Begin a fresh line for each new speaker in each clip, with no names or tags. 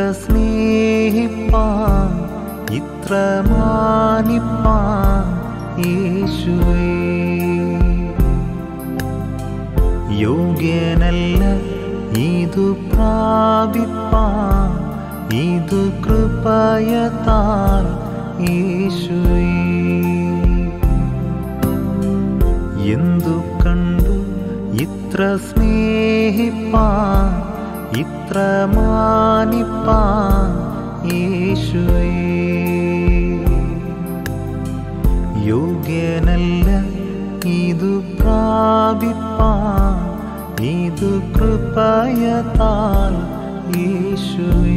സ്നേഹിപ്പാൻ ഇത്ര മാനിപ്പാൻ യേശുവേ യോഗ്യനല്ല ഇതു പ്രാപിപ്പാൻ ഇതു കൃപയത്താൽ യേശുവേ എന്തു കണ്ടു ഇത്ര സ്നേഹിപ്പാൻ ഇത്ര മാനിപ്പാൻ യേശുവേ യോഗ്യനല്ല ഇതു പ്രാപിപ്പാൻ ഇതു കൃപയത്താൽ യേശുവേ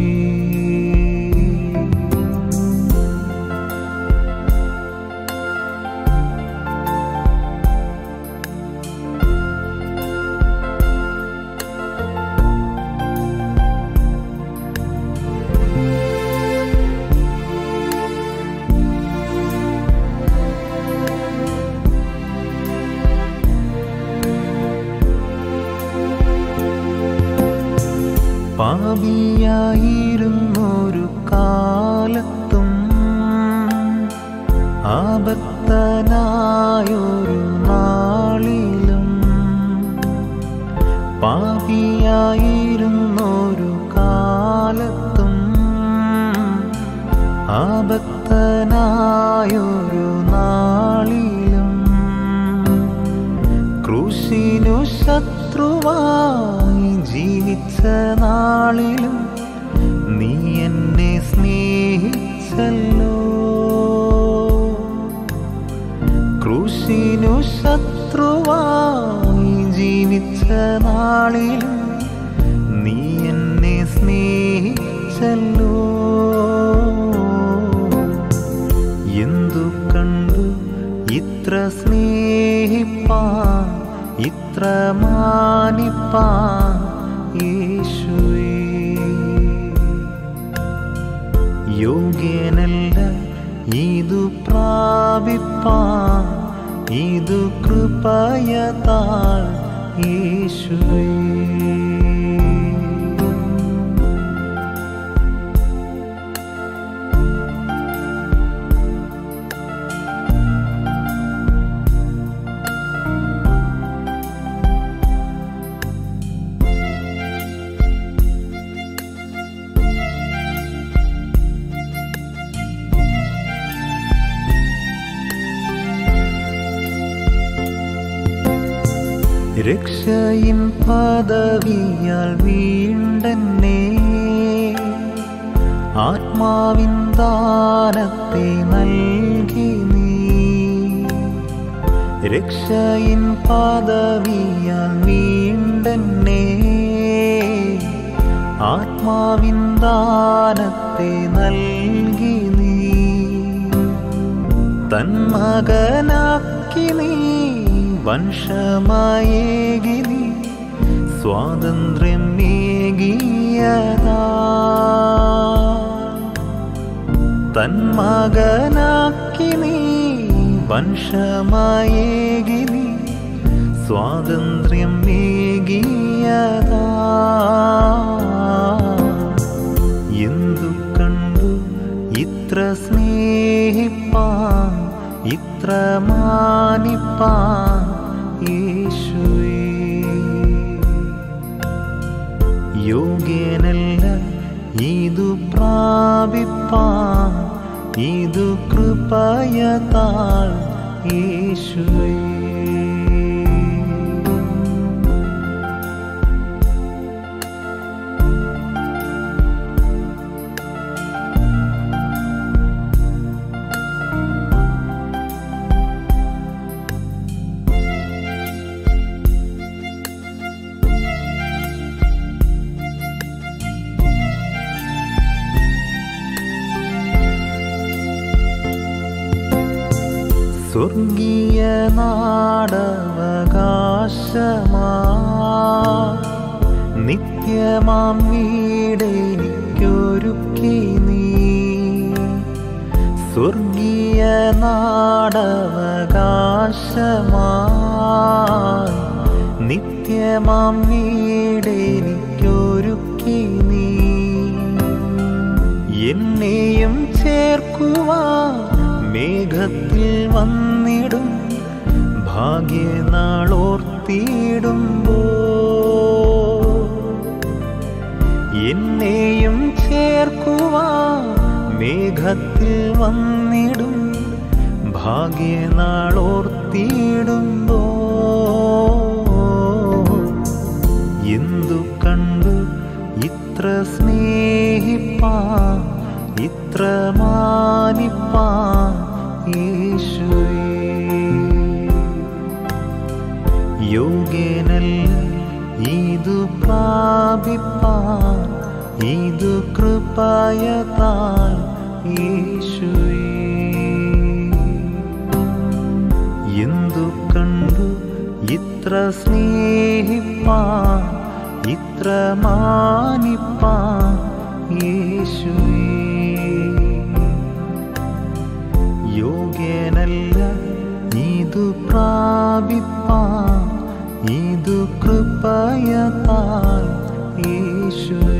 പാപിയായിരുന്നൊരു കാലത്തും ആപത്തനായൊരു നാളിലും പാപിയായിരുന്നൊരു കാലത്തും ആപത്തനായൊരു നാളിലും ക്രൂശിനു ശത്രുവായി ജീവിച്ച നാളിലും നീ എന്നെ സ്നേഹിച്ചല്ലോ ക്രൂശിനു ശത്രുവായി ജീവിച്ച നാളിലും നീ എന്നെ സ്നേഹിച്ചല്ലോ എന്തു കണ്ടു ഇത്ര സ്നേഹിപ്പാൻ ഇത്ര മാനിപ്പാൻ യേശുവേ യോഗ്യനല്ല ഇതു പ്രാപിപ്പാൻ ഇതു കൃപയതാൽ യേശുവേ രക്ഷയിൻ പദവിയാൽ വീണ്ടെന്നെ ആത്മാവിൻ ദാനത്തെ നൽകി നീ രക്ഷയിൻ പദവിയാൽ വീണ്ടെന്നെ ആത്മാവിൻ ദാനത്തെ നൽകി നീ തന്മകനാക്കി നീ വംശമായേകി നീ സ്വാതന്ത്ര്യം നേകിയതാ തന്മകനാക്കി നീ വംശമായേകി നീ സ്വാതന്ത്ര്യം നേകിയതാ എന്തു കണ്ടു ഇത്ര സ്നേഹിപ്പാൻ ഇത്ര മാനിപ്പാൻ യേശുവേ യോഗ്യനല്ല ഇതു പ്രാപിപ്പാൻ ഇതു കൃപയതാൽ യേശുവേ സ്വർഗീയ നാടവകാശമാ നിത്യമാം വീടെനിക്കൊരുക്കി നീ സ്വർഗീയ നാടവകാശമാ നിത്യമാം വീടെനിക്കൊരുക്കി നീ എന്നെയും ചേർക്കുവാ മേഘത്തിൽ വന്നിടും ഭാഗ്യനാളോർത്തിയിടുമ്പോ എന്നെയും ചേർക്കുവാ മേഘത്തിൽ വന്നിടും ഭാഗ്യനാളോർത്തിയിടുമ്പോ എന്തു കണ്ടു ഇത്ര സ്നേഹിപ്പാ ഇത്ര മാനിപ്പാ യേശുവേ യോഗ്യനല്ല ഇതു പ്രാപിപ്പാൻ ഇതു കൃപയതാൽ യേശുവേ എന്തു കണ്ടു ഇത്ര സ്നേഹിപ്പാൻ ഇത്ര മാനിപ്പാൻ യേശുവേ യോഗ്യനല്ല ഇതു പ്രാപിപ്പാൻ ഇതു കൃപയതാൽ യേശുവേ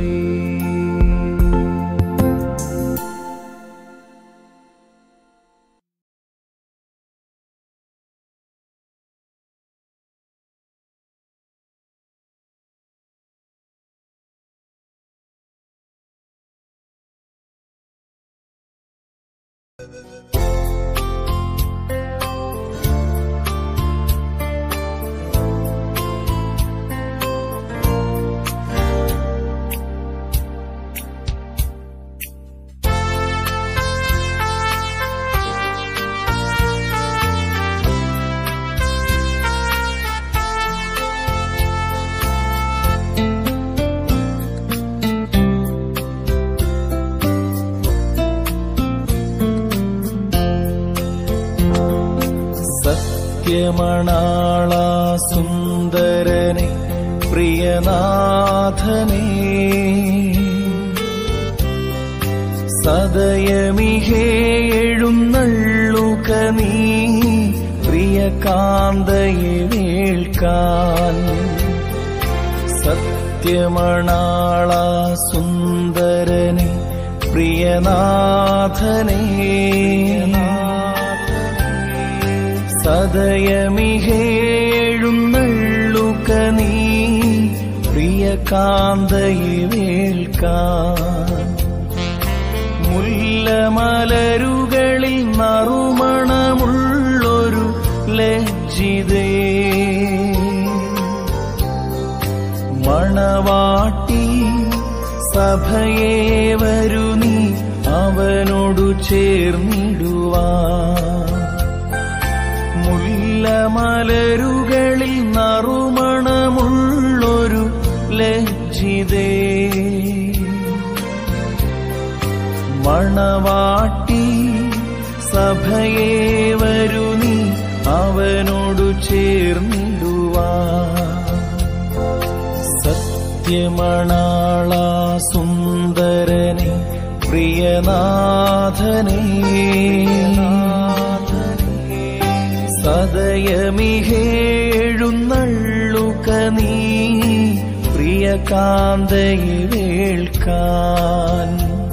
സത്യമണാള സുന്ദരനെ പ്രിയനാഥനെ സദയമിഹേ എഴുന്നള്ളുക നീ പ്രിയ കാന്തയെ വേൾക്കാൻ സത്യമണാള സുന്ദരനെ പ്രിയനാഥനെ സദയമിഹേഴുന്നള്ളുക നീ പ്രിയ കാന്തയെ വേൾക്കാൻ മുല്ലമലരുകളിൽ നറുമണമുള്ളൊരു ലജ്ജിതേ മണവാട്ടി സഭയെ വരു നീ അവനോടു ചേർന്നിടുവാ മുല്ലമലരുകളിൽ നറുമണമുള്ളൊരു ലജ്ജിതേ മണവാട്ടി സഭയെ വരു നീ അവനോടു ചേർന്നിടുവാ സത്യമണാള സുന്ദരനെ പ്രിയനാഥനെ സദയമിഹേഴുന്നള്ളുക നീ പ്രിയ കാന്തയെ വേൾക്കാൻ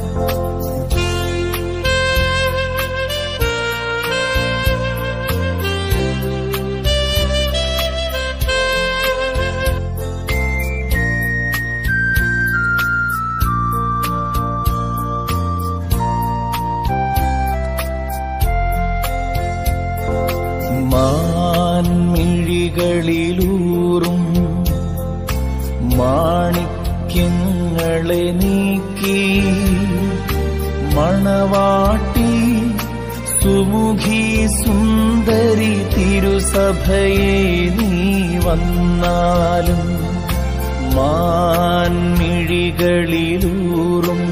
മാൻമിഴികളിലൂറും മാണിക്യങ്ങളെ നീക്കി മണവാട്ടി സുമുഖി സുന്ദരി തിരുസഭയെ നീ വന്നാലും മാൻമിഴികളിലൂറും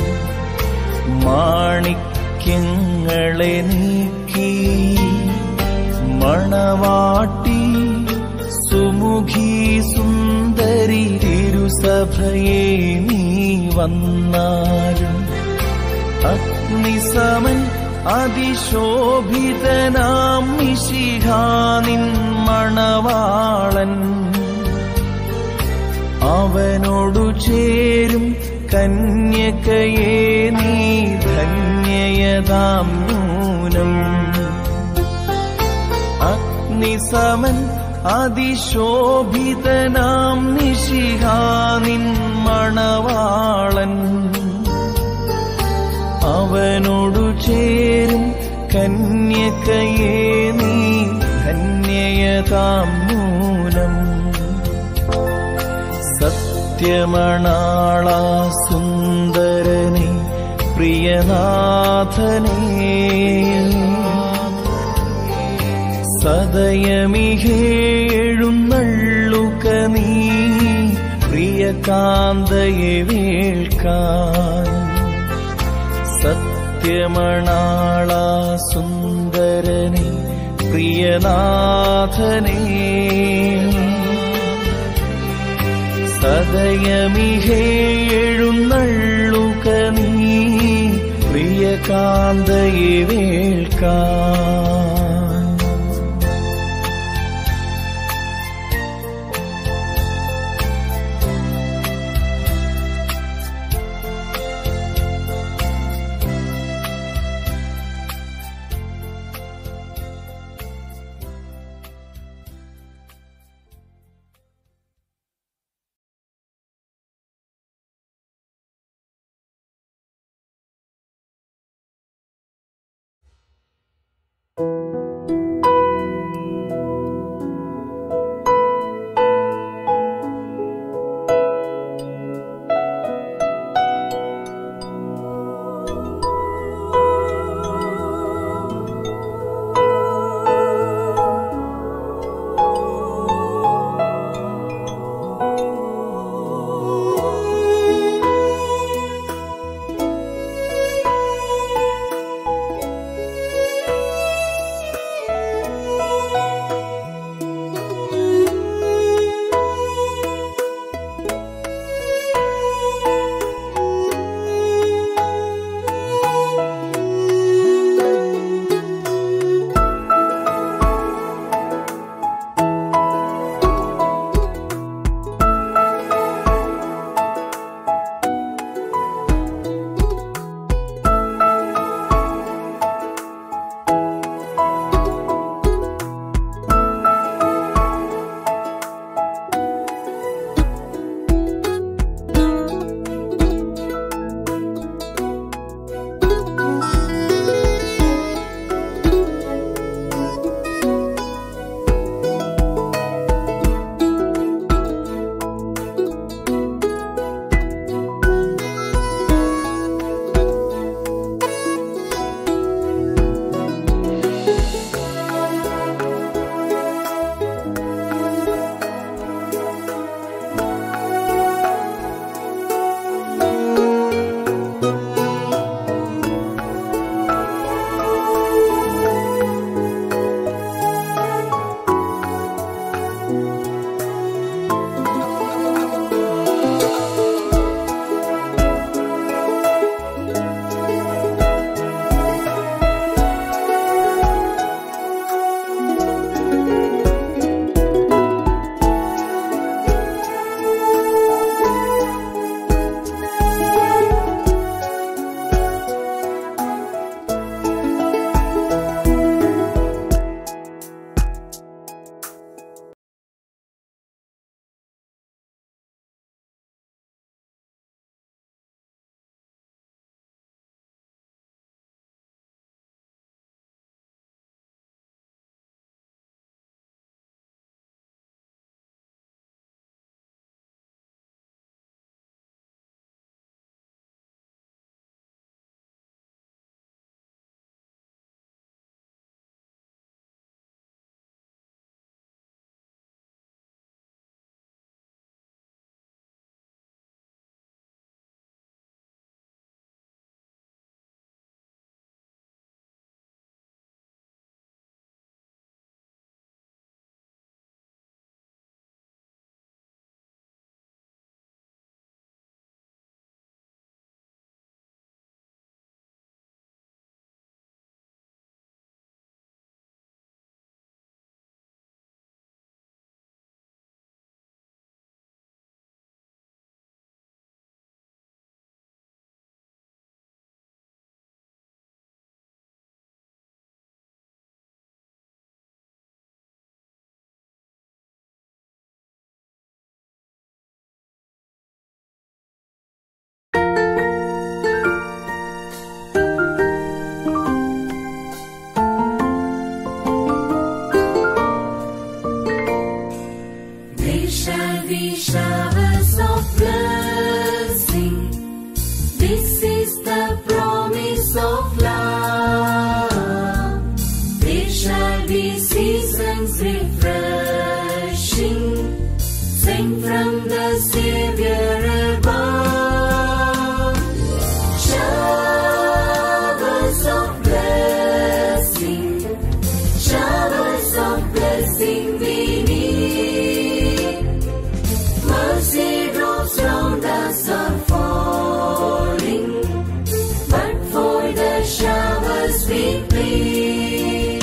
മാണിക്യങ്ങളെ നീക്കി മണവാട്ടി സുമുഖി സുന്ദരി തിരുസഭയെ നീ വന്നാലും അഗ്നിസമൻ അതിശോഭിതനാം മിശിഹാനിൻ മണവാളൻ അവനോടു ചേരും കന്യകയെ നീ ധന്യയതാം നൂനം അഗ്നിസമൻ അതിശോഭിതനാം നിശിഹാനിൻ മണവാളൻ അവനോടു ചേരും കന്യകയെ നീ ധന്യയതാം നൂനം സത്യമണാള സുന്ദരനെ പ്രിയനാഥനേ സദയമിഹേഴുന്നള്ളുക നീ പ്രിയകാന്തയെ വേൾക്കാൻ സത്യമണാള സുന്ദരനെ പ്രിയനാഥനേ സദയമിഹേഴുന്നള്ളുക നീ പ്രിയകാന്തയെ വേൾക്കാൻ
യേശുവേ
showers of love. There shall be seasons refreshing. Sing from the Savior above. Showers of blessing. Showers of blessing we need. Mercy drops round us are falling, but for the showers we plead.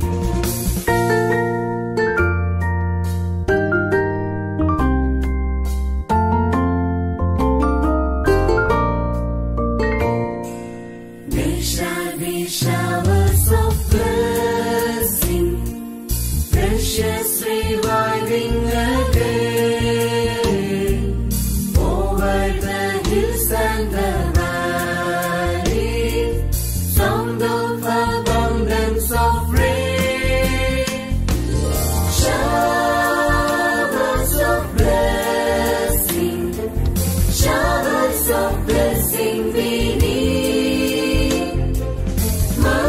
There shall be showers of blessing, precious reviving again over the hills and the valley, sound of abundance of rain, showers of blessing, showers of blessing we need.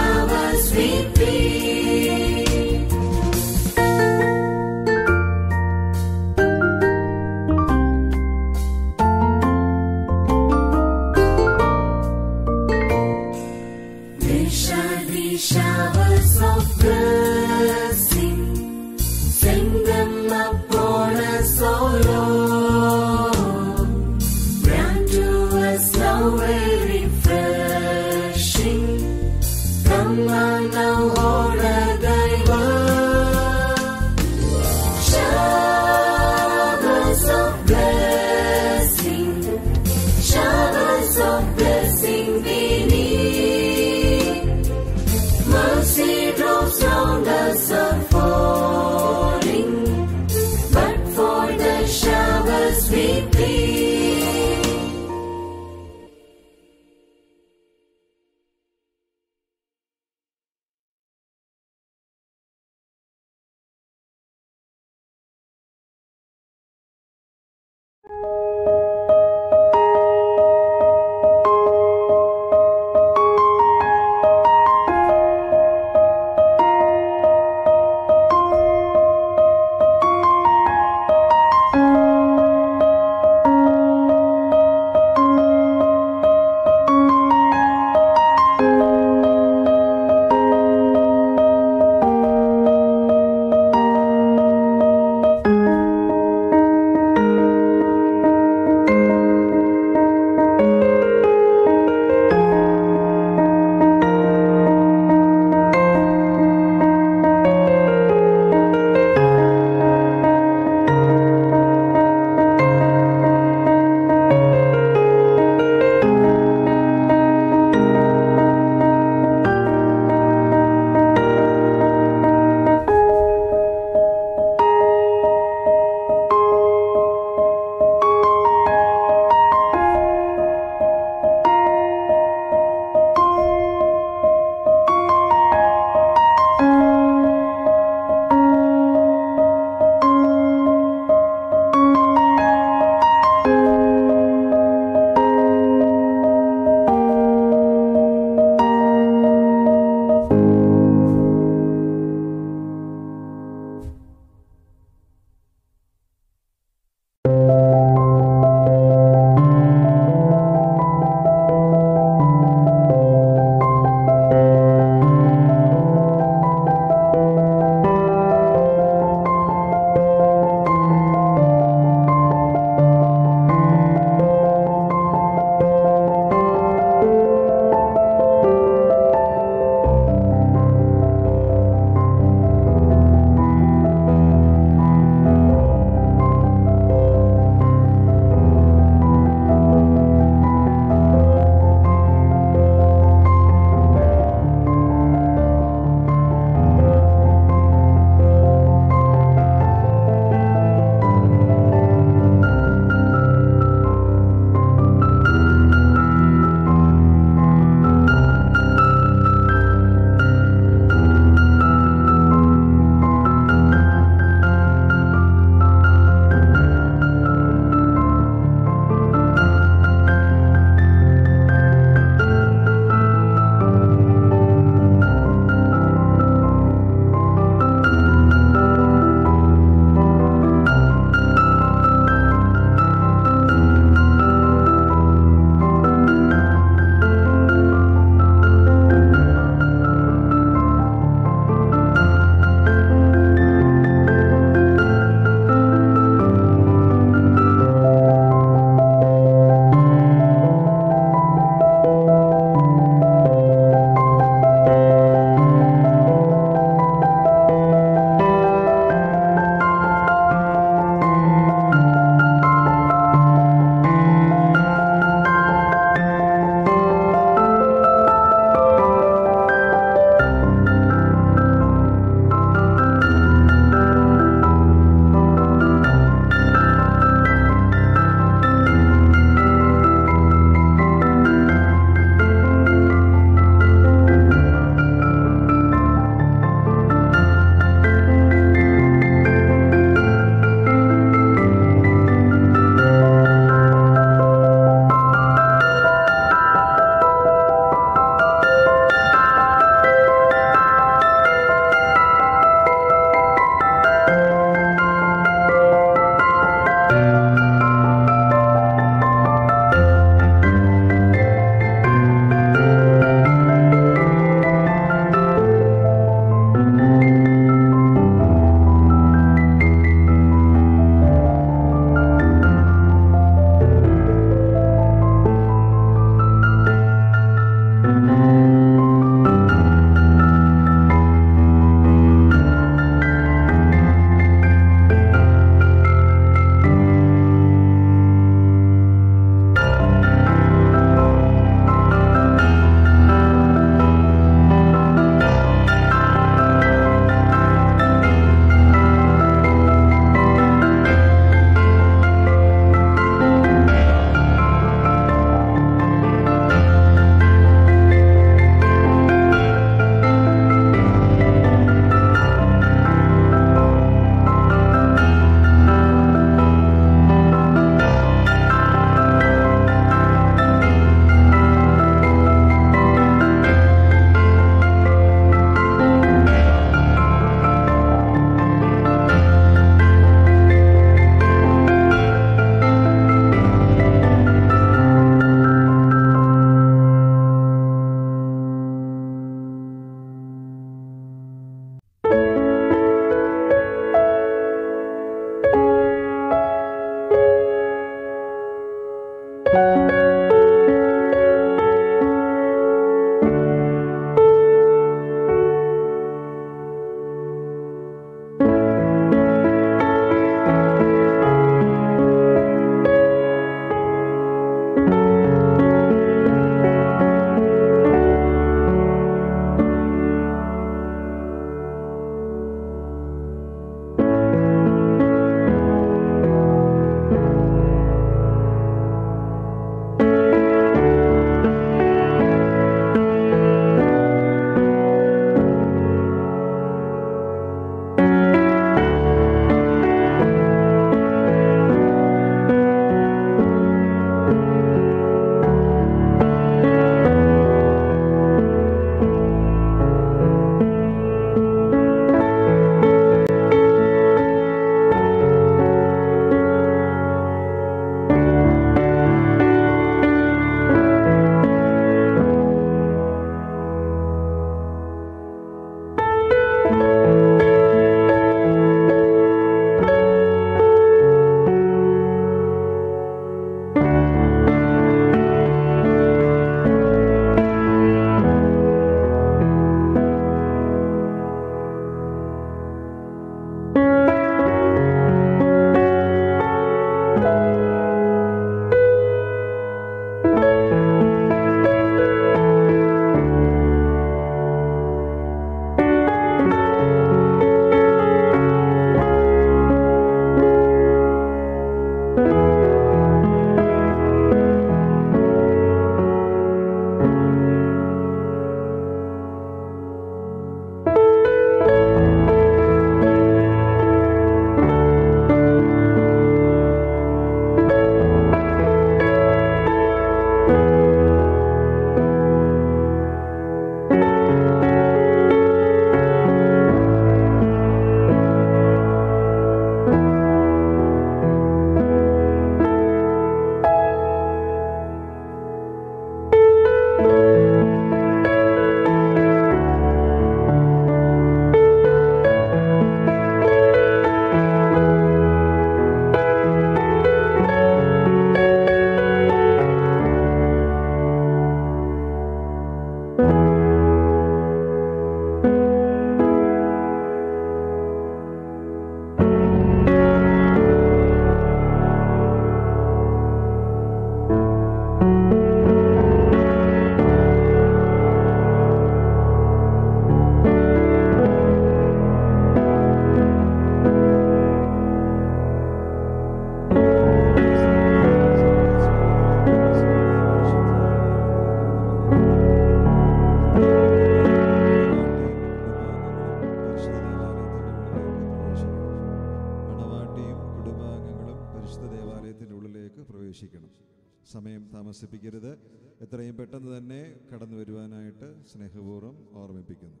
പ്രവേശിക്കണം സമയം താമസിപ്പിക്കരുത് എത്രയും പെട്ടെന്ന് തന്നെ കടന്നു വരുവാനായിട്ട് സ്നേഹപൂർവ്വം ഓർമ്മിപ്പിക്കുന്നു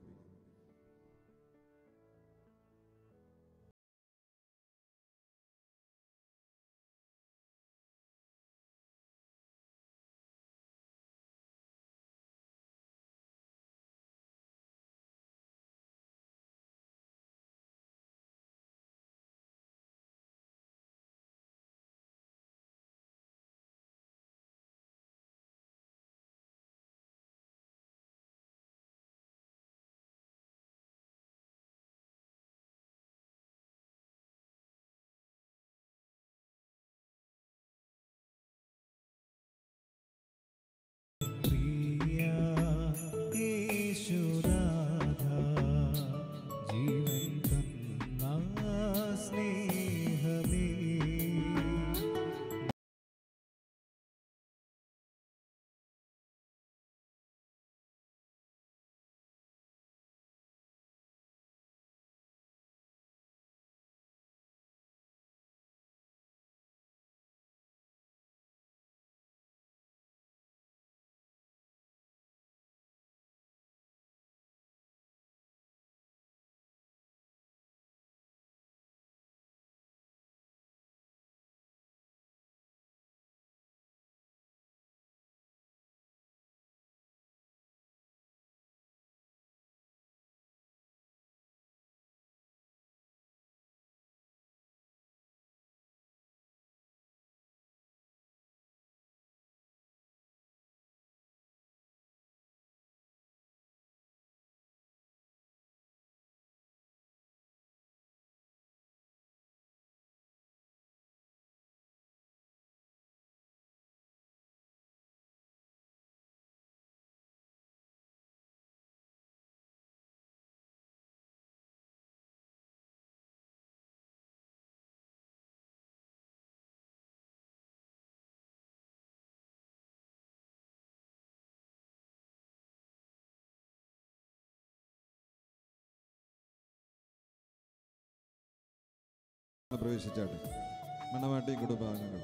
പ്രവേശിച്ചാട്ടെ മണവാട്ടി കുടുംബാംഗങ്ങൾ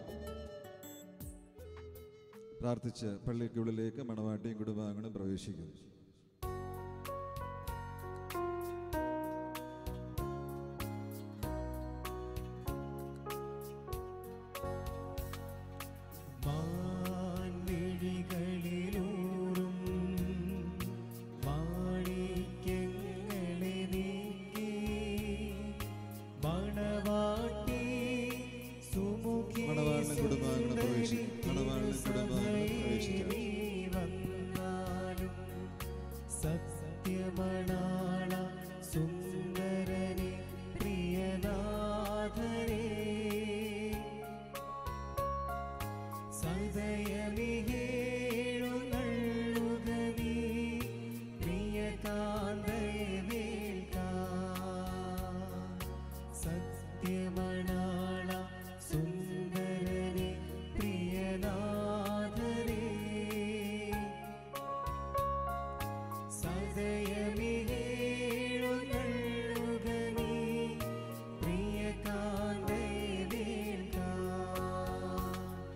പ്രാർത്ഥിച്ച് പള്ളിക്കുള്ളിലേക്ക് മണവാട്ടിയും കുടുംബാംഗങ്ങളും പ്രവേശിക്കുന്നു
മാൻമിഴികളിലൂറും മാണിക്യങ്ങളെ നീക്കി മണവാട്ടി സുമുഖി
മണവാളിനും കുടുംബാംഗങ്ങളും പ്രവേശി മണവാളിനും കുടുംബാംഗങ്ങളും പ്രവേശിച്ചാട്ടെ
വന്നാലും സത്യമണാള സുന്ദരനെ പ്രിയനാഥനെ സദയമിഹേഴുന്നള്ളുക നീ പ്രിയകാന്തയമേൽക്കാം സത്യമണാള സുന്ദരനെ പ്രിയനാഥനെ സദയമിഹേഴുന്നള്ളുക നീ പ്രിയകാന്തയമേൽക്കാം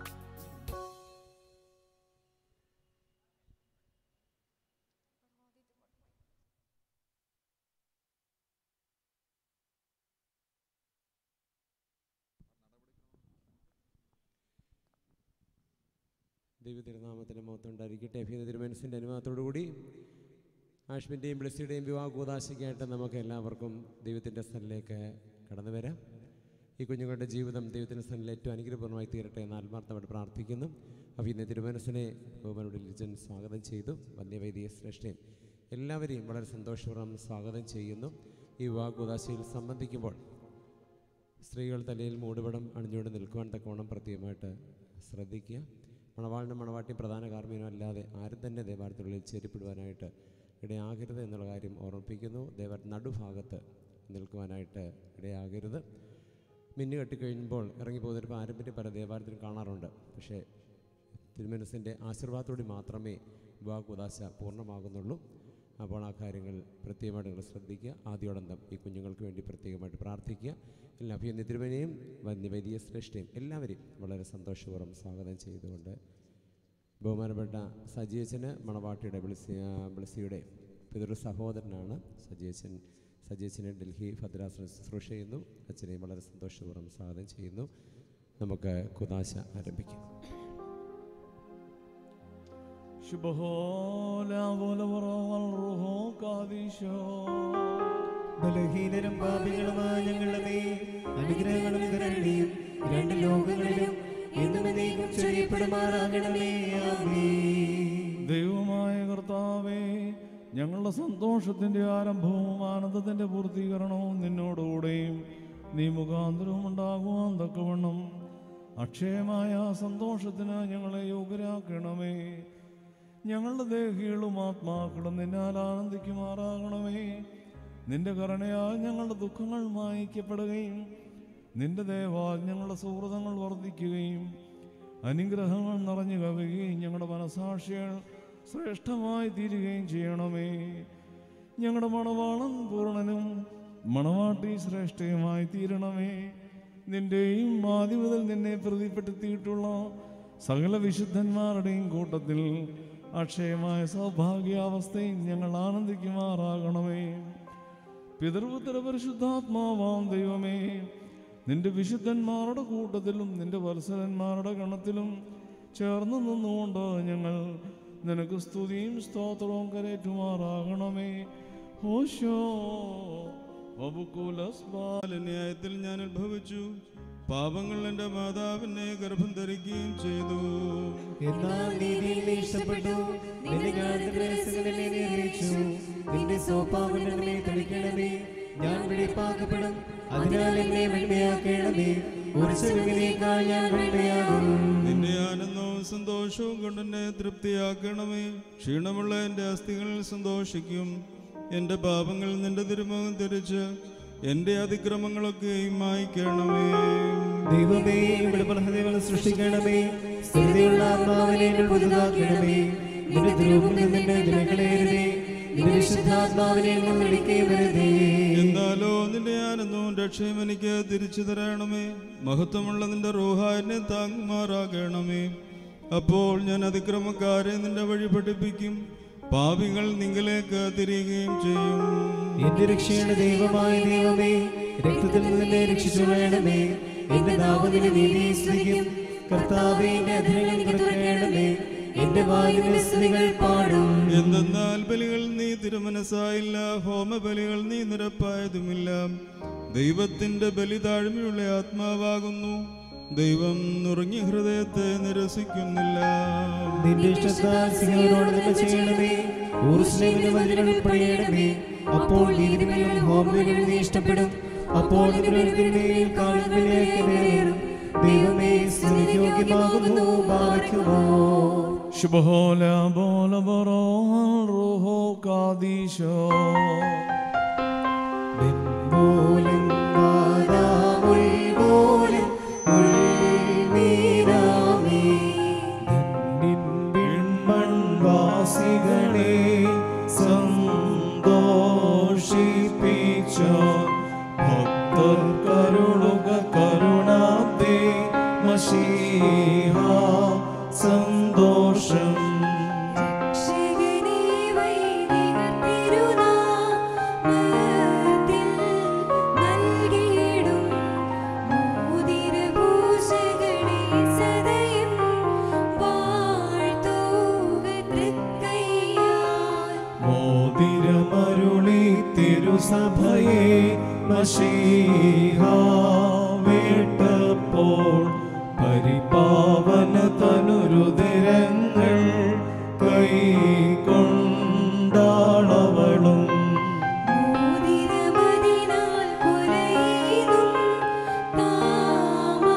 ദൈവ തിരുനാമത്തിൻ്റെ മുഖത്തുണ്ടായിരിക്കട്ടെ അഭിനന്ദ തിരുമനസിൻ്റെ അനുഭവത്തോടുകൂടി ആഷ്മിൻ്റെയും ബ്ലസ്സിയുടെയും വിവാഹ കൂതാശയ്ക്കായിട്ട് നമുക്ക് എല്ലാവർക്കും ദൈവത്തിൻ്റെ സ്ഥലത്തിലേക്ക് കടന്നു വരാം ഈ കുഞ്ഞുങ്ങളുടെ ജീവിതം ദൈവത്തിൻ്റെ സ്ഥലത്തിൽ ഏറ്റവും അനുഗ്രഹപൂർണ്ണമായി തീരട്ടെ എന്ന് ആത്മാർത്ഥമായിട്ട് പ്രാർത്ഥിക്കുന്നു അഭിനന്ദ തിരുമനസിനെ ബഹുമാനോട് ലിജൻ സ്വാഗതം ചെയ്തു വന്യവൈദിക ശ്രേഷ്ഠയും എല്ലാവരെയും വളരെ സന്തോഷപൂർവ്വം സ്വാഗതം ചെയ്യുന്നു ഈ വിവാഹ കൂതാശയിൽ സംബന്ധിക്കുമ്പോൾ സ്ത്രീകൾ തലയിൽ മൂടുപടം അണിഞ്ഞുകൊണ്ട് നിൽക്കുവാൻ തക്കവണ്ണം പ്രത്യേകമായിട്ട് ശ്രദ്ധിക്കുക മണവാളിനും മണവാട്ടിയും പ്രധാന കാർമ്മികനും അല്ലാതെ ആരും തന്നെ ദേവാലയത്തിനുള്ളിൽ ചേരിപ്പെടുവാനായിട്ട് ഇടയാകരുത് എന്നുള്ള കാര്യം ഓർമ്മിപ്പിക്കുന്നു ദേവ നടുഭാഗത്ത് നിൽക്കുവാനായിട്ട് ഇടയാകരുത് മിന്നു കെട്ടിക്കഴിയുമ്പോൾ ഇറങ്ങിപ്പോകുന്നൊരു പാരമ്പര്യം പല ദേവാലയത്തിലും കാണാറുണ്ട് പക്ഷേ തിരുമനസിൻ്റെ ആശീർവാദത്തോടെ മാത്രമേ വിവാഹ കുദാശ പൂർണ്ണമാകുന്നുള്ളൂ അപ്പോൾ ആ കാര്യങ്ങൾ പ്രത്യേകമായിട്ട് നിങ്ങൾ ശ്രദ്ധിക്കുക ആദ്യോടന്തം ഈ കുഞ്ഞുങ്ങൾക്ക് വേണ്ടി പ്രത്യേകമായിട്ട് പ്രാർത്ഥിക്കുക എല്ലാ അഭിയന്യ തിരുമനെയും വന്യ വലിയ ശ്രേഷ്ഠയും എല്ലാവരെയും വളരെ സന്തോഷപൂർവ്വം സ്വാഗതം ചെയ്തുകൊണ്ട് ബഹുമാനപ്പെട്ട സജീവച്ചന് മണവാട്ടിയുടെ ബ്ലസി ബ്ലസിയുടെ പിതൃ സഹോദരനാണ് സജീവച്ചൻ സജീവച്ചനെ ഡൽഹി ഭദ്രാസന ശുശ്രൂഷ ചെയ്യുന്നു അച്ഛനെയും വളരെ സന്തോഷപൂർവ്വം സ്വാഗതം ചെയ്യുന്നു നമുക്ക് കുദാശ ആരംഭിക്കാം
شبهولا والورى والروح قادشو
ബലഹീനരും പാപികളുമായ ഞങ്ങളുടെ മേൽ അനുഗ്രഹങ്ങളും കരുണയും രണ്ട് ലോകങ്ങളിലും എന്നും എന്നേക്കും ചൊരിയപ്പെടുമാറാകണമേ ആമേൻ
ദൈവമായ കർത്താവേ ഞങ്ങളുടെ സന്തോഷത്തിന്റെ ആരംഭവും ആനന്ദത്തിന്റെ പൂർത്തീകരണവും നിന്നോടുകൂടെയും നീ മുഖാന്തരവും ഉണ്ടാകുവാൻ തക്കവണ്ണം അക്ഷയമായ ആ സന്തോഷത്തിന് ഞങ്ങളെ യോഗ്യരാക്കണമേ ഞങ്ങളുടെ ദേഹികളും ആത്മാക്കളും നിന്നാൽ ആനന്ദിക്കുമാറാകണമേ നിന്റെ കരുണയാൽ ഞങ്ങളുടെ ദുഃഖങ്ങൾ മായിക്കപ്പെടുകയും നിന്റെ ദയവാൽ ഞങ്ങളുടെ സൗഹൃദങ്ങൾ വർദ്ധിക്കുകയും അനുഗ്രഹങ്ങൾ നിറഞ്ഞു കവിയുകയും ഞങ്ങളുടെ മനസാക്ഷികൾ ശ്രേഷ്ഠമായി തീരുകയും ചെയ്യണമേ ഞങ്ങളുടെ മണവാളൻ പൂർണ്ണനും മണവാട്ടി ശ്രേഷ്ഠയുമായി തീരണമേ നിന്റെയും ആദ്യം മുതൽ നിന്നെ പ്രതിപ്പെടുത്തിയിട്ടുള്ള സകല വിശുദ്ധന്മാരുടെയും കൂട്ടത്തിൽ അക്ഷയമായ സൗഭാഗ്യാവസ്ഥയും ഞങ്ങൾ ആനന്ദിക്കുമാറാകണമേ പിതൃപുത്ര പരിശുദ്ധാത്മാവാം ദൈവമേ നിന്റെ വിശുദ്ധന്മാരുടെ കൂട്ടത്തിലും നിന്റെ വത്സരന്മാരുടെ ഗണത്തിലും ചേർന്ന് നിന്നുകൊണ്ട് ഞങ്ങൾ നിനക്ക് സ്തുതിയും സ്തോത്രവും കരേറ്റുമാറാകണമേ ഹോശോ
ന്യായത്തിൽ ഞാൻ ഉത്ഭവിച്ചു പാപങ്ങൾ എൻ്റെ മാതാവിനെ ഗർഭം ധരിക്കുകയും ചെയ്തു
എന്നാൽ നീതിയിൽ നീ ഇഷ്ടപ്പെട്ടു നിന്റെ ജ്ഞാനത്തിന്റെ രഹസ്യങ്ങളെ നീ അറിയിച്ചു നിന്റെ സോപ്പാകുന്നതിനെ തെളിക്കണമേ ഞാൻ വെളിപ്പാക്കപ്പെടും അതിനാൽ എന്നെ വെണ്മയാക്കണമേ ഉത്സവങ്ങളേക്കാൾ ഞാൻ വെണ്മയാകും
നിന്റെ ആനന്ദവും സന്തോഷവും കൊണ്ട് എന്നെ തൃപ്തിയാക്കണമേ ക്ഷീണമുള്ള എൻ്റെ അസ്ഥികളിൽ സന്തോഷിക്കും എൻ്റെ പാപങ്ങൾ നിന്റെ തിരുമുഖം ധരിച്ച് എൻ്റെ അതിക്രമങ്ങളൊക്കെയും മായ്ക്കണമേ
ദൈവമേ ഇവിടെ ബലഹതകൾ സൃഷ്ടിക്കണമേ സ്ഥിരതയുള്ള ആത്മാവിനെ എന്നിൽ പുതുതാക്കണമേ നിന്റെ ദ്രോഹിൽ നിന്റെ ദിനങ്ങളേറെ നിന്റെ വിശുദ്ധാത്മാവിനെ നിന്നടിക്കരുതേ
എന്നാലോ നിന്റെ ആനന്ദവും രക്ഷയും എനിക്ക് തിരിച്ചു തരണമേ മഹത്വമുള്ള നിന്റെ റോഹാനെ താങ്ങുമാറാകണമേ അപ്പോൾ ഞാൻ അതിക്രമക്കാരെ നിന്റെ വഴി പഠിപ്പിക്കും പാപികൾ നിങ്ങളിലേക്ക് തിരികുകയും ചെയ്യും
എന്റെ രക്ഷയുടെ ദൈവമായ ദൈവമേ രക്തത്തിൽ നിന്ന് എന്നെ രക്ഷിച്ചു വേണമേ എന്റെ നാമത്തിന് നീതി സ്തുതിക്കും കർത്താവേ എന്റെ അധരങ്ങൾ തുറക്കണമേ എന്റെ വായുവിന്റെ സ്തുതികൾ പാടും
എന്തെന്നാൽ ബലികൾ നീ തിരുമനസ്സായില്ല ഹോമബലികൾ നീ നിരപ്പായതുമില്ല ദൈവത്തിന്റെ ബലി താഴ്മയുള്ള ആത്മാവാകുന്നു ദൈവം നുറങ്ങിയ ഹൃദയത്തെ നിരസിക്കുന്നില്ല
നിന്റെ ഇഷ്ടത്താൽ സിംഹനോട് നന്മ ചെയ്യണമേ ഊർസ്ലേമിന്റെ മതിലുകൾ പണിയണമേ അപ്പോൾ നീതിമേൽ ഹോമബലികൾ നീ ഇഷ്ടപ്പെടും അപ്പോൾ നിന്റെ കാണുന്നതിലേക്ക് വേറും ദൈവമേ സ്തുതിയോഗ്യമാകുന്നു ഭാവിക്കുമോ
ശുഭഹോല ബോല ബറോ റൂഹോ കാദീശോ
പോലും വാദാമുൽ പോലും ഉൾമീനാമേ ധന്യൻ
മൺവാസികളെ സന്തോഷിപ്പിച്ച ഭക്തർ കരുളുക കരുണാബ്ദേ മഷീഹ സന്തോഷം
രക്ഷകനേ വൈദികർ തിരുനാമത്തിൽ നൽകിയിടും മോതിരഭൂഷകളെ സദയം വാഴ്ത്തുക തൃക്കൈയാൽ.
മോതിരമരുളി തിരുസഭയെ മഷീഹ വേട്ടപ്പോൾ പരിപാവന തനുരുദരങ്ങൾ കൈകൊണ്ടാളവളും
മോതിരമതിനാൽ കുലയുന്നു താമാ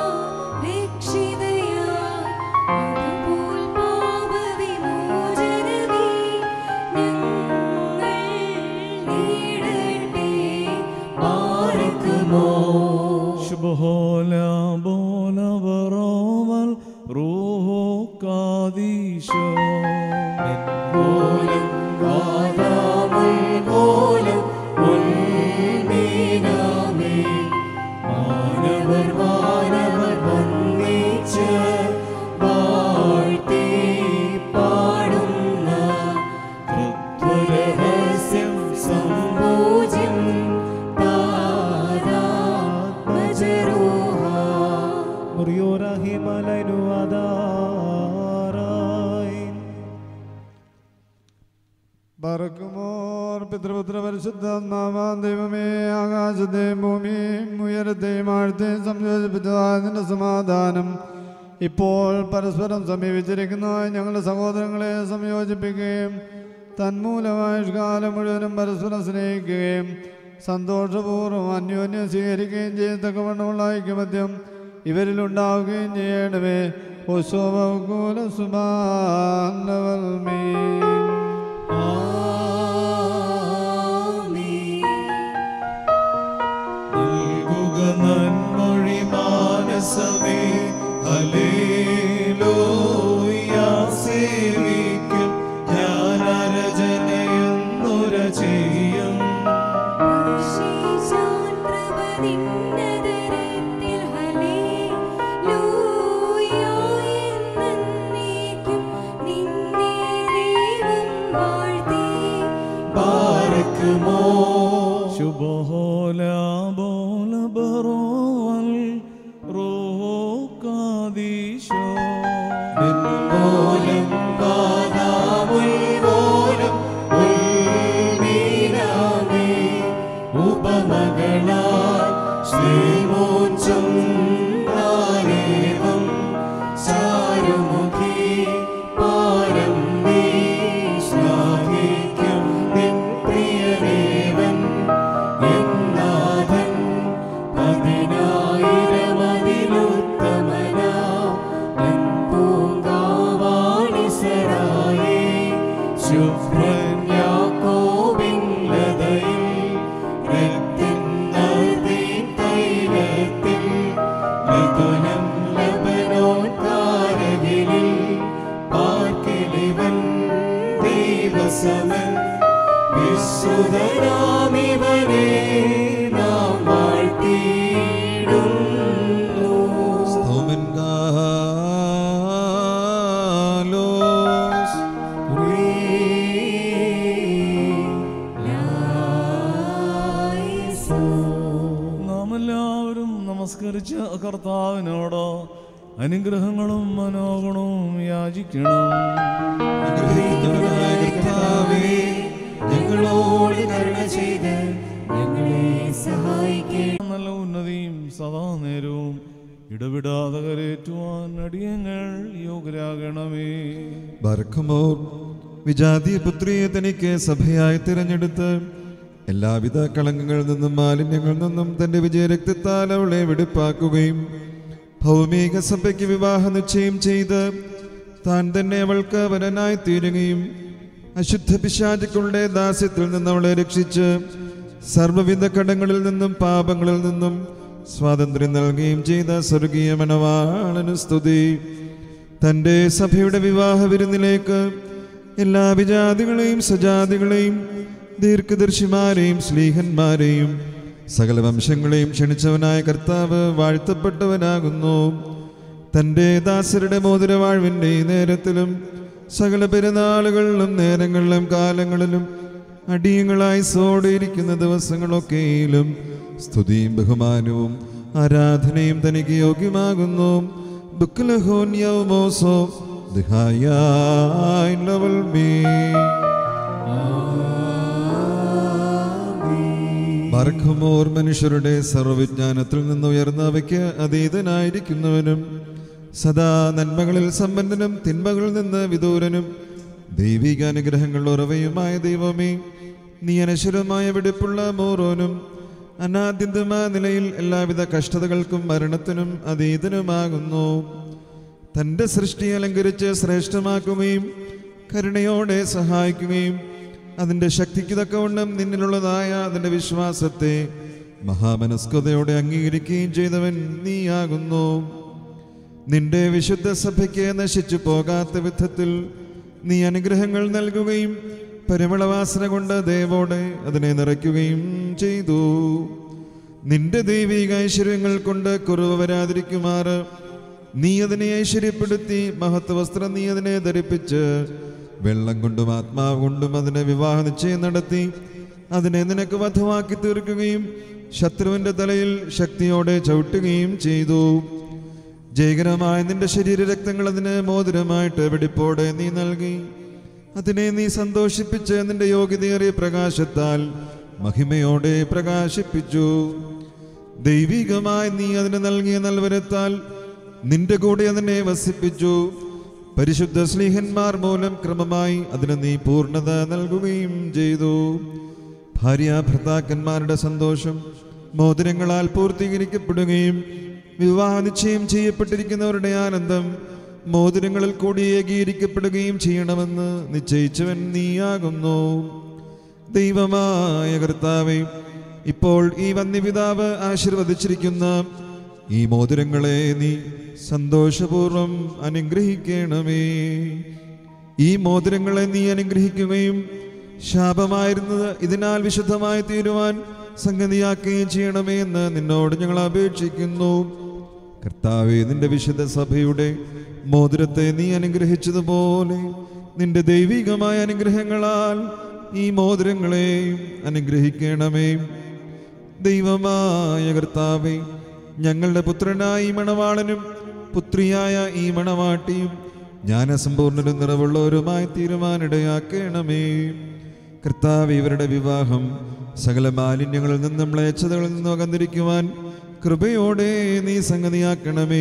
രക്ഷിതയാൽ. അതുപോൽ പാപവിമോചനമേ ഞങ്ങൾ നേടട്ടെ.
പാർക്കുമോ
ശുഭഹോല ബോല ബറോവൽ റൂഹോ കാദീശോ
പോലും വാദാമുൽ പോലും ഉൾമീനാമേ മാനവർ മാനവർ വന്ദിച്ച് വാഴ്ത്തി പാടുന്ന തൃത്വരഹസ്യം സംഭോജ്യം താരാത്മജരൂഹ മുറിയോരാഹി മലനു ആധാരായി
പറക്കുമോർ പിതൃപുത്ര പരിശുദ്ധാത്മാവാൻ ദൈവമേ ആകാശത്തെയും ഭൂമിയെയും ഉയരത്തെയും ആഴത്തെയും സംയോജിപ്പിച്ചതായ നിന്റെ സമാധാനം ഇപ്പോൾ പരസ്പരം സമീപിച്ചിരിക്കുന്ന ഞങ്ങളുടെ സഹോദരങ്ങളെ സംയോജിപ്പിക്കുകയും തന്മൂലമായുഷ്കാലം മുഴുവനും പരസ്പരം സ്നേഹിക്കുകയും സന്തോഷപൂർവ്വം അന്യോന്യം സ്വീകരിക്കുകയും ചെയ്യത്തക്കവണ്ണമുള്ള ഐക്യമത്യം ഇവരിലുണ്ടാവുകയും ചെയ്യണമേ ഉത്സവകൂല സുബാനവൽമീ
നൽകുക നന്മൊഴി മാനസമേ ഹല്ലേലൂയ സേവിക്കും ഞാൻ അരജനയെന്നുര ചെയ്യും
ശീശാൻ പ്രഭനിന്നതരത്തിൽ ഹല്ലേലൂയ എന്നേക്കും നിന്നെ ദൈവം വാഴ്ത്തി
പാർക്കുമോ
ശുഭഹോല ബോല ബറോവൽ റൂഹോ കാദീശോ
പോലും വാദാമുൽ പോലും ഉൾമീനാമേ ഉപമകളാൽ ശ്രീമോഞ്ചം നാരേവം ചാരുമുഖി പാരം നീ ശ്ലാഘിക്കും നിൻ പ്രിയദേവൻ എന്നാഥൻ പതിനായിരമതിലുത്തമനാ തൻ പൂങ്കാവാണിസരായേ ശുഭ്രൻ യാക്കോബിൻ ലതയിൽ രക്തൻ നദീൻ തൈലത്തിൽ ലതുലം ലബനോൻ കാരകിലിൽ പാർക്കിലിവൻ ദൈവസമൻ സുതനാമിവനെ നാം വാഴ്ത്തിയിടുന്നു
സ്തോമൻ കാലോസ്
നാം എല്ലാവരും നമസ്കരിച്ച കർത്താവിനോട് അനുഗ്രഹങ്ങളും മനോഗുണവും യാചിക്കണം
അനുഗ്രഹിക്കുന്നവനായ കർത്താവേ
ഞങ്ങളോട് കരുണ ചെയ്ത് ഞങ്ങളെ സഹായിക്കണം
നല്ല ഉന്നതിയും സദാ നേരവും ഇടവിടാതെ കരേറ്റുവാൻ അടിയങ്ങൾ യോഗ്യരാകണമേ
ബർഖമോർ വിജാതീയ പുത്രിയെ തനിക്ക് സഭയായി തിരഞ്ഞെടുത്ത് എല്ലാവിധ കളങ്കങ്ങളിൽ നിന്നും മാലിന്യങ്ങളിൽ നിന്നും തന്റെ വിജയരക്തത്താൽ അവളെ വെടിപ്പാക്കുകയും ഭൗമിക സഭയ്ക്ക് വിവാഹ നിശ്ചയം ചെയ്ത് താൻ തന്നെ അവൾക്ക് വരനായി തീരുകയും അശുദ്ധ പിശാചുക്കളുടെ ദാസ്യത്തിൽ നിന്ന് അവളെ രക്ഷിച്ച് സർവ്വവിധ കടങ്ങളിൽ നിന്നും പാപങ്ങളിൽ നിന്നും സ്വാതന്ത്ര്യം നൽകുകയും ചെയ്ത സ്വർഗീയ മണവാളനു സ്തുതി തൻ്റെ സഭയുടെ വിവാഹ വിരുന്നിലേക്ക് എല്ലാ വിജാതികളെയും സജാതികളെയും ദീർഘദർശിമാരെയും സ്ലീഹന്മാരെയും സകല വംശങ്ങളെയും ക്ഷണിച്ചവനായ കർത്താവ് വാഴ്ത്തപ്പെട്ടവനാകുന്നു തൻ്റെ ദാസരുടെ മോതിരവാഴ്വിൻ്റെ ഈ നേരത്തിലും സകല പെരുന്നാളുകളിലും നേരങ്ങളിലും കാലങ്ങളിലും അടിയങ്ങളായി സോടിയിരിക്കുന്ന ദിവസങ്ങളൊക്കെയിലും സ്തുതിയും ബഹുമാനവും ആരാധനയും തനിക്ക് യോഗ്യമാകുന്നു ബുക്കലഹോൻ യൗമോസോ ദിഹായായ് ലവൽ മീ ബർഖമോർ മനുഷ്യരുടെ സർവവിജ്ഞാനത്തിൽ നിന്ന് ഉയർന്നവയ്ക്ക് അതീതനായിരിക്കുന്നവനും സദാ നന്മകളിൽ സമ്പന്നനും തിന്മകളിൽ നിന്ന് വിദൂരനും ദൈവിക അനുഗ്രഹങ്ങൾ ഉറവയുമായ ദൈവമേ നീ അനശ്വരമായ വെടിപ്പുള്ള മോറോനും അനാദ്യന്തമായ നിലയിൽ എല്ലാവിധ കഷ്ടതകൾക്കും മരണത്തിനും അതീതനുമാകുന്നു തൻ്റെ സൃഷ്ടി അലങ്കരിച്ച് ശ്രേഷ്ഠമാക്കുകയും കരുണയോടെ സഹായിക്കുകയും അതിൻ്റെ ശക്തിക്ക് തക്കവണ്ണം നിന്നിലുള്ളതായ അതിൻ്റെ വിശ്വാസത്തെ മഹാമനസ്കതയോടെ അംഗീകരിക്കുകയും ചെയ്തവൻ നീയാകുന്നു നിന്റെ വിശുദ്ധ സഭയ്ക്ക് നശിച്ചു പോകാത്ത വിധത്തിൽ നീ അനുഗ്രഹങ്ങൾ നൽകുകയും പരിമളവാസന കൊണ്ട് ദേവോടെ അതിനെ നിറയ്ക്കുകയും ചെയ്തു നിന്റെ ദൈവിക ഐശ്വര്യങ്ങൾ കൊണ്ട് കുറവ് വരാതിരിക്കുമാറ് നീ അതിനെ ഐശ്വര്യപ്പെടുത്തി മഹത്വ വസ്ത്രം നീ അതിനെ ധരിപ്പിച്ച് വെള്ളം കൊണ്ടും ആത്മാവ് കൊണ്ടും അതിനെ വിവാഹ നിശ്ചയം നടത്തി അതിനെ നിനക്ക് വധമാക്കി തീർക്കുകയും ശത്രുവിന്റെ തലയിൽ ശക്തിയോടെ ചവിട്ടുകയും ചെയ്തു ജയകരമായ നിന്റെ ശരീര രക്തങ്ങൾ അതിന് മോതിരമായിട്ട് വെടിപ്പോടെ നീ നൽകി അതിനെ നീ സന്തോഷിപ്പിച്ച് നിന്റെ യോഗ്യതയേറിയ പ്രകാശത്താൽ മഹിമയോടെ പ്രകാശിപ്പിച്ചു ദൈവികമായി നീ അതിന് നൽകിയ നൽവരത്താൽ നിന്റെ കൂടെ അതിനെ വസിപ്പിച്ചു പരിശുദ്ധ സ്ലീഹന്മാർ മൂലം ക്രമമായി അതിന് നീ പൂർണ്ണത നൽകുകയും ചെയ്തു ഭാര്യ ഭർത്താക്കന്മാരുടെ സന്തോഷം മോതിരങ്ങളാൽ പൂർത്തീകരിക്കപ്പെടുകയും വിവാഹ നിശ്ചയം ചെയ്യപ്പെട്ടിരിക്കുന്നവരുടെ ആനന്ദം മോതിരങ്ങളിൽ കൂടി ഏകീകരിക്കപ്പെടുകയും ചെയ്യണമെന്ന് നിശ്ചയിച്ചവൻ നീയാകുന്നു ദൈവമായ കർത്താവെ ഇപ്പോൾ ഈ വന്യപിതാവ് ആശീർവദിച്ചിരിക്കുന്ന ഈ മോതിരങ്ങളെ നീ സന്തോഷപൂർവം അനുഗ്രഹിക്കണമേ ഈ മോതിരങ്ങളെ നീ അനുഗ്രഹിക്കുകയും ശാപമായിരുന്നത് ഇതിനാൽ വിശുദ്ധമായി തീരുവാൻ സംഗതിയാക്കുകയും ചെയ്യണമേ എന്ന് നിന്നോട് ഞങ്ങൾ അപേക്ഷിക്കുന്നു കർത്താവെ നിന്റെ വിശുദ്ധ സഭയുടെ മോതിരത്തെ നീ അനുഗ്രഹിച്ചതുപോലെ നിന്റെ ദൈവികമായ അനുഗ്രഹങ്ങളാൽ ഈ മോതിരങ്ങളെ അനുഗ്രഹിക്കണമേ ദൈവമായ കർത്താവെ ഞങ്ങളുടെ പുത്രനായ ഈ മണവാളനും പുത്രിയായ ഈ മണവാട്ടിയും ജ്ഞാനസമ്പൂർണ്ണരും നിറവുള്ളവരുമായി തീരുമാനിടയാക്കണമേ കർത്താവ് ഇവരുടെ വിവാഹം സകല മാലിന്യങ്ങളിൽ നിന്നും മ്ലേച്ഛതകളിൽ നിന്നും അകന്നിരിക്കുവാൻ കൃപയോടെ നീ സംഗതിയാക്കണമേ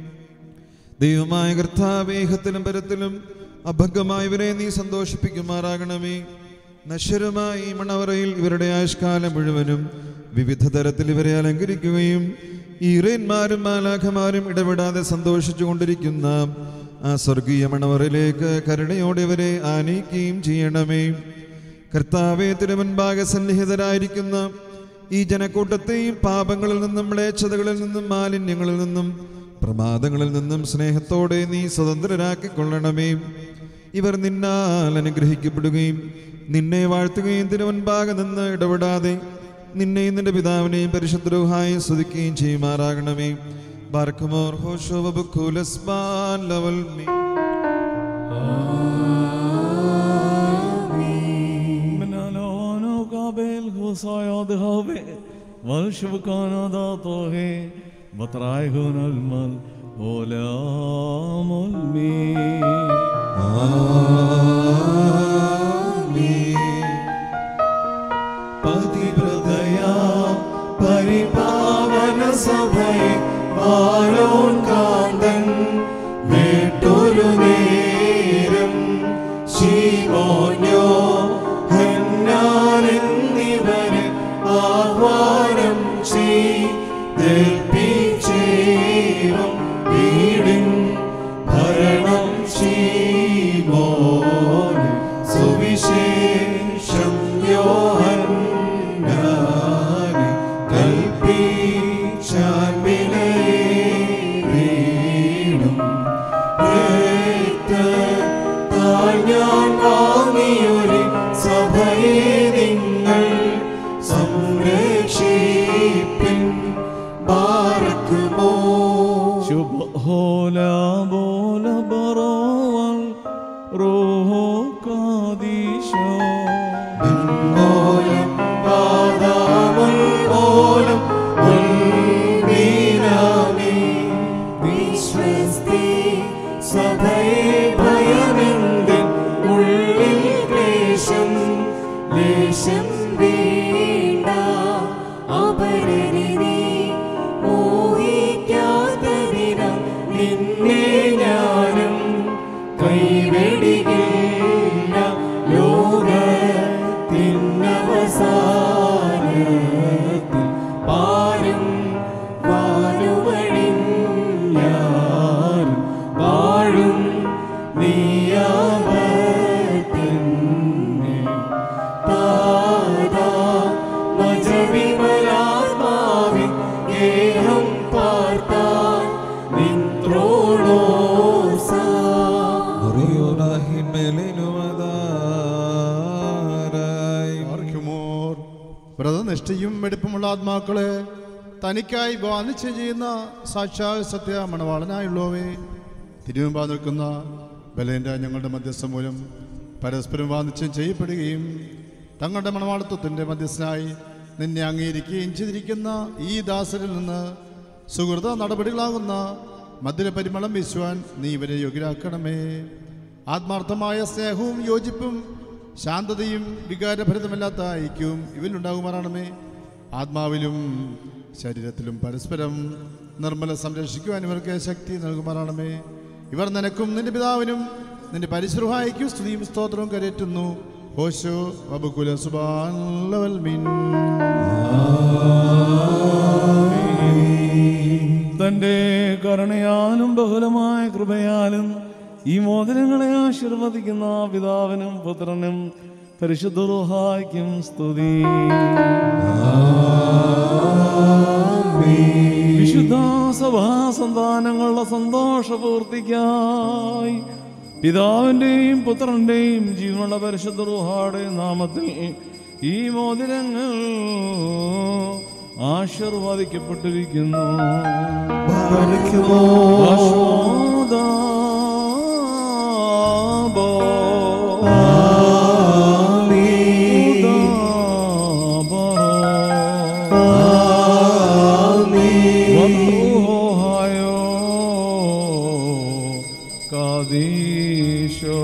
ദൈവമായ കർത്താവേഹത്തിലും പരത്തിലും അഭംഗമായവരെ നീ സന്തോഷിപ്പിക്കുമാറാകണമേ നശ്വരമായ ഈ മണവറയിൽ ഇവരുടെ ആയുഷ്കാലം മുഴുവനും വിവിധ തരത്തിൽ ഇവരെ അലങ്കരിക്കുകയും ഈറേന്മാരും മാലാഖമാരും ഇടപെടാതെ സന്തോഷിച്ചു കൊണ്ടിരിക്കുന്ന ആ സ്വർഗീയ മണവറയിലേക്ക് കരുണയോടെ ഇവരെ ആനയിക്കുകയും ചെയ്യണമേ കർത്താവെ തിരുമുൻപാകെ സന്നിഹിതരായിരിക്കുന്ന ഈ ജനക്കൂട്ടത്തെയും പാപങ്ങളിൽ നിന്നും മ്ലേച്ഛതകളിൽ നിന്നും മാലിന്യങ്ങളിൽ നിന്നും പ്രമാദങ്ങളിൽ നിന്നും സ്നേഹത്തോടെ നീ സ്വതന്ത്രരാക്കിക്കൊള്ളണമേ
ഇവർ നിന്നാൽ അനുഗ്രഹിക്കപ്പെടുകയും നിന്നെ വാഴ്ത്തുകയും തിരുവൻപാകെ നിന്ന് ഇടപെടാതെ നിന്നെയും നിന്റെ പിതാവിനെയും പരിശുദ്ധരൂഹായി സ്തുതിക്കുകയും ചെയ്യുമാറാകണമേ ബാർക്കുമോർ ഹോഷോ വബുക്കുലസ്ബാൻ ലവൽ മീ
منالانو قابل خصايا ذهبه والشبكان ضاطه بطرايهن المال غلام المين
പതിവ്രതയാ പരിപാവന സഭയെ വാഴോൻ കാന്തൻ വേട്ടൊരു നേരം ശീമോന്യോ ഹന്നാൻ എന്നിവരെ ആഹ്വാനം ചെയ്തേൽപ്പിച്ചേവം വീടിൻ ഭരണം ശീമോന് സുവിശേഷം യോഹന്നാനെ കൽപ്പിച്ചാൻ വിലയേറിയിടും രക്തത്താൽ ഞാൻ വാങ്ങിയൊരു സഭയെ നിങ്ങൾ സംരക്ഷിപ്പിൻ ബാർക്കുമോ
شبهولا بولا بروال روحو قاديشو
ഓലം പാതാമുൽ ഓലം ഉൽമീനാമി വിശ്വസ്തി സഭയെ ഭയമെന്തിൻ ഉള്ളിൽ ക്ലേശം ലേശം വേണ്ട അപരനെ നീ മോഹിക്കാത്തതിനം നിന്നെ ഞാനും കൈവെടികില്ല ലോകത്തിനവസാനത്തിൽ പാരും വാനുവഴിഞ്ഞാലും വാഴും നീയാവത്തന്നെ താതാ മജവിമലാത്മാവിൻ ഗേഹം പാർത്താൻ നിന്ത്രോണോസാ
ആർക്കുമോർ വ്രതനിഷ്ഠയും വെടുപ്പുമുള്ള ആത്മാക്കളെ തനിക്കായി വാദിച്ച് ചെയ്യുന്ന സാക്ഷാൽ സത്യ മണവാളനായുള്ളവേ തിരുമുമ്പാ നിൽക്കുന്ന ബലേൻ്റെ ഞങ്ങളുടെ മധ്യസ്ഥം മൂലം പരസ്പരം വാദിച്ചും ചെയ്യപ്പെടുകയും തങ്ങളുടെ മണവാളത്വത്തിൻ്റെ മധ്യസ്ഥനായി നിന്നെ അംഗീകരിക്കുകയും ചെയ്തിരിക്കുന്ന ഈ ദാസരിൽ നിന്ന് സുഹൃത നടപടികളാകുന്ന മധുര പരിമളം വീശുവാൻ നീ ഇവരെ യോഗ്യരാക്കണമേ ആത്മാർത്ഥമായ സ്നേഹവും യോജിപ്പും ശാന്തതയും വികാരഭരിതമല്ലാത്ത ഐക്യവും ഇവയിലുണ്ടാകുമാറാണമേ ആത്മാവിലും ശരീരത്തിലും പരസ്പരം നിർമ്മല സംരക്ഷിക്കുവാൻ ഇവർക്ക് ശക്തി നൽകുമാറാണമേ ഇവർ നിനക്കും നിന്റെ പിതാവിനും നിന്റെ പരിശ്രഹായിക്കും സ്തുതിയും സ്തോത്രവും കരയറ്റുന്നു ഹോശോ വബുകുല സുബാൻ മീൻ
തന്റെ കരുണയാലും ബഹുലമായ കൃപയാലും ഈ മോതിരങ്ങളെ ആശീർവദിക്കുന്ന പിതാവിനും പുത്രനും പരിശുദ്ധ റുഹായ്ക്കും സ്തുതി വിശുദ്ധ സഭാ സന്താനങ്ങളുടെ സന്തോഷപൂർത്തിക്കായി പിതാവിൻ്റെയും പുത്രൻ്റെയും ജീവനുള്ള പരിശുദ്ധ റുഹായുടെ നാമത്തിൽ ഈ മോതിരങ്ങൾ ആശീർവദിക്കപ്പെട്ടിരിക്കുന്നു ആശ്വാദാബോ. വന്നുഹായോ കാദീശോ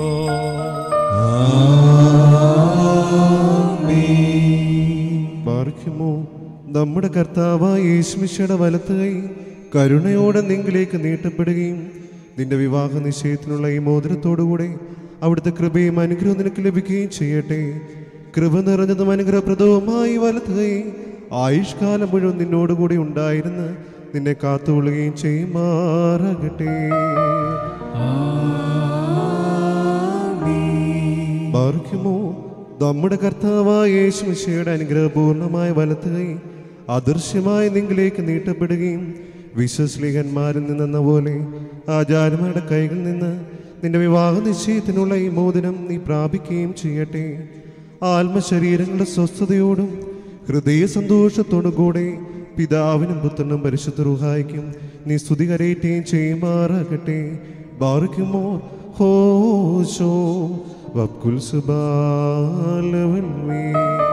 പാർക്കുമോ നമ്മുടെ കർത്താവായ യേശുമിശയുടെ വലത്ത് കൈ കരുണയോടെ നിങ്കിലേക്ക് നീട്ടപ്പെടുകയും നിന്റെ വിവാഹ നിശ്ചയത്തിനുള്ള ഈ മോതിരത്തോടുകൂടെ അവിടുത്തെ കൃപയും അനുഗ്രഹവും നിനക്ക് ലഭിക്കുകയും ചെയ്യട്ടെ കൃപ നിറഞ്ഞതും അനുഗ്രഹപ്രദവുമായി വലത്ത് കൈ ആയുഷ്കാലം മുഴുവൻ നിന്നോടുകൂടി ഉണ്ടായിരുന്ന് നിന്നെ കാത്തുകൊള്ളുകയും ചെയ്യുമാറാകട്ടെ ബാർക്കുമോ നമ്മുടെ കർത്താവായ യേശുമിശയുടെ അനുഗ്രഹപൂർണമായ വലത്ത് കൈ അദൃശ്യമായ നിങ്കിലേക്ക് നീട്ടപ്പെടുകയും വിശ്വസ്ലിഹന്മാരിൽ നിന്നെന്ന പോലെ ആചാര്യമാരുടെ കൈകളിൽ നിന്ന് നിന്റെ വിവാഹ നിശ്ചയത്തിനുള്ള ഈ മോദനം നീ പ്രാപിക്കുകയും ചെയ്യട്ടെ ആത്മശരീരങ്ങളുടെ സ്വസ്ഥതയോടും ഹൃദയ സന്തോഷത്തോടും കൂടെ പിതാവിനും പുത്രനും പരിശുദ്ധ റുഹായിക്കും നീ സ്തുതി കരയറ്റുകയും ചെയ്യുമാറാകട്ടെ ബാറിക്കുമോ ഹോശോ വക്കുൽ സുബാലവൽമേ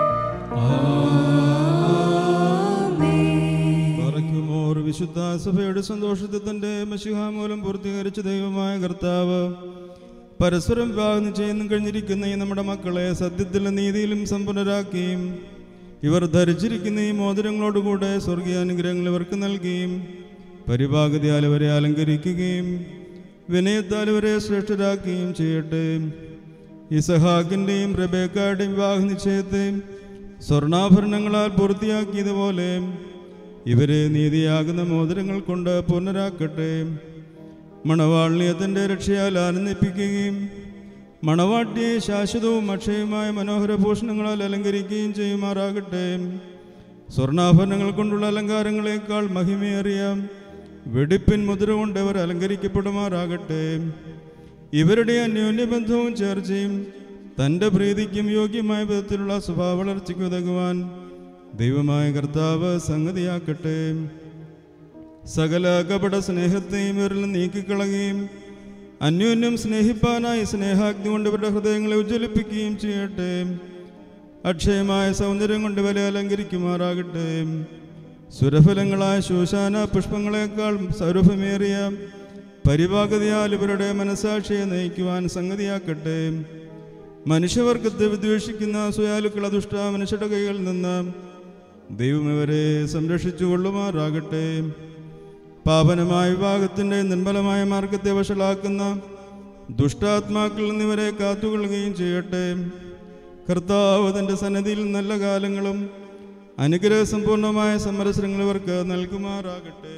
പറയ്ക്കുമോർ വിശുദ്ധ സഭയുടെ സന്തോഷത്തെ തന്റെ മഷിഹ മൂലം പൂർത്തീകരിച്ച ദൈവമായ കർത്താവ് പരസ്പരം വിവാഹം ചെയ്യുന്നു കഴിഞ്ഞിരിക്കുന്ന ഈ നമ്മുടെ മക്കളെ സത്യത്തിലും നീതിയിലും സമ്പന്നരാക്കുകയും ഇവർ ധരിച്ചിരിക്കുന്ന ഈ മോതിരങ്ങളോടുകൂടെ സ്വർഗീയ അനുഗ്രഹങ്ങൾ ഇവർക്ക് നൽകുകയും പരിഭാഗതിയാൽ ഇവരെ അലങ്കരിക്കുകയും വിനയത്താൽ ഇവരെ ശ്രേഷ്ഠരാക്കുകയും ചെയ്യട്ടെ ഇസഹാക്കിൻ്റെയും റബേക്കയുടെയും വിവാഹ നിശ്ചയത്തെയും സ്വർണ്ണാഭരണങ്ങളാൽ പൂർത്തിയാക്കിയതുപോലെ ഇവരെ നീതിയാകുന്ന മോതിരങ്ങൾ കൊണ്ട് പുനരാക്കട്ടെ മണവാളിനെ തൻ്റെ രക്ഷയാൽ ആനന്ദിപ്പിക്കുകയും മണവാട്ടിയെ ശാശ്വതവും അക്ഷയവുമായ മനോഹര ഭൂഷണങ്ങളാൽ അലങ്കരിക്കുകയും ചെയ്യുമാറാകട്ടെ സ്വർണ്ണാഭരണങ്ങൾ കൊണ്ടുള്ള അലങ്കാരങ്ങളെക്കാൾ മഹിമയേറിയ വെടിപ്പിൻ മുദ്ര കൊണ്ട് അവർ അലങ്കരിക്കപ്പെടുമാറാകട്ടെ ഇവരുടെ അന്യോന്യബന്ധവും ചേർച്ചയും തൻ്റെ പ്രീതിക്കും യോഗ്യമായ വിധത്തിലുള്ള സ്വഭാവ വളർച്ചയ്ക്ക് ഉതകുവാൻ ദൈവമായ കർത്താവ് സംഗതിയാക്കട്ടെ സകല കപട സ്നേഹത്തെയും ഇവരിൽ നീക്കിക്കളയുകയും അന്യോന്യം സ്നേഹിപ്പാനായി സ്നേഹാഗ്നി കൊണ്ട് ഇവരുടെ ഹൃദയങ്ങളെ ഉജ്ജ്വലിപ്പിക്കുകയും ചെയ്യട്ടെ അക്ഷയമായ സൗന്ദര്യം കൊണ്ട് ഇവരെ അലങ്കരിക്കുമാറാകട്ടെ സുരഫലങ്ങളായ ശൂശാന പുഷ്പങ്ങളെക്കാൾ സൗരഭമേറിയ പരിപാകതയാൽ ഇവരുടെ മനസാക്ഷിയെ നയിക്കുവാൻ സംഗതിയാക്കട്ടെ മനുഷ്യവർഗത്തെ വിദ്വേഷിക്കുന്ന സ്വയാലുക്കള ദുഷ്ട മനുഷ്യരുടെ കൈകളിൽ നിന്ന് ദൈവം ഇവരെ സംരക്ഷിച്ചു കൊള്ളുമാറാകട്ടെ പാപനമായ വിഭാഗത്തിൻ്റെ നിർമ്മലമായ മാർഗത്തെ വഷളാക്കുന്ന ദുഷ്ടാത്മാക്കളിൽ നിന്ന് ഇവരെ കാത്തുകൊള്ളുകയും ചെയ്യട്ടെ കർത്താവ് തൻ്റെ സന്നദ്ധിയിൽ നല്ല കാലങ്ങളും അനുഗ്രഹസമ്പൂർണമായ സമരസരങ്ങൾ ഇവർക്ക് നൽകുമാറാകട്ടെ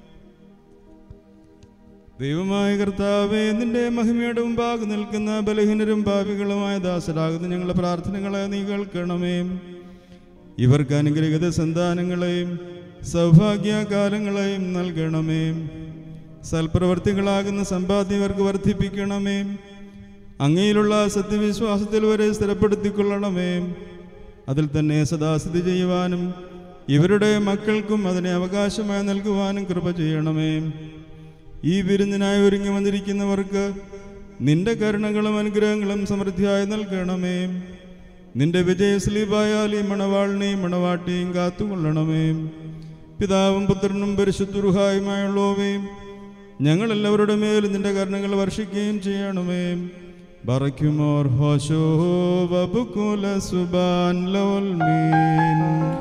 ദൈവമായ കർത്താവേ നിന്റെ മഹിമയുടെ മുമ്പാകെ നിൽക്കുന്ന ബലഹീനരും പാപികളുമായ ദാസരാകുന്ന ഞങ്ങളുടെ പ്രാർത്ഥനകളെ നീ കേൾക്കണമേ ഇവർക്ക് അനുഗ്രഹിത സന്താനങ്ങളെയും സൗഭാഗ്യകാലങ്ങളെയും നൽകണമേ സൽപ്രവർത്തികളാകുന്ന സമ്പാദ്യം ഇവർക്ക് വർദ്ധിപ്പിക്കണമേ അങ്ങയിലുള്ള സത്യവിശ്വാസത്തിൽ വരെ സ്ഥിരപ്പെടുത്തിക്കൊള്ളണമേ അതിൽ തന്നെ സദാസ്ഥിതി ചെയ്യുവാനും ഇവരുടെ മക്കൾക്കും അതിനെ അവകാശമായി നൽകുവാനും കൃപ ചെയ്യണമേ ഈ വിരുന്നിനായി ഒരുങ്ങി വന്നിരിക്കുന്നവർക്ക് നിന്റെ കരുണകളും അനുഗ്രഹങ്ങളും സമൃദ്ധിയായി നൽകണമേ നിന്റെ വിജയസ്ലീപായാൽ ഈ മണവാളിനെയും മണവാട്ടിയും കാത്തുകൊള്ളണമേ പിതാവും പുത്രനും പരിശുദ്ധുഹായുമായുള്ളവേ ഞങ്ങളെല്ലാവരുടെ മേലും നിന്റെ കരുണകൾ വർഷിക്കുകയും ചെയ്യണമേ ബറയ്ക്കുമോർ ഹോശോ ബബുക്കുല സുബാൻ ലോൽ മീൻ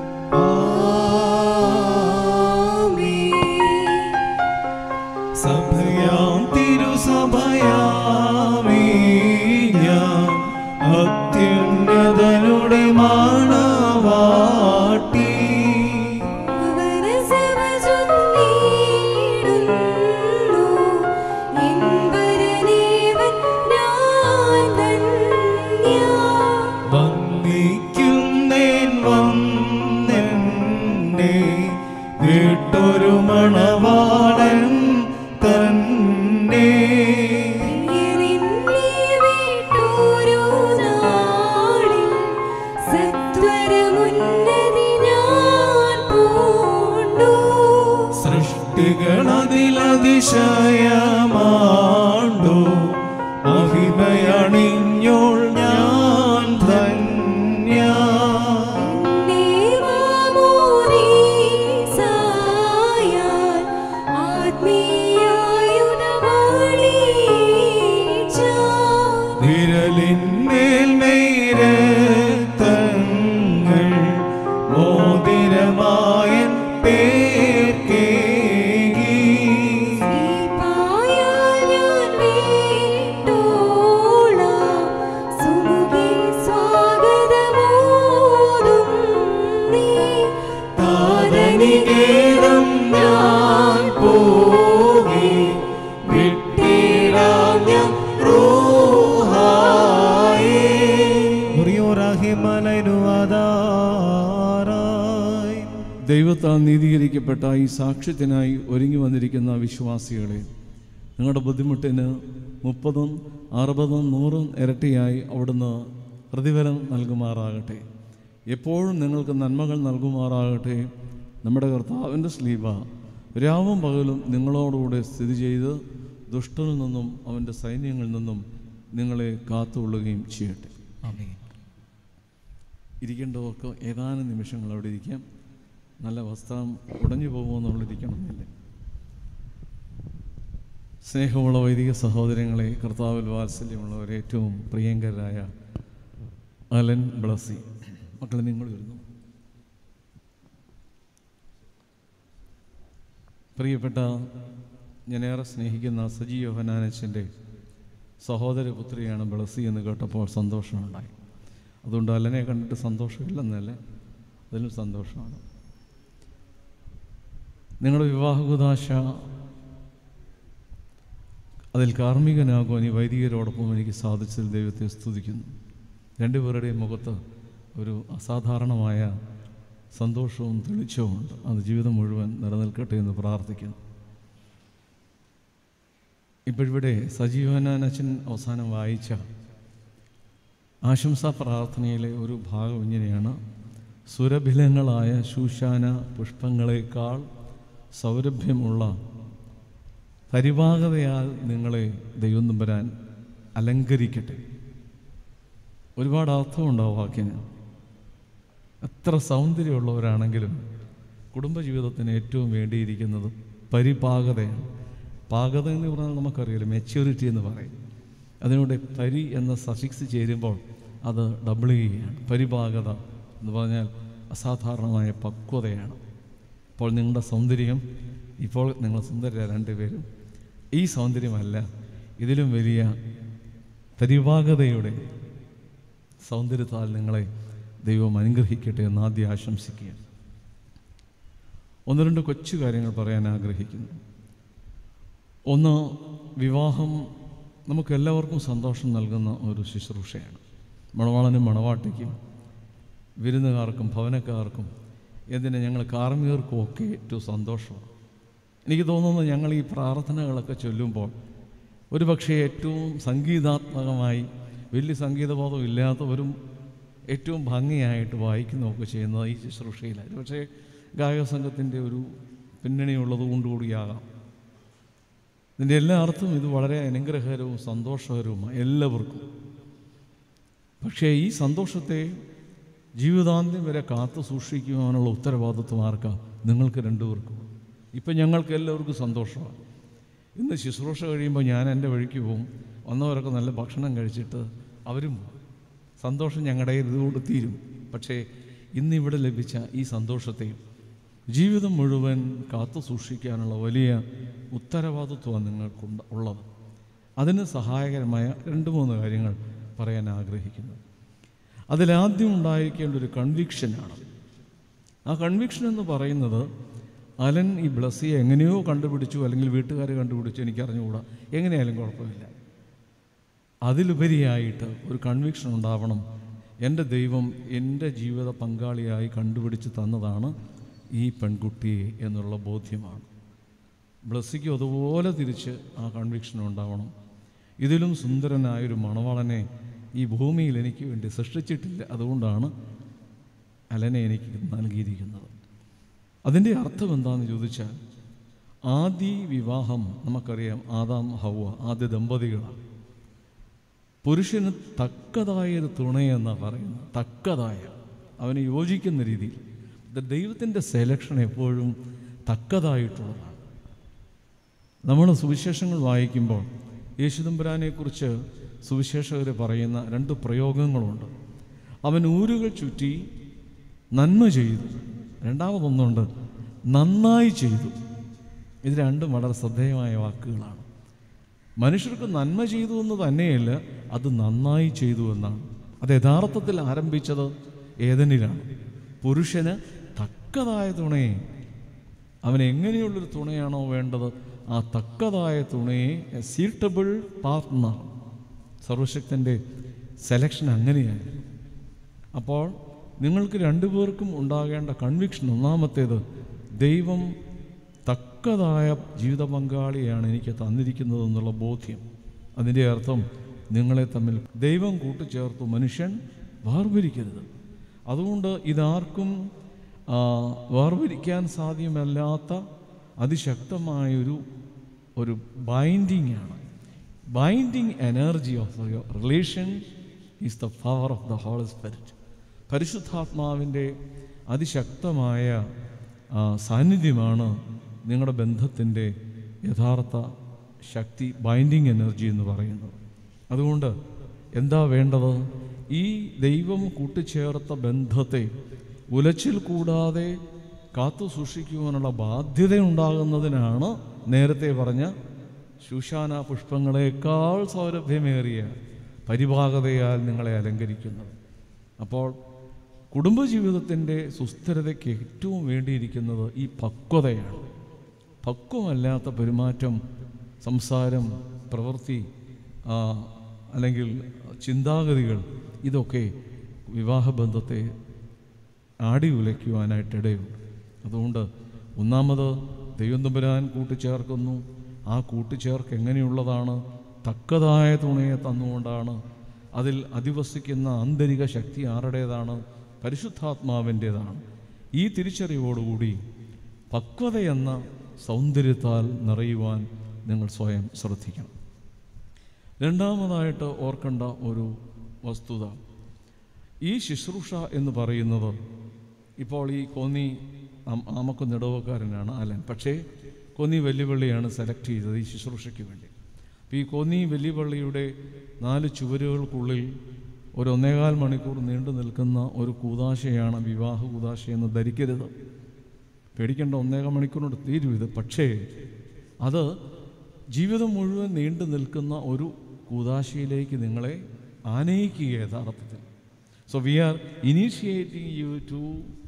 സഭയാം തിരുസഭയാമീ ഞാൻ അത്യുന്നതനുടെ മാണവാട്ടി വന്ദിക്കുന്നേൻ വന്നെന്നെ വീട്ടൊരു മണവാളൻ തന്നെ സൃഷ്ടികളതിലതിശയമാണ്ടു മഹിമയണിഞ്ഞോൾ ഞാൻ ധന്യ വിരലിന്മേൽ തങ്ങൾ മോതിരമായൻ പേർക്കേകി താതനികേതം ഞാൻ പോകി വിട്ടിടാം ഞാൻ റൂഹായി മുറിയോറാഹിമലനുവാദാറായി
ദൈവത്താൽ നീതീകരിക്കപ്പെട്ട ഈ സാക്ഷ്യത്തിനായി ഒരുങ്ങി വന്നിരിക്കുന്ന വിശ്വാസികളെ നിങ്ങളുടെ ബുദ്ധിമുട്ടിന് മുപ്പതും അറുപതും നൂറും ഇരട്ടിയായി അവിടുന്ന് പ്രതിഫലം നൽകുമാറാകട്ടെ എപ്പോഴും നിങ്ങൾക്ക് നന്മകൾ നൽകുമാറാകട്ടെ നമ്മുടെ കർത്താവിൻ്റെ സ്ലീബ രാവും പകലും നിങ്ങളോടുകൂടെ സ്ഥിതി ചെയ്ത് ദുഷ്ടനിൽ നിന്നും അവൻ്റെ സൈന്യങ്ങളിൽ നിന്നും നിങ്ങളെ കാത്തുകൊള്ളുകയും ചെയ്യട്ടെ
ആമേൻ
ഇരിക്കേണ്ടവർക്ക് ഏതാനും നിമിഷങ്ങൾ അവിടെ ഇരിക്കാം നല്ല വസ്ത്രം ഉടഞ്ഞു പോകുമെന്നുള്ളിരിക്കണമെന്നില്ല സ്നേഹമുള്ള വൈദിക സഹോദരങ്ങളെ കർത്താവിൽ വാത്സല്യമുള്ളവർ ഏറ്റവും പ്രിയങ്കരായ അലൻ ബ്ലസി മക്കളെ നിങ്ങൾ വരുന്നു പ്രിയപ്പെട്ട ഞാനേറെ സ്നേഹിക്കുന്ന സജി യോഹനാനച്ചൻ്റെ സഹോദരപുത്രിയാണ് ബ്ലസി എന്ന് കേട്ടപ്പോൾ സന്തോഷമുണ്ടായി അതുകൊണ്ട് അലനെ കണ്ടിട്ട് സന്തോഷമില്ലെന്നല്ല അതിലും സന്തോഷമാണ് നിങ്ങളുടെ വിവാഹകുദാശ അതിൽ കാർമ്മികനാകുവാൻ ഈ വൈദികരോടൊപ്പം എനിക്ക് സാധിച്ചതിൽ ദൈവത്തെ സ്തുതിക്കുന്നു രണ്ടുപേരുടെയും മുഖത്ത് ഒരു അസാധാരണമായ സന്തോഷവും തെളിച്ചവുമുണ്ട് അത് ജീവിതം മുഴുവൻ നിലനിൽക്കട്ടെ എന്ന് പ്രാർത്ഥിക്കുന്നു ഇപ്പോഴിവിടെ സജീവനാനച്ചൻ അവസാനം വായിച്ച ആശംസാ പ്രാർത്ഥനയിലെ ഒരു ഭാഗം ഇങ്ങനെയാണ് സുരഭിലങ്ങളായ ശൂശാന പുഷ്പങ്ങളെക്കാൾ സൗരഭ്യമുള്ള പരിപാകതയാൽ നിങ്ങളെ ദൈവം തമ്പുരാൻ അലങ്കരിക്കട്ടെ ഒരുപാട് അർത്ഥമുണ്ട് ആ വാക്കിന് എത്ര സൗന്ദര്യമുള്ളവരാണെങ്കിലും കുടുംബജീവിതത്തിന് ഏറ്റവും വേണ്ടിയിരിക്കുന്നത് പരിപാകതയാണ് പാകത എന്ന് പറഞ്ഞാൽ നമുക്കറിയാലോ മെച്യൂരിറ്റി എന്ന് പറയും അതിനോട് പരി എന്ന സഫിക്സ് ചേരുമ്പോൾ അത് ഡബിൾ ചെയ്യുകയാണ് പരിപാകത എന്ന് പറഞ്ഞാൽ അസാധാരണമായ പക്വതയാണ് അപ്പോൾ നിങ്ങളുടെ സൗന്ദര്യം ഇപ്പോൾ നിങ്ങൾ സുന്ദര രണ്ടുപേരും ഈ സൗന്ദര്യമല്ല ഇതിലും വലിയ പരിപാകതയുടെ സൗന്ദര്യത്താൽ നിങ്ങളെ ദൈവം അനുഗ്രഹിക്കട്ടെ എന്ന് ആദ്യം ആശംസിക്കുക ഒന്ന് രണ്ട് കൊച്ചു കാര്യങ്ങൾ പറയാൻ ആഗ്രഹിക്കുന്നു ഒന്ന് വിവാഹം നമുക്കെല്ലാവർക്കും സന്തോഷം നൽകുന്ന ഒരു ശുശ്രൂഷയാണ് മണവാളനും മണവാട്ടിക്കും വിരുന്നുകാർക്കും ഭവനക്കാർക്കും എന്തിന് ഞങ്ങൾ കാർമ്മികർക്കും ഒക്കെ ഏറ്റവും സന്തോഷമാണ് എനിക്ക് തോന്നുന്നു ഞങ്ങൾ ഈ പ്രാർത്ഥനകളൊക്കെ ചൊല്ലുമ്പോൾ ഒരു പക്ഷേ ഏറ്റവും സംഗീതാത്മകമായി വലിയ സംഗീതബോധം ഇല്ലാത്തവരും ഏറ്റവും ഭംഗിയായിട്ട് വായിക്കുന്നതൊക്കെ ചെയ്യുന്നത് ഈ ശുശ്രൂഷയിലായിരുന്നു പക്ഷേ ഗായക സംഘത്തിൻ്റെ ഒരു പിന്നണിയുള്ളത് കൊണ്ടുകൂടിയാകാം ഇതിൻ്റെ എല്ലാ അർത്ഥവും ഇത് വളരെ അനുഗ്രഹകരവും സന്തോഷകരവുമാണ് എല്ലാവർക്കും പക്ഷേ ഈ സന്തോഷത്തെ ജീവിതാന്ത്യം വരെ കാത്തു സൂക്ഷിക്കുവാനുള്ള ഉത്തരവാദിത്വം ആർക്കാ നിങ്ങൾക്ക് രണ്ടുപേർക്കും ഇപ്പം ഞങ്ങൾക്ക് എല്ലാവർക്കും സന്തോഷമാണ് ഇന്ന് ശുശ്രൂഷ കഴിയുമ്പോൾ ഞാൻ എൻ്റെ വഴിക്ക് പോകും വന്നവരൊക്കെ നല്ല ഭക്ഷണം കഴിച്ചിട്ട് അവരും പോകും സന്തോഷം ഞങ്ങളുടെ ഇതുകൊണ്ട് തീരും പക്ഷേ ഇന്നിവിടെ ലഭിച്ച ഈ സന്തോഷത്തെയും ജീവിതം മുഴുവൻ കാത്തു സൂക്ഷിക്കാനുള്ള വലിയ ഉത്തരവാദിത്വമാണ് നിങ്ങൾക്കുണ്ട് ഉള്ളത് അതിന് സഹായകരമായ രണ്ട് മൂന്ന് കാര്യങ്ങൾ പറയാൻ ആഗ്രഹിക്കുന്നു അതിലാദ്യം ഉണ്ടായിരിക്കേണ്ട ഒരു കൺവിക്ഷനാണ് ആ കൺവിക്ഷൻ എന്ന് പറയുന്നത് അലൻ ഈ ബ്ലസ്സിയെ എങ്ങനെയോ കണ്ടുപിടിച്ചു അല്ലെങ്കിൽ വീട്ടുകാർ കണ്ടുപിടിച്ചു എനിക്ക് അറിഞ്ഞുകൂടാ എങ്ങനെയായാലും കുഴപ്പമില്ല അതിലുപരിയായിട്ട് ഒരു കൺവിക്ഷൻ ഉണ്ടാവണം എൻ്റെ ദൈവം എൻ്റെ ജീവിത പങ്കാളിയായി കണ്ടുപിടിച്ച് തന്നതാണ് ഈ പെൺകുട്ടിയെ എന്നുള്ള ബോധ്യമാണ് ബ്ലസ്സിക്കും അതുപോലെ തിരിച്ച് ആ കൺവിക്ഷൻ ഉണ്ടാവണം ഇതിലും സുന്ദരനായൊരു മണവാളനെ ഈ ഭൂമിയിൽ എനിക്ക് വേണ്ടി സൃഷ്ടിച്ചിട്ടില്ല അതുകൊണ്ടാണ് അലനെ എനിക്ക് നൽകിയിരിക്കുന്നത് അതിൻ്റെ അർത്ഥം എന്താണെന്ന് ചോദിച്ചാൽ ആദ്യ വിവാഹം നമുക്കറിയാം ആദാം ഹൗവ ആദ്യ ദമ്പതികളാണ് പുരുഷന് തക്കതായൊരു തുണയെന്നാണ് പറയുന്നത് തക്കതായ അവന് യോജിക്കുന്ന രീതിയിൽ ഇത് ദൈവത്തിൻ്റെ സെലക്ഷൻ എപ്പോഴും തക്കതായിട്ടുള്ളതാണ് നമ്മൾ സുവിശേഷങ്ങൾ വായിക്കുമ്പോൾ യേശുദമ്പുരാനെക്കുറിച്ച് സുവിശേഷകർ പറയുന്ന രണ്ട് പ്രയോഗങ്ങളുണ്ട് അവൻ ഊരുകൾ ചുറ്റി നന്മ ചെയ്തു രണ്ടാമതൊന്നുണ്ട് നന്നായി ചെയ്തു ഇത് രണ്ടും വളരെ ശ്രദ്ധേയമായ വാക്കുകളാണ് മനുഷ്യർക്ക് നന്മ ചെയ്തു എന്ന് തന്നെയല്ല അത് നന്നായി ചെയ്തു എന്നാണ് അത് യഥാർത്ഥത്തിൽ ആരംഭിച്ചത് ഏതനിലാണ് പുരുഷന് തക്കതായ തുണയെ അവൻ എങ്ങനെയുള്ളൊരു തുണയാണോ വേണ്ടത് ആ തക്കതായ തുണയെ എ സീറ്റബിൾ പാർട്ട്ണർ സർവശക്തൻ്റെ സെലക്ഷൻ അങ്ങനെയാണ് അപ്പോൾ നിങ്ങൾക്ക് രണ്ടുപേർക്കും ഉണ്ടാകേണ്ട കൺവിക്ഷൻ ഒന്നാമത്തേത് ദൈവം തക്കതായ ജീവിത പങ്കാളിയാണ് എനിക്ക് തന്നിരിക്കുന്നത് എന്നുള്ള ബോധ്യം അതിൻ്റെ അർത്ഥം നിങ്ങളെ തമ്മിൽ ദൈവം കൂട്ടിച്ചേർത്തു മനുഷ്യൻ വേർപിരിക്കരുത് അതുകൊണ്ട് ഇതാർക്കും ആ, വേർപിരിക്കാൻ സാധ്യമല്ലാത്ത അതിശക്തമായൊരു ഒരു ബൈൻഡിങ് ആണ് binding energy of your relation is the power of the holy spirit പരിശുദ്ധാത്മാവിൻ്റെ അതിശക്തമായ ആ, സാന്നിധ്യമാണ് നിങ്ങളുടെ ബന്ധത്തിൻ്റെ യഥാർത്ഥ ശക്തി ബൈൻഡിങ് എനർജി എന്ന് പറയുന്നത് അതുകൊണ്ട് എന്താ വേണ്ടത് ഈ ദൈവം കൂട്ടിച്ചേർത്ത ബന്ധത്തെ ഉലച്ചിൽ കൂടാതെ കാത്തു സൂക്ഷിക്കുവാനുള്ള ബാധ്യത ഉണ്ടാകുന്നതിനാണ് നേരത്തെ പറഞ്ഞ ശുശാന പുഷ്പങ്ങളെക്കാൾ സൗരഭ്യമേറിയ പരിഭാഗതയാൽ നിങ്ങളെ അലങ്കരിക്കുന്നത് അപ്പോൾ കുടുംബജീവിതത്തിൻ്റെ സുസ്ഥിരതയ്ക്ക് ഏറ്റവും വേണ്ടിയിരിക്കുന്നത് ഈ പക്വതയാണ് പക്വമല്ലാത്ത പെരുമാറ്റം സംസാരം പ്രവൃത്തി ആ, അല്ലെങ്കിൽ ചിന്താഗതികൾ ഇതൊക്കെ വിവാഹബന്ധത്തെ ആടി ഉലയ്ക്കുവാനായിട്ട് ഇടയുണ്ട് അതുകൊണ്ട് ഒന്നാമത് ദൈവം തമ്പുരാൻ കൂട്ടിച്ചേർക്കുന്നു ആ കൂട്ടിച്ചേർക്ക് എങ്ങനെയുള്ളതാണ് തക്കതായ തുണയെ തന്നുകൊണ്ടാണ് അതിൽ അധിവസിക്കുന്ന ആന്തരിക ശക്തി ആരുടേതാണ് പരിശുദ്ധാത്മാവിൻ്റേതാണ് ഈ തിരിച്ചറിവോടുകൂടി പക്വത എന്ന സൗന്ദര്യത്താൽ നിറയുവാൻ നിങ്ങൾ സ്വയം ശ്രദ്ധിക്കണം രണ്ടാമതായിട്ട് ഓർക്കേണ്ട ഒരു വസ്തുത ഈ ശുശ്രൂഷ എന്ന് പറയുന്നത് ഇപ്പോൾ ഈ കോന്നി ആം- ആമക്ക് നെടുവക്കാരനാണ് അലൻ പക്ഷേ കോന്നി വെല്ലുവിളിയാണ് സെലക്ട് ചെയ്തത് ഈ ശുശ്രൂഷയ്ക്ക് വേണ്ടി അപ്പോൾ ഈ കോന്നി വെല്ലുവിളിയുടെ നാല് ചുവരുകൾക്കുള്ളിൽ ഒരു ഒന്നേകാൽ മണിക്കൂർ നീണ്ടു നിൽക്കുന്ന ഒരു കൂതാശയാണ് വിവാഹ കൂതാശയെന്ന് ധരിക്കരുത് പേടിക്കേണ്ട ഒന്നേകാൽ മണിക്കൂറിനോട് തീരും ഇത് പക്ഷേ അത് ജീവിതം മുഴുവൻ നീണ്ടു നിൽക്കുന്ന ഒരു കൂതാശയിലേക്ക് നിങ്ങളെ ആനയിക്കുക യഥാർത്ഥത്തിൽ so we are initiating you to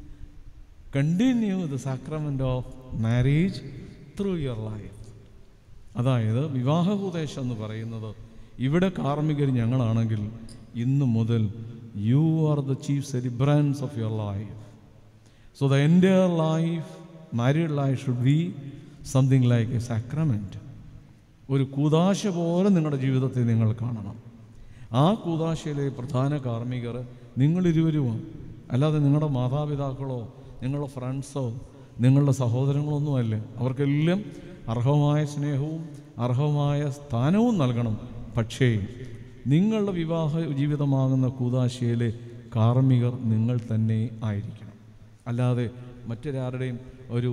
continue the sacrament of marriage through your life അതായത് വിവാഹകൂദേശം എന്ന് പറയുന്നത് ഇവിടെ കാർമ്മികർ ഞങ്ങളാണെങ്കിൽ ഇന്നു മുതൽ you are the chief celebrants of your life so the എൻ്റെ life married life should be something like a sacrament ഒരു കൂതാശ പോലെ നിങ്ങളുടെ ജീവിതത്തെ നിങ്ങൾ കാണണം ആ കൂതാശയിലെ പ്രധാന കാർമ്മികർ നിങ്ങളിരുവരുമാണ് അല്ലാതെ നിങ്ങളുടെ മാതാപിതാക്കളോ നിങ്ങളുടെ ഫ്രണ്ട്സോ നിങ്ങളുടെ സഹോദരങ്ങളൊന്നുമല്ല അവർക്കെല്ലാം അർഹമായ സ്നേഹവും അർഹമായ സ്ഥാനവും നൽകണം പക്ഷേ നിങ്ങളുടെ വിവാഹ ജീവിതമാകുന്ന കൂതാശയിലെ കാർമ്മികർ നിങ്ങൾ തന്നെ ആയിരിക്കണം അല്ലാതെ മറ്റൊരാരുടെയും ഒരു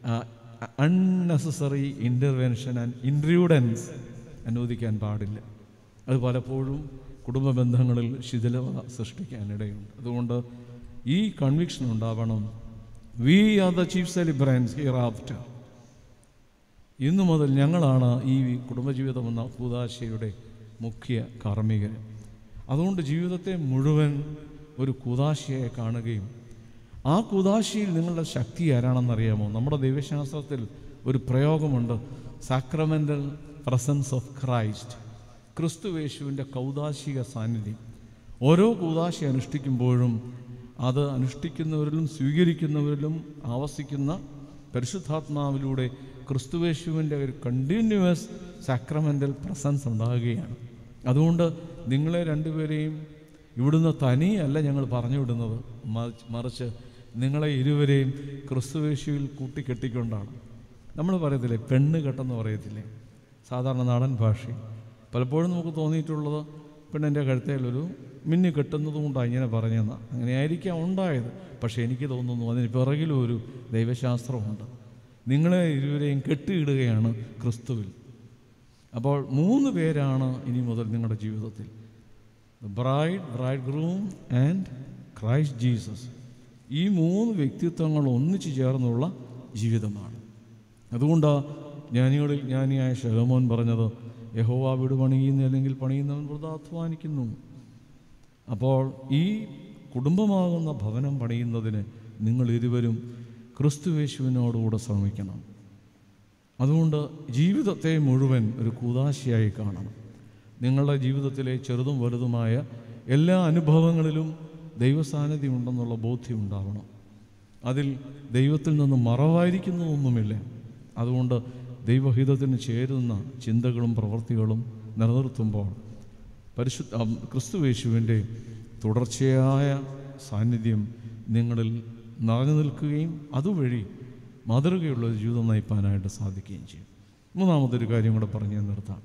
അൺനെസസറി ഇൻ്റർവെൻഷൻ ആൻഡ് ഇൻട്രൂഡൻസ് അനുവദിക്കാൻ പാടില്ല അത് പലപ്പോഴും കുടുംബ ബന്ധങ്ങളിൽ ശിഥിലത സൃഷ്ടിക്കാനിടയുണ്ട് അതുകൊണ്ട് ഈ കൺവിക്ഷൻ ഉണ്ടാവണം we are the chief celebrants hereafter ഇന്നു മുതൽ ഞങ്ങളാണ് ഈ കുടുംബജീവിതം എന്ന കൂതാശയുടെ മുഖ്യ കാർമ്മികർ അതുകൊണ്ട് ജീവിതത്തെ മുഴുവൻ ഒരു കൂതാശയായി കാണുകയും ആ കൂതാശയിൽ നിങ്ങളുടെ ശക്തി ആരാണെന്നറിയാമോ നമ്മുടെ ദൈവശാസ്ത്രത്തിൽ ഒരു പ്രയോഗമുണ്ട് സാക്രമെൻ്റൽ പ്രസൻസ് ഓഫ് ക്രൈസ്റ്റ് ക്രിസ്തുവേശുവിൻ്റെ കൗതാശിക സാന്നിധ്യം ഓരോ കൂതാശ അനുഷ്ഠിക്കുമ്പോഴും അത് അനുഷ്ഠിക്കുന്നവരിലും സ്വീകരിക്കുന്നവരിലും ആവസിക്കുന്ന പരിശുദ്ധാത്മാവിലൂടെ ക്രിസ്തുവേശുവിൻ്റെ ഒരു കണ്ടിന്യൂവസ് സാക്രമെൻ്റൽ പ്രസൻസ് ഉണ്ടാകുകയാണ് അതുകൊണ്ട് നിങ്ങളെ രണ്ടുപേരെയും ഇവിടുന്ന് തനിയല്ല ഞങ്ങൾ പറഞ്ഞു വിടുന്നത് മറിച്ച് മറിച്ച് നിങ്ങളെ ഇരുവരെയും ക്രിസ്തുവേശുവിൽ കൂട്ടിക്കെട്ടിക്കൊണ്ടാണ് നമ്മൾ പറയത്തില്ലേ പെണ്ണ് കെട്ടെന്ന് പറയത്തില്ലേ സാധാരണ നാടൻ ഭാഷയിൽ പലപ്പോഴും നമുക്ക് തോന്നിയിട്ടുള്ളത് പെണ്ണിൻ്റെ കഴുത്തേലൊരു മിന്നി കെട്ടുന്നത് കൊണ്ടാണ് ഇങ്ങനെ പറഞ്ഞതെന്ന് അങ്ങനെ ആയിരിക്കാം ഉണ്ടായത് പക്ഷേ എനിക്ക് തോന്നുന്നു അതിന് പിറകിലും ഒരു ദൈവശാസ്ത്രമുണ്ട് നിങ്ങളെ ഇരുവരെയും കെട്ടിയിടുകയാണ് ക്രിസ്തുവിൽ അപ്പോൾ മൂന്ന് പേരാണ് ഇനി മുതൽ നിങ്ങളുടെ ജീവിതത്തിൽ bride bride groom and Christ Jesus ഈ മൂന്ന് വ്യക്തിത്വങ്ങൾ ഒന്നിച്ചു ചേർന്നുള്ള ജീവിതമാണ് അതുകൊണ്ടാണ് ജ്ഞാനികളിൽ ജ്ഞാനിയായ ഷഹമോൻ പറഞ്ഞത് യഹോവ വീട് പണിയുന്ന അല്ലെങ്കിൽ പണിയുന്നവൻ വൃത അധ്വാനിക്കുന്നു അപ്പോൾ ഈ കുടുംബമാകുന്ന ഭവനം പണിയുന്നതിന് നിങ്ങൾ ഇരുവരും ക്രിസ്തുവേശുവിനോടുകൂടെ ശ്രമിക്കണം അതുകൊണ്ട് ജീവിതത്തെ മുഴുവൻ ഒരു കൂതാശയായി കാണണം നിങ്ങളുടെ ജീവിതത്തിലെ ചെറുതും വലുതുമായ എല്ലാ അനുഭവങ്ങളിലും ദൈവസാന്നിധ്യം ഉണ്ടെന്നുള്ള ബോധ്യം ഉണ്ടാവണം അതിൽ ദൈവത്തിൽ നിന്ന് മറവായിരിക്കുന്നതൊന്നുമില്ല അതുകൊണ്ട് ദൈവഹിതത്തിന് ചേരുന്ന ചിന്തകളും പ്രവൃത്തികളും നിലനിർത്തുമ്പോൾ പരിശുദ്ധ ആ, ക്രിസ്തുവേശുവിൻ്റെ തുടർച്ചയായ സാന്നിധ്യം നിങ്ങളിൽ നിറഞ്ഞു നിൽക്കുകയും അതുവഴി മാതൃകയുള്ള ഒരു ജീവിതം നയിപ്പാനായിട്ട് സാധിക്കുകയും ചെയ്യും മൂന്നാമതൊരു കാര്യം കൂടെ പറഞ്ഞ് നിർത്താം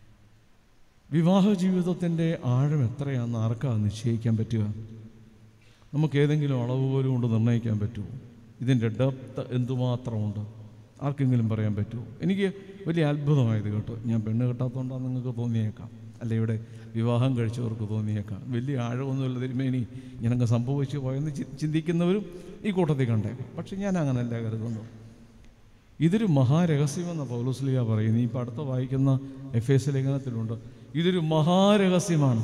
വിവാഹ ജീവിതത്തിൻ്റെ ആഴം എത്രയാണെന്ന് ആർക്കാ നിശ്ചയിക്കാൻ പറ്റുക നമുക്ക് ഏതെങ്കിലും അളവ് പോലും കൊണ്ട് നിർണ്ണയിക്കാൻ പറ്റുമോ ഇതിൻ്റെ ഡെപ്ത് എന്തുമാത്രമുണ്ട് ആർക്കെങ്കിലും പറയാൻ പറ്റുമോ എനിക്ക് വലിയ അത്ഭുതമായത് കേട്ടോ ഞാൻ പെണ്ണ് കെട്ടാത്തതുകൊണ്ടാണ് നിങ്ങൾക്ക് തോന്നിയേക്കാം അല്ല ഇവിടെ വിവാഹം കഴിച്ചവർക്ക് തോന്നിയേക്കാം വലിയ ആഴമൊന്നുമില്ല തിരുമേനി ഇങ്ങനങ്ങ് സംഭവിച്ചു പോയെന്ന് ചി- ചിന്തിക്കുന്നവരും ഈ കൂട്ടത്തിൽ കണ്ടേക്കാം പക്ഷെ ഞാൻ അങ്ങനല്ല കരുതുന്നു ഇതൊരു മഹാരഹസ്യമെന്ന പൗലോസ്ലിയ പറയുന്നു ഇപ്പോൾ അടുത്ത വായിക്കുന്ന എഫ് എസ് ലേഖനത്തിലുണ്ട് ഇതൊരു മഹാരഹസ്യമാണ്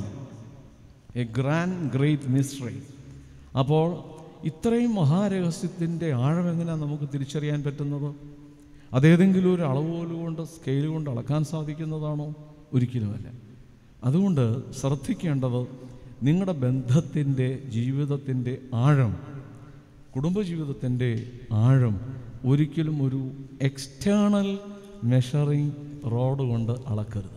എ ഗ്രാൻഡ് ഗ്രേറ്റ് മിസ്റ്ററി അപ്പോൾ ഇത്രയും മഹാരഹസ്യത്തിൻ്റെ ആഴം എങ്ങനെയാണ് നമുക്ക് തിരിച്ചറിയാൻ പറ്റുന്നത് അതേതെങ്കിലും ഒരു അളവുകോല് കൊണ്ട് സ്കെയിൽ കൊണ്ട് അളക്കാൻ സാധിക്കുന്നതാണോ ഒരിക്കലുമല്ല അതുകൊണ്ട് ശ്രദ്ധിക്കേണ്ടത് നിങ്ങളുടെ ബന്ധത്തിൻ്റെ ജീവിതത്തിൻ്റെ ആഴം കുടുംബജീവിതത്തിൻ്റെ ആഴം ഒരിക്കലും ഒരു എക്സ്റ്റേണൽ മെഷറിംഗ് റോഡ് കൊണ്ട് അളക്കരുത്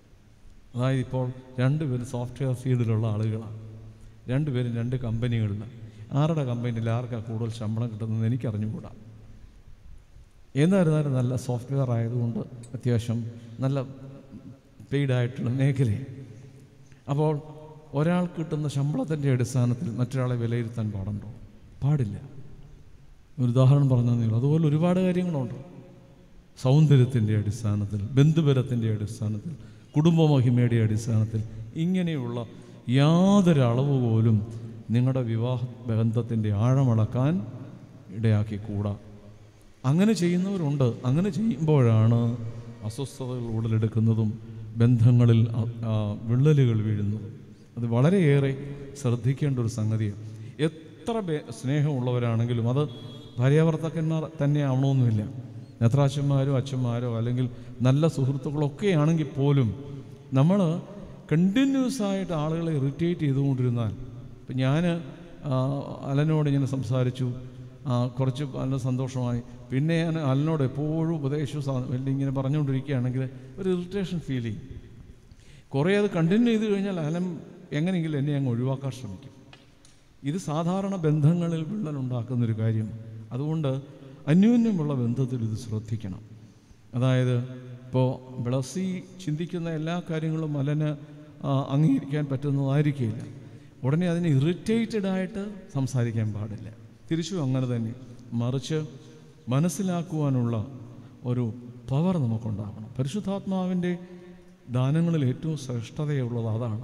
അതായത് ഇപ്പോൾ രണ്ടുപേരും സോഫ്റ്റ്വെയർ ഫീൽഡിലുള്ള ആളുകളാണ് രണ്ടുപേരും രണ്ട് കമ്പനികളിൽ ആരുടെ കമ്പനിയിൽ ആർക്കാണ് കൂടുതൽ ശമ്പളം കിട്ടുന്നത് എനിക്ക് അറിഞ്ഞുകൂടാ എന്നായിരുന്നാലും നല്ല സോഫ്റ്റ്വെയർ ആയതുകൊണ്ട് അത്യാവശ്യം നല്ല പെയ്ഡായിട്ടുള്ള മേഖലയാണ് അപ്പോൾ ഒരാൾ കിട്ടുന്ന ശമ്പളത്തിൻ്റെ അടിസ്ഥാനത്തിൽ മറ്റൊരാളെ വിലയിരുത്താൻ പാടുണ്ടോ പാടില്ല ഒരു ഉദാഹരണം പറഞ്ഞു തന്നേ ഉള്ളൂ. അതുപോലെ ഒരുപാട് കാര്യങ്ങളുണ്ട് സൗന്ദര്യത്തിൻ്റെ അടിസ്ഥാനത്തിൽ ബന്ധുബലത്തിൻ്റെ അടിസ്ഥാനത്തിൽ കുടുംബമഹിമയുടെ അടിസ്ഥാനത്തിൽ ഇങ്ങനെയുള്ള യാതൊരു അളവ് പോലും നിങ്ങളുടെ വിവാഹ ബന്ധത്തിൻ്റെ ആഴമളക്കാൻ ഇടയാക്കിക്കൂടാ അങ്ങനെ ചെയ്യുന്നവരുണ്ട് അങ്ങനെ ചെയ്യുമ്പോഴാണ് അസ്വസ്ഥതകൾ ഉടലെടുക്കുന്നതും ബന്ധങ്ങളിൽ അ- ആ, വിള്ളലുകൾ വീഴുന്നതും അത് വളരെയേറെ ശ്രദ്ധിക്കേണ്ട ഒരു സംഗതിയാണ് എത്ര ബേ- സ്നേഹമുള്ളവരാണെങ്കിലും അത് ഭാര്യാഭർത്താക്കന്മാർ തന്നെ ആവണമെന്നില്ല നേത്രാച്ചന്മാരോ അച്ഛന്മാരോ അല്ലെങ്കിൽ നല്ല സുഹൃത്തുക്കളൊക്കെ ആണെങ്കിൽ പോലും നമ്മൾ കണ്ടിന്യൂസ് ആയിട്ട് ആളുകളെ ഇറിറ്റേറ്റ് ചെയ്തുകൊണ്ടിരുന്നാൽ ഇപ്പം ഞാൻ അലനോട് ഇങ്ങനെ സംസാരിച്ചു ആ, കുറച്ച് നല്ല സന്തോഷമായി പിന്നെ ഞാൻ അലനോട് എപ്പോഴും ഉപദേശവും സാ- വലിയ ഇങ്ങനെ പറഞ്ഞുകൊണ്ടിരിക്കുകയാണെങ്കിൽ ഒരു ഇറിറ്റേഷൻ ഫീൽ ചെയ്യും കുറേ അത് കണ്ടിന്യൂ ചെയ്ത് കഴിഞ്ഞാൽ അലൻ എങ്ങനെയെങ്കിലും എന്നെ അങ്ങ് ഒഴിവാക്കാൻ ശ്രമിക്കും ഇത് സാധാരണ ബന്ധങ്ങളിൽ വിള്ളലുണ്ടാക്കുന്നൊരു കാര്യം അതുകൊണ്ട് അന്യോന്യമുള്ള ബന്ധത്തിൽ ഇത് ശ്രദ്ധിക്കണം അതായത് ഇപ്പോൾ ബ്ലസ്സി ചിന്തിക്കുന്ന എല്ലാ കാര്യങ്ങളും അലന് ആ, അംഗീകരിക്കാൻ പറ്റുന്നതായിരിക്കില്ല ഉടനെ അതിനെ ഇറിറ്റേറ്റഡ് ആയിട്ട് സംസാരിക്കാൻ പാടില്ല തിരിച്ചും അങ്ങനെ തന്നെ മറിച്ച് മനസ്സിലാക്കുവാനുള്ള ഒരു പവർ നമുക്കുണ്ടാകണം പരിശുദ്ധാത്മാവിൻ്റെ ദാനങ്ങളിൽ ഏറ്റവും ശ്രേഷ്ഠതയുള്ളത് അതാണ്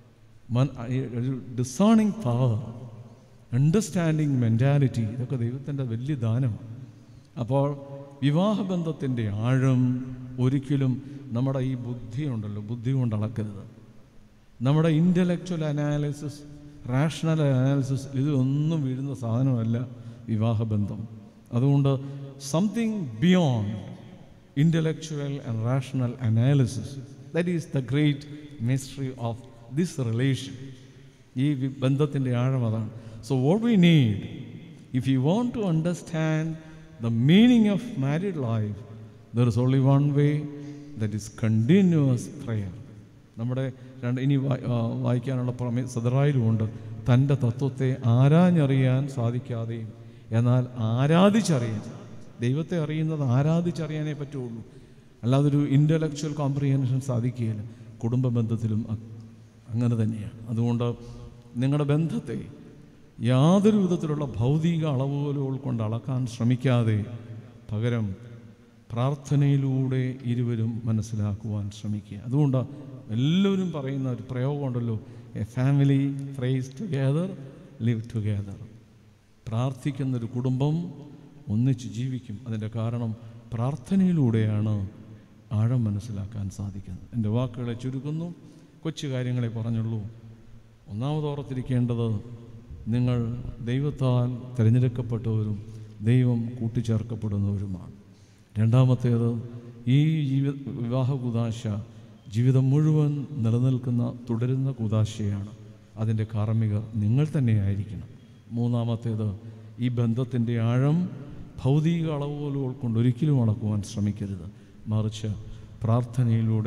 മൻ ഈ- ഒരു ഡിസേണിങ് പവർ അണ്ടർസ്റ്റാൻഡിങ് മെൻറ്റാലിറ്റി ഇതൊക്കെ ദൈവത്തിൻ്റെ വലിയ ദാനമാണ് അപ്പോൾ വിവാഹബന്ധത്തിൻ്റെ ആഴം ഒരിക്കലും നമ്മുടെ ഈ ബുദ്ധിയുണ്ടല്ലോ ബുദ്ധി കൊണ്ട് അളക്കരുത് നമ്മുടെ ഇൻ്റലക്ച്വൽ അനാലിസിസ് റാഷണൽ അനാലിസിസ് ഇതൊന്നും വീഴുന്ന സാധനമല്ല വിവാഹബന്ധം അതുകൊണ്ട് something beyond intellectual and rational analysis that is the great mystery of this relation ഈ വി- ബന്ധത്തിൻ്റെ ആഴം അതാണ് so what we need if you want to understand the meaning of married life there is only one way that is continuous prayer നമ്മുടെ രണ്ട് ഇനി വായി- ആ, വായിക്കാനുള്ള പ്രമേ സദറായിലുമുണ്ട് തൻ്റെ തത്വത്തെ ആരാഞ്ഞറിയാൻ സാധിക്കാതെയും എന്നാൽ ആരാധിച്ചറിയാൻ ദൈവത്തെ അറിയുന്നത് ആരാധിച്ചറിയാനേ പറ്റുള്ളൂ അല്ലാതെ ഒരു ഇൻ്റലക്ച്വൽ കോംപ്രിഹെൻഷൻ സാധിക്കുകയില്ല കുടുംബ ബന്ധത്തിലും അ- അങ്ങനെ തന്നെയാണ് അതുകൊണ്ട് നിങ്ങളുടെ ബന്ധത്തെ യാതൊരു വിധത്തിലുള്ള ഭൗതിക അളവുകോലുകൾ കൊണ്ട് അളക്കാൻ ശ്രമിക്കാതെ പകരം പ്രാർത്ഥനയിലൂടെ ഇരുവരും മനസ്സിലാക്കുവാൻ ശ്രമിക്കുക അതുകൊണ്ട് എല്ലാവരും പറയുന്ന ഒരു പ്രയോഗമുണ്ടല്ലോ a family prays together live together പ്രാർത്ഥിക്കുന്നൊരു കുടുംബം ഒന്നിച്ച് ജീവിക്കും അതിൻ്റെ കാരണം പ്രാർത്ഥനയിലൂടെയാണ് ആഴം മനസ്സിലാക്കാൻ സാധിക്കുന്നത് എൻ്റെ വാക്കുകളെ ചുരുക്കുന്നു കൊച്ചു കാര്യങ്ങളെ പറഞ്ഞുള്ളൂ ഒന്നാമത് ഓർത്തിരിക്കേണ്ടത് നിങ്ങൾ ദൈവത്താൽ തിരഞ്ഞെടുക്കപ്പെട്ടവരും ദൈവം കൂട്ടിച്ചേർക്കപ്പെടുന്നവരുമാണ് രണ്ടാമത്തേത് ഈ ജീവി വിവാഹ കുതാശ ജീവിതം മുഴുവൻ നിലനിൽക്കുന്ന തുടരുന്ന കുതാശയാണ് അതിൻ്റെ കാർമ്മികർ നിങ്ങൾ തന്നെയായിരിക്കണം മൂന്നാമത്തേത് ഈ ബന്ധത്തിൻ്റെ ആഴം ഭൗതിക അളവുകോലുകൾ കൊണ്ട് ഒരിക്കലും അളക്കുവാൻ ശ്രമിക്കരുത് മറിച്ച് പ്രാർത്ഥനയിലൂടെ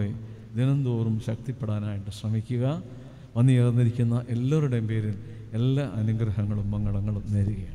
ദിനംതോറും ശക്തിപ്പെടാനായിട്ട് ശ്രമിക്കുക വന്നുചേർന്നിരിക്കുന്ന എല്ലാവരുടെയും പേരിൽ എല്ലാ അനുഗ്രഹങ്ങളും മംഗളങ്ങളും നേരുകയാണ്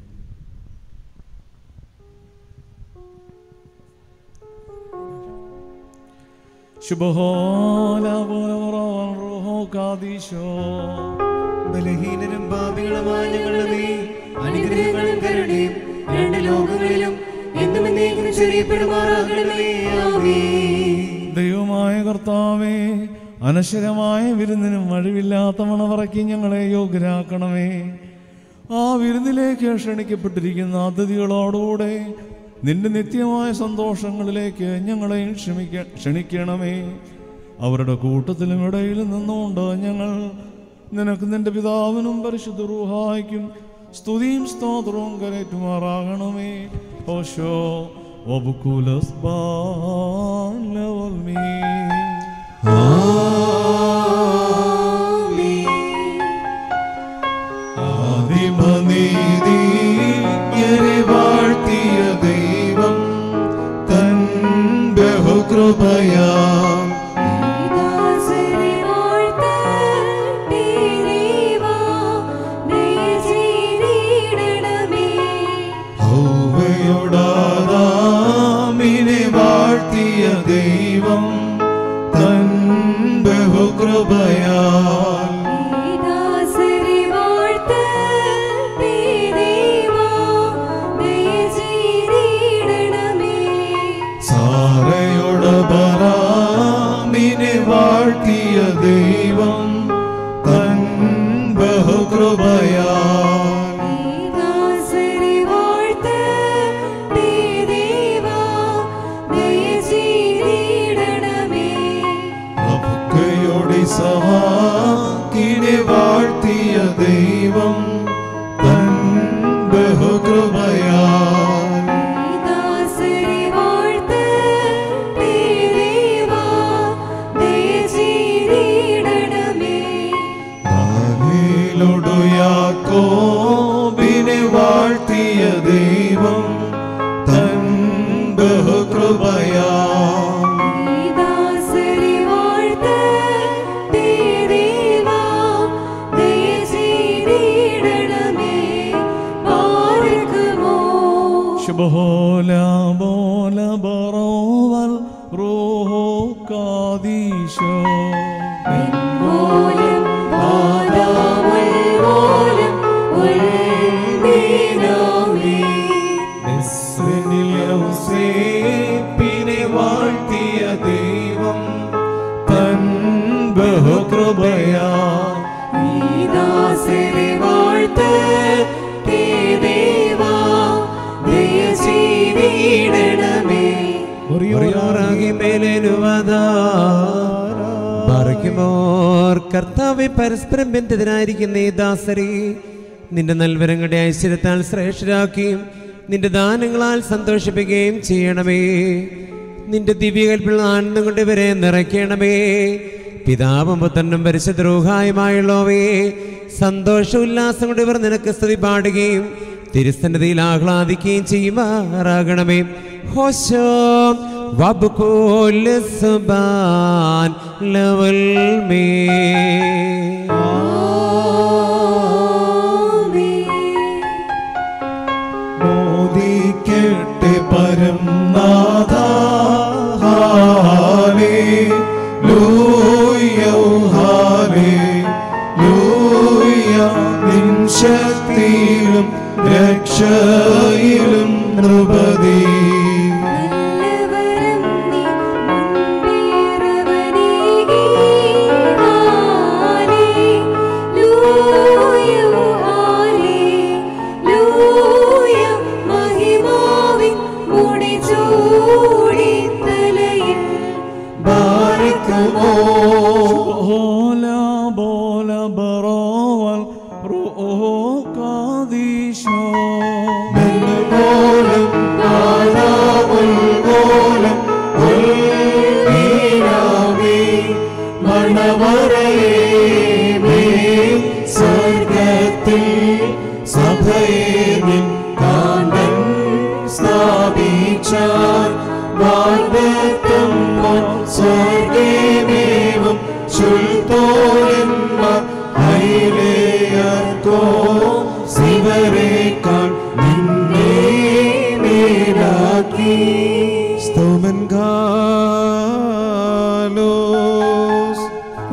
ബലഹീനരും പാപികളുമായ ഞങ്ങളുടെ മേൽ അനുഗ്രഹങ്ങളും കരുണയും രണ്ട് ലോകങ്ങളിലും എന്നും എന്നേക്കും ചെറിയപ്പെടുമാറാകണമേ ആമേൻ
ദൈവമായ കർത്താവേ അനശ്വരമായ വിരുന്നിനും വഴിവില്ലാത്ത മണവറക്കി ഞങ്ങളെ യോഗ്യരാക്കണമേ ആ വിരുന്നിലേക്ക് ക്ഷണിക്കപ്പെട്ടിരിക്കുന്ന അതിഥികളോടുകൂടെ നിന്റെ നിത്യമായ സന്തോഷങ്ങളിലേക്ക് ഞങ്ങളെ ക്ഷമിക്ക ക്ഷണിക്കണമേ അവരുടെ കൂട്ടത്തിലും ഇടയിൽ നിന്നുകൊണ്ട് ഞങ്ങൾ നിനക്ക് നിന്റെ പിതാവിനും പരിശുദ്ധ റൂഹായ്ക്കും സ്തുതിയും സ്തോത്രവും കരറ്റുമാറാകണമേ ഓശോ ഒബുക്കുലസ് ബാലവൽമീ
ആദിമനീതിയരെ വാഴ്ത്തിയ ദൈവം തൻ ബഹുകൃപയാം
ദാസരെ വാഴ്ത്തട്ടെ ദൈവാ, ദയ ചെയ്തിടണമേ.
ഹൗവയോടാദാമിനെ വാഴ്ത്തിയ ദൈവം തൻ ബഹുകൃപയാൽ
ദാസരെ വാഴ്ത്തട്ടെ ദൈവാ, ദയ ചെയ്തിടണമേ.
സാറയോട് ബറാമിനെ വാഴ്ത്തിയ ദൈവം തൻ ബഹുകൃപയാൽ
ദാസരെ വാഴ്ത്തട്ടെ ദൈവാ, ദയ ചെയ്തിടണമേ.
പ്രഭുക്കയുടെ സഹാക്കിനെ വാഴ്ത്തിയ ദൈവം തൻ ബഹുകൃപയാൽ
ദാസരെ വാഴ്ത്തട്ടെ ദൈവാ, ദയ ചെയ്തിടണമേ.
ദാനീലോടു യാക്കോബിനെ വാഴ്ത്തിയ ദൈവം തൻ ബഹുകൃപയാൽ
ദാസരെ വാഴ്ത്തട്ടെ ദൈവാ, ദയ ചെയ്തിടണമേ. ബാരക്കുമോ
ശുഭോല ബോല ബറോവൽ റോഹോ കാദീശോ
പോലും പാതാമുൽ പോലും ഉൾമീനാമേ.
മിസ്രിനിൽ യൗസേപ്പിനെ വാഴ്ത്തിയ ദൈവം തൻ ബഹുകൃപയാൽ
ഈ ദാസരെ വാഴ്ത്തട്ടെ ദൈവാ, ദയ ചെയ്തിടണമേ.
പറയുമോർ കർത്താവെ പരസ്പരം ബന്ധിതനായിരിക്കുന്ന ഈ ദാസരെ നിന്റെ നൽവരങ്ങളുടെ ഐശ്വര്യത്താൽ ശ്രേഷ്ഠരാക്കുകയും നിന്റെ ദാനങ്ങളാൽ സന്തോഷിപ്പിക്കുകയും ചെയ്യണമേ നിന്റെ ദിവ്യകൽപ്പിൽ ആനന്ദം കൊണ്ട് ഇവരെ നിറയ്ക്കണമേ പിതാവും പുത്രനും പരിശുദ്ധരൂഹായുമായുള്ളവേ സന്തോഷ ഉല്ലാസം കൊണ്ട് ഇവർ നിനക്ക് സ്തുതി പാടുകയും തിരുസന്നിധിയിൽ ആഹ്ലാദിക്കുകയും ചെയ്യുമാറാകണമേ ഹോശോ വബുക്കോൽ സുബാൻ ലവൽ മേ
മോദിക്കട്ടെ പരം നാഥ ഹാലേ ലൂയോ ഹാലേ ലൂയ നിൻ ശക്തിയിലും രക്ഷയിലും നൃപതി
നല്ലവരം നീ മുൻപേറവനേകി. Hallelujah, hallelujah. മഹിമാവിൻ മുടിചൂടി തലയിൽ
ബാരിക്കുമോ
ബോല ബോല ബറോവൽ റോഹോ കാദീശോ
പോലും പാതാമുൽപോലും ഉൾവീരാമേ മണവറയേ മേ സ്വർഗത്തിൽ സഭയെ നിൻ കാന്തൻ സ്ഥാപിച്ചാൽ വാഗ്ദത്തം സ്വർഗമേ പൗരന്മാർ ഹൈലേയർക്കോ ശിവരേക്കാൾ നിന്നെ മേലാക്കി
സ്തോമൻ കാലോസ്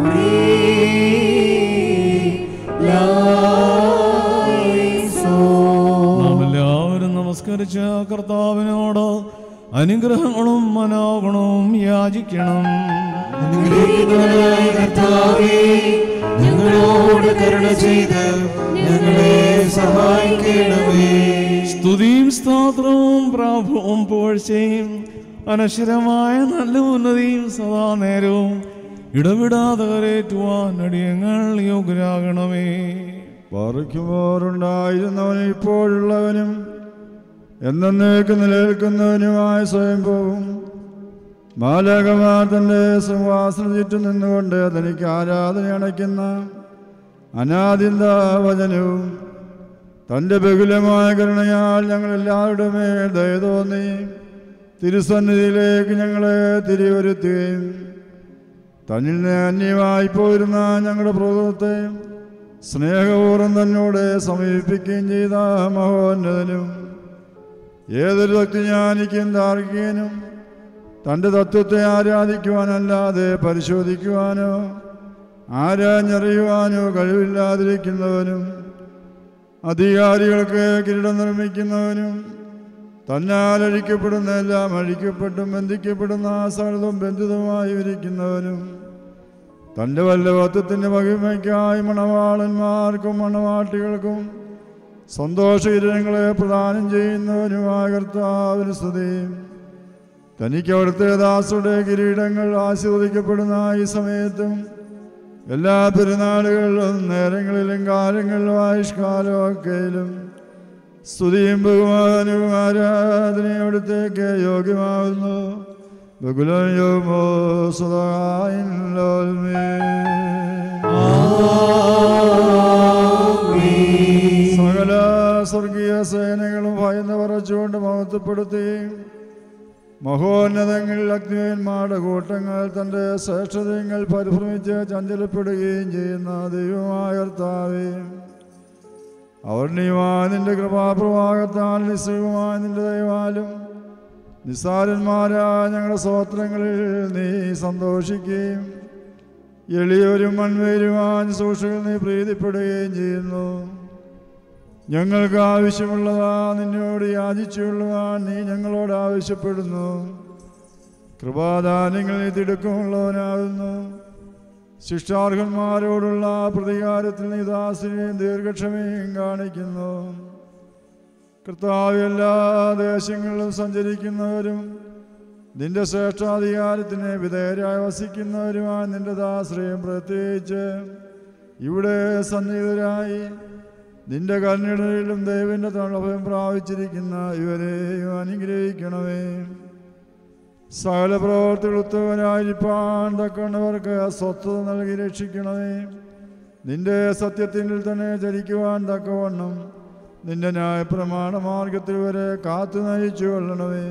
നാം എല്ലാവരും നമസ്കരിച്ച കർത്താവിനോട് അനുഗ്രഹങ്ങളും മനോഗുണവും യാചിക്കണം
അനുഗ്രഹിക്കുന്നവനായ കർത്താവേ ഞങ്ങളോട് കരുണ ചെയ്ത് ഞങ്ങളെ സഹായിക്കണമേ
സ്തുതിയും സ്തോത്രവും പ്രാഭവും പുകഴ്ചയും അനശ്വരമായ നല്ല ഉന്നതിയും സദാ നേരവും ഇടവിടാതെ കരേറ്റുവാൻ അടിയങ്ങൾ യോഗ്യരാകണമേ
പാറിക്കുമ്പോറുണ്ടായിരുന്നവനും ഇപ്പോഴുള്ളവനും എന്നേക്ക് നിലനിൽക്കുന്നവനുമായ സ്വയംഭവം മാലകമാർ തൻ്റെ സിംഹാസന ചുറ്റും നിന്നുകൊണ്ട് തനിക്ക് ആരാധന അണയ്ക്കുന്ന അനാദിന്ത വചനവും തൻ്റെ ബഹുലമായ കരുണയാൽ ഞങ്ങൾ എല്ലാവരുടെ മേൽ ദയ തോന്നി തിരുസന്നിധിയിലേക്ക് ഞങ്ങളെ തിരിവരുത്തുകയും തന്നിൽ നിന്ന് അന്യമായി പോയിരുന്ന ഞങ്ങളുടെ പ്രകൃതത്തെ സ്നേഹപൂർവ്വം തന്നോട് സമീപിക്കുകയും ചെയ്ത മഹോന്നതനും ഏതൊരു തത്വജ്ഞാനിക്കും താർക്കികനും തൻ്റെ തത്വത്തെ ആരാധിക്കുവാനല്ലാതെ പരിശോധിക്കുവാനോ ആരാഞ്ഞറിയുവാനോ കഴിവില്ലാതിരിക്കുന്നവനും അധികാരികൾക്ക് കിരീടം നിർമ്മിക്കുന്നവനും തന്നാൽ അഴിക്കപ്പെടുന്ന എല്ലാം അഴിക്കപ്പെട്ടും ബന്ധിക്കപ്പെടുന്ന സകലതും ബന്ധിതമായി ഇരിക്കുന്നവനും തൻ്റെ വല്ലഭത്വത്തിൻ്റെ മഹിമയ്ക്കായി മണവാളന്മാർക്കും മണവാട്ടികൾക്കും സന്തോഷകിരണങ്ങളെ പ്രദാനം ചെയ്യുന്നവനുമായ കർത്താവിന് സ്തുതി തനിക്ക് അവിടുത്തെ ദാസുടെ കിരീടങ്ങൾ ആസ്വദിക്കപ്പെടുന്ന ഈ സമയത്തും എല്ലാ പെരുന്നാളുകളിലും നേരങ്ങളിലും കാലങ്ങളിലും ആയുഷ്കാലവും ഒക്കെയിലും സ്തുതിയും ബഹുമാനവും ആരാധനയും അവിടുത്തേക്ക് യോഗ്യമാവുന്നു ബഹുലം യോമോ സുധായിൻ സകല സ്വർഗീയ സേനകളും ഭയന്ന് പറച്ചുകൊണ്ട് മഹത്വപ്പെടുത്തി മഹോന്നതങ്ങളിൽ അഗ്നിയന്മാരുടെ കൂട്ടങ്ങൾ തൻ്റെ ശ്രേഷ്ഠതയങ്ങൾ പരിഭ്രമിച്ച് ചഞ്ചലപ്പെടുകയും ചെയ്യുന്ന ദൈവമായ കർത്താവേ അവർണിയുമായ നിന്റെ കൃപാപ്രവാഹത്താൽ നിസ്സയമായ നിന്റെ ദൈവാലും നിസ്സാരന്മാരായ ഞങ്ങളുടെ സ്വോത്രങ്ങളിൽ നീ സന്തോഷിക്കുകയും എളിയവരും മൺവേരുവാൻ സൂക്ഷികൾ നീ പ്രീതിപ്പെടുകയും ചെയ്യുന്നു ഞങ്ങൾക്ക് ആവശ്യമുള്ളതാ നിന്നോട് യാചിച്ചുകൊള്ളുവാൻ നീ ഞങ്ങളോട് ആവശ്യപ്പെടുന്നു കൃപാദാനങ്ങൾ നീ തിടുക്കമുള്ളവനാകുന്നു ശിക്ഷാർഹന്മാരോടുള്ള പ്രതികാരത്തിൽ നീ ദാസിനെയും ദീർഘക്ഷമയും കാണിക്കുന്നു കർത്താവ് എല്ലാ ദേശങ്ങളിലും സഞ്ചരിക്കുന്നവരും നിന്റെ ശ്രേഷ്ഠാധികാരത്തിന് വിധേയരായി വസിക്കുന്നവരുമായി നിന്റെ ദാശ്രയം പ്രത്യേകിച്ച് ഇവിടെ സന്നിഹിതരായി നിന്റെ കരുണയിലും ദൈവന്റെ തണഭയം പ്രാപിച്ചിരിക്കുന്ന ഇവരെയും അനുഗ്രഹിക്കണമേ സകല പ്രവർത്തികൾ ഉത്തമനായിരിക്കാൻ തക്കവണ്ണവർക്ക് സ്വസ്ഥത നൽകി രക്ഷിക്കണമേ നിന്റെ സത്യത്തിൽ തന്നെ ചരിക്കുവാൻ തക്കവണ്ണം നിന്റെ ന്യായപ്രമാണ മാർഗത്തിൽ വരെ കാത്തു നയിച്ചു കൊള്ളണമേ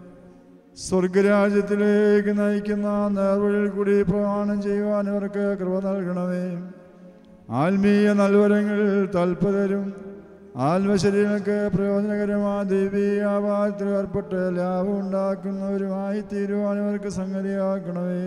സ്വർഗരാജ്യത്തിലേക്ക് നയിക്കുന്ന നേർവഴിയിൽ കൂടി പ്രമാണം ചെയ്യുവാൻ ഇവർക്ക് കൃപ നൽകണമേ ആത്മീയ നൽവരങ്ങളിൽ തൽപരരും ആത്മശരീരങ്ങൾക്ക് പ്രയോജനകരമായ ദൈവീയാപാരത്തിൽ ഏർപ്പെട്ട് ലാഭം ഉണ്ടാക്കുന്നവരുമായി തീരുവാൻ ഇവർക്ക് സംഗതിയാക്കണമേ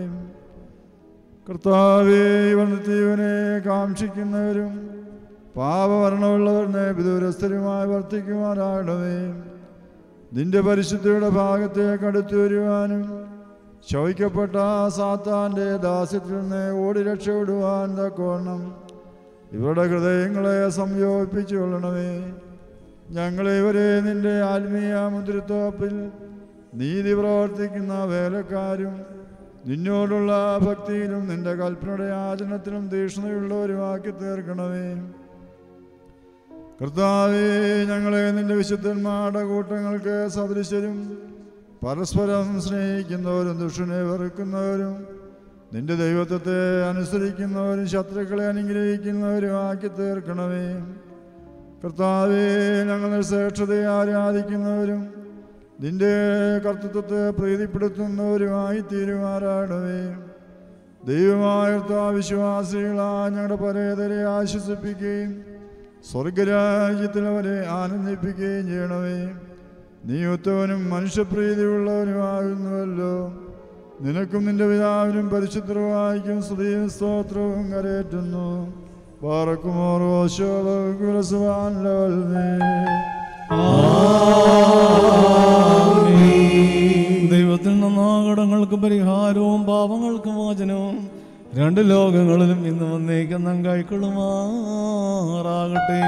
കർത്താവേ ഇവർ നിത്യവനെ കാക്ഷിക്കുന്നവരും പാപവർണ്ണമുള്ളവരിനെ വിദൂരസ്ഥരുമായി വർത്തിക്കുവാനാകണമേ നിന്റെ പരിശുദ്ധിയുടെ ഭാഗത്തേക്ക് അടുത്തു വരുവാനും ശവിക്കപ്പെട്ട സാത്താൻ്റെ ദാസ്യത്തിൽ നിന്ന് ഓടി രക്ഷപ്പെടുവാൻ തക്കവണ്ണം ഇവരുടെ ഹൃദയങ്ങളെ സംയോജിപ്പിച്ചു കൊള്ളണമേ ഞങ്ങളെ ഇവരെ നിന്റെ ആത്മീയ മുദ്രത്തോപ്പിൽ നീതി പ്രവർത്തിക്കുന്ന വേലക്കാരും നിന്നോടുള്ള ഭക്തിയിലും നിന്റെ കൽപ്പനയുടെ ആചരണത്തിലും തീക്ഷ്ണതയുള്ളവരുമാക്കി തീർക്കണമേ കർത്താവേ ഞങ്ങളെ നിന്റെ വിശുദ്ധന്മാരുടെ കൂട്ടങ്ങൾക്ക് സദൃശരും പരസ്പരം സ്നേഹിക്കുന്നവരും ദുഷ്ടനെ വെറുക്കുന്നവരും നിന്റെ ദൈവത്വത്തെ അനുസരിക്കുന്നവരും ശത്രുക്കളെ അനുഗ്രഹിക്കുന്നവരും ആക്കി തീർക്കണമേ കർത്താവേ ഞങ്ങൾ ശ്രേഷ്ഠതയെ ആരാധിക്കുന്നവരും നിന്റെ കർത്തൃത്വത്തെ പ്രീതിപ്പെടുത്തുന്നവരുമായി തീരുമാറാണമേ
ദൈവമായ വിശ്വാസികളായ ഞങ്ങളുടെ പരേതരെ ആശ്വസിപ്പിക്കുകയും സ്വർഗരാജ്യത്തിൽ അവരെ ആനന്ദിപ്പിക്കുകയും ചെയ്യണമേ നീ ഒത്തവനും മനുഷ്യപ്രീതിയുള്ളവനുമാകുന്നുവല്ലോ നിനക്കും നിന്റെ പിതാവിനും പരിശുദ്ധവായിക്കും സ്തുതിയും സ്തോത്രവും കരയേറ്റുന്നു പാറക്കുമോറോ
ദൈവത്തിൽ നിന്നാകടങ്ങൾക്ക് പരിഹാരവും പാപങ്ങൾക്ക് മോചനവും രണ്ട് ലോകങ്ങളിലും ഇന്ന് വന്നേക്കുന്ന കൈക്കൊള്ളുമാറാകട്ടെ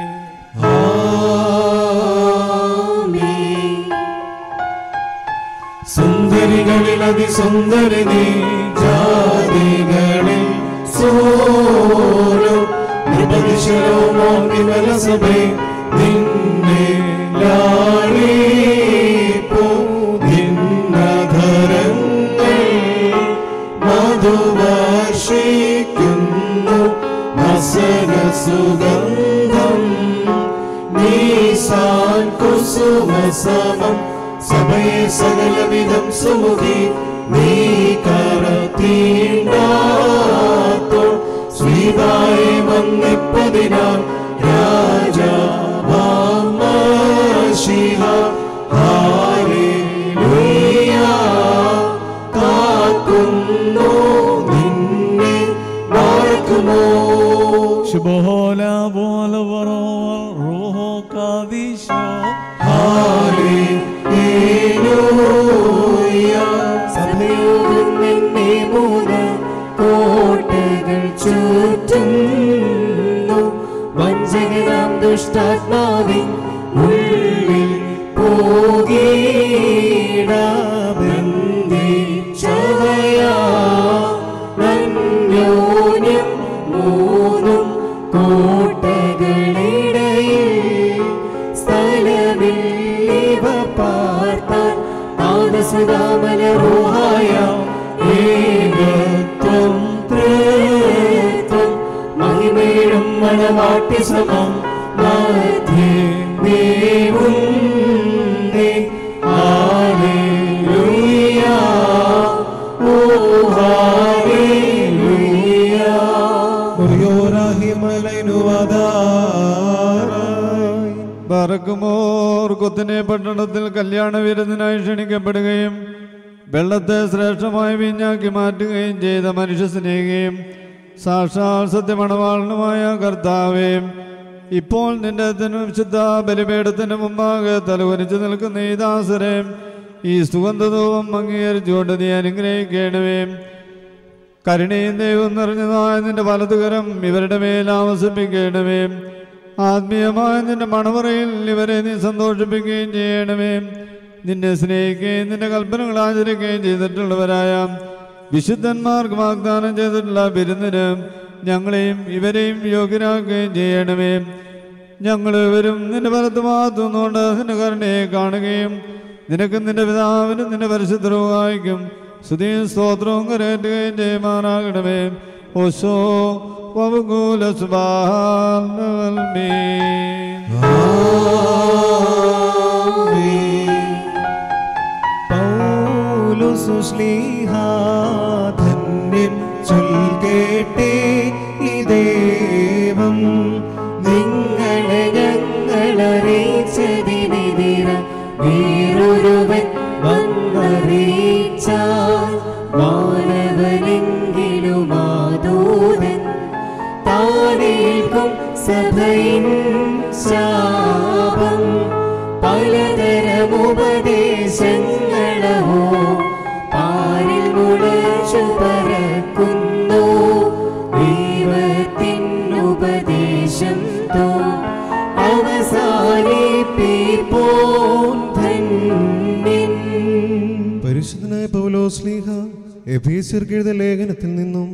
സുന്ദരികളിൽ അതിസുന്ദരി നീ ജാതികളിൽ സോലോ നിർബദിശലോമോ വിമല സഭേ നിന്നെ ലാളിപ്പോ നിന്നധരങ്ങൾ മധുവർഷിക്കുന്നു നസര സുഗന്ധം നീസാൻ കുസുമസമം സഭയെ സകലവിധം സുമുഖി നീ കരത്തീണ്ടാത്തോ സ്വീതായി വന്നിപ്പതിനാൽ രാജാവാമശിഹ ഹാലേലൂയ കാക്കുന്നു നിന്നെ വാഴ്ത്തുമോ
ശുഭോല പോലെ പറോവൽ റൂഹോ കാദീശോ
സഭയോടും നിന്നെ മൂന്ന് കോട്ടകൾ ചുറ്റുന്നു വഞ്ചകനാം ദുഷ്ടാത്മാവിൻ ഉള്ളിൽ പോകീടബന്ധിച്ചവയാ നന്യോന്യം മൂന്നും കോട്ടകളിടയിൽ സ്ഥലമില്ലിവ പാർത്താൻ താമസുതാമനറൂഹായ ഏകത്വം തൃത്വം മഹിമേഴും മണവാട്ടി സമം മധ്യേ ദേവും ദേ ഹല്ലേലൂയ ഓ ഹല്ലേലൂയ
പറക്കുമോർ കുത്തിനെ പട്ടണത്തിൽ കല്യാണ വിരുന്നിനായി ക്ഷണിക്കപ്പെടുകയും വെള്ളത്തെ ശ്രേഷ്ഠമായി വീഞ്ഞാക്കി മാറ്റുകയും ചെയ്ത മനുഷ്യ സ്നേഹിയും സാക്ഷാൽ സത്യമണവാളനുമായ കർത്താവേ ഇപ്പോൾ നിന്റെ വിശുദ്ധ ബലിപീഠത്തിന് മുമ്പാകെ തലകുനിച്ച് നിൽക്കുന്ന ഈ ദാസരെ ഈ സുഗന്ധധൂപം അംഗീകരിച്ചുകൊണ്ട് നീ അനുഗ്രഹിക്കണമേ കരുണയും ദൈവം നിറഞ്ഞതായ നിന്റെ വലതുകരം ഇവരുടെ മേൽ ആവസിപ്പിക്കണമേ ആത്മീയമായ നിന്റെ മണവറയിൽ ഇവരെ നീ സന്തോഷിപ്പിക്കുകയും ചെയ്യണമേ നിന്നെ സ്നേഹിക്കുകയും നിന്റെ കൽപ്പനകൾ ആചരിക്കുകയും ചെയ്തിട്ടുള്ളവരായ വിശുദ്ധന്മാർക്ക് വാഗ്ദാനം ചെയ്തിട്ടുള്ള വിരുന്നിന് ഞങ്ങളെയും ഇവരെയും യോഗ്യരാക്കുകയും ചെയ്യണമേ ഞങ്ങൾ ഇവരും നിന്റെ വലത്ത് ഭാഗത്തുനിന്നുകൊണ്ട് നിന്റെ കരുണയെ കാണുകയും നിനക്കും നിന്റെ പിതാവിനും നിന്റെ പരിശുദ്ധവുമായിക്കും സ്തുതിയും സ്തോത്രവും കരയറ്റുകയും ചെയ്യുമാറാകണമേ ഓശോ വകുല സുബാൽമീ
ധന്യൻ ചൊൽകേട്ടേ ഈ ദേവം നിങ്ങളെ ഞങ്ങളറിയിച്ചതിനെതിര വേറൊരുവൻ വന്നറിയിച്ചാൽ മാനവനെങ്കിലും ആദൂതൻ താനേൽക്കും സഭയിൻ ശാപം പലതരം ഉപദേശങ്ങളോ പാരിൽ മുളച്ചു പറക്കുന്നു ദൈവത്തിൻ ഉപദേശം തോ അവസാനിപ്പിപ്പോൻ ധന്യൻ
പരിശുദ്ധനായ പൗലോസ്ലീഹ എഫീസിർക്ക് എഴുതിയ ലേഖനത്തിൽ നിന്നും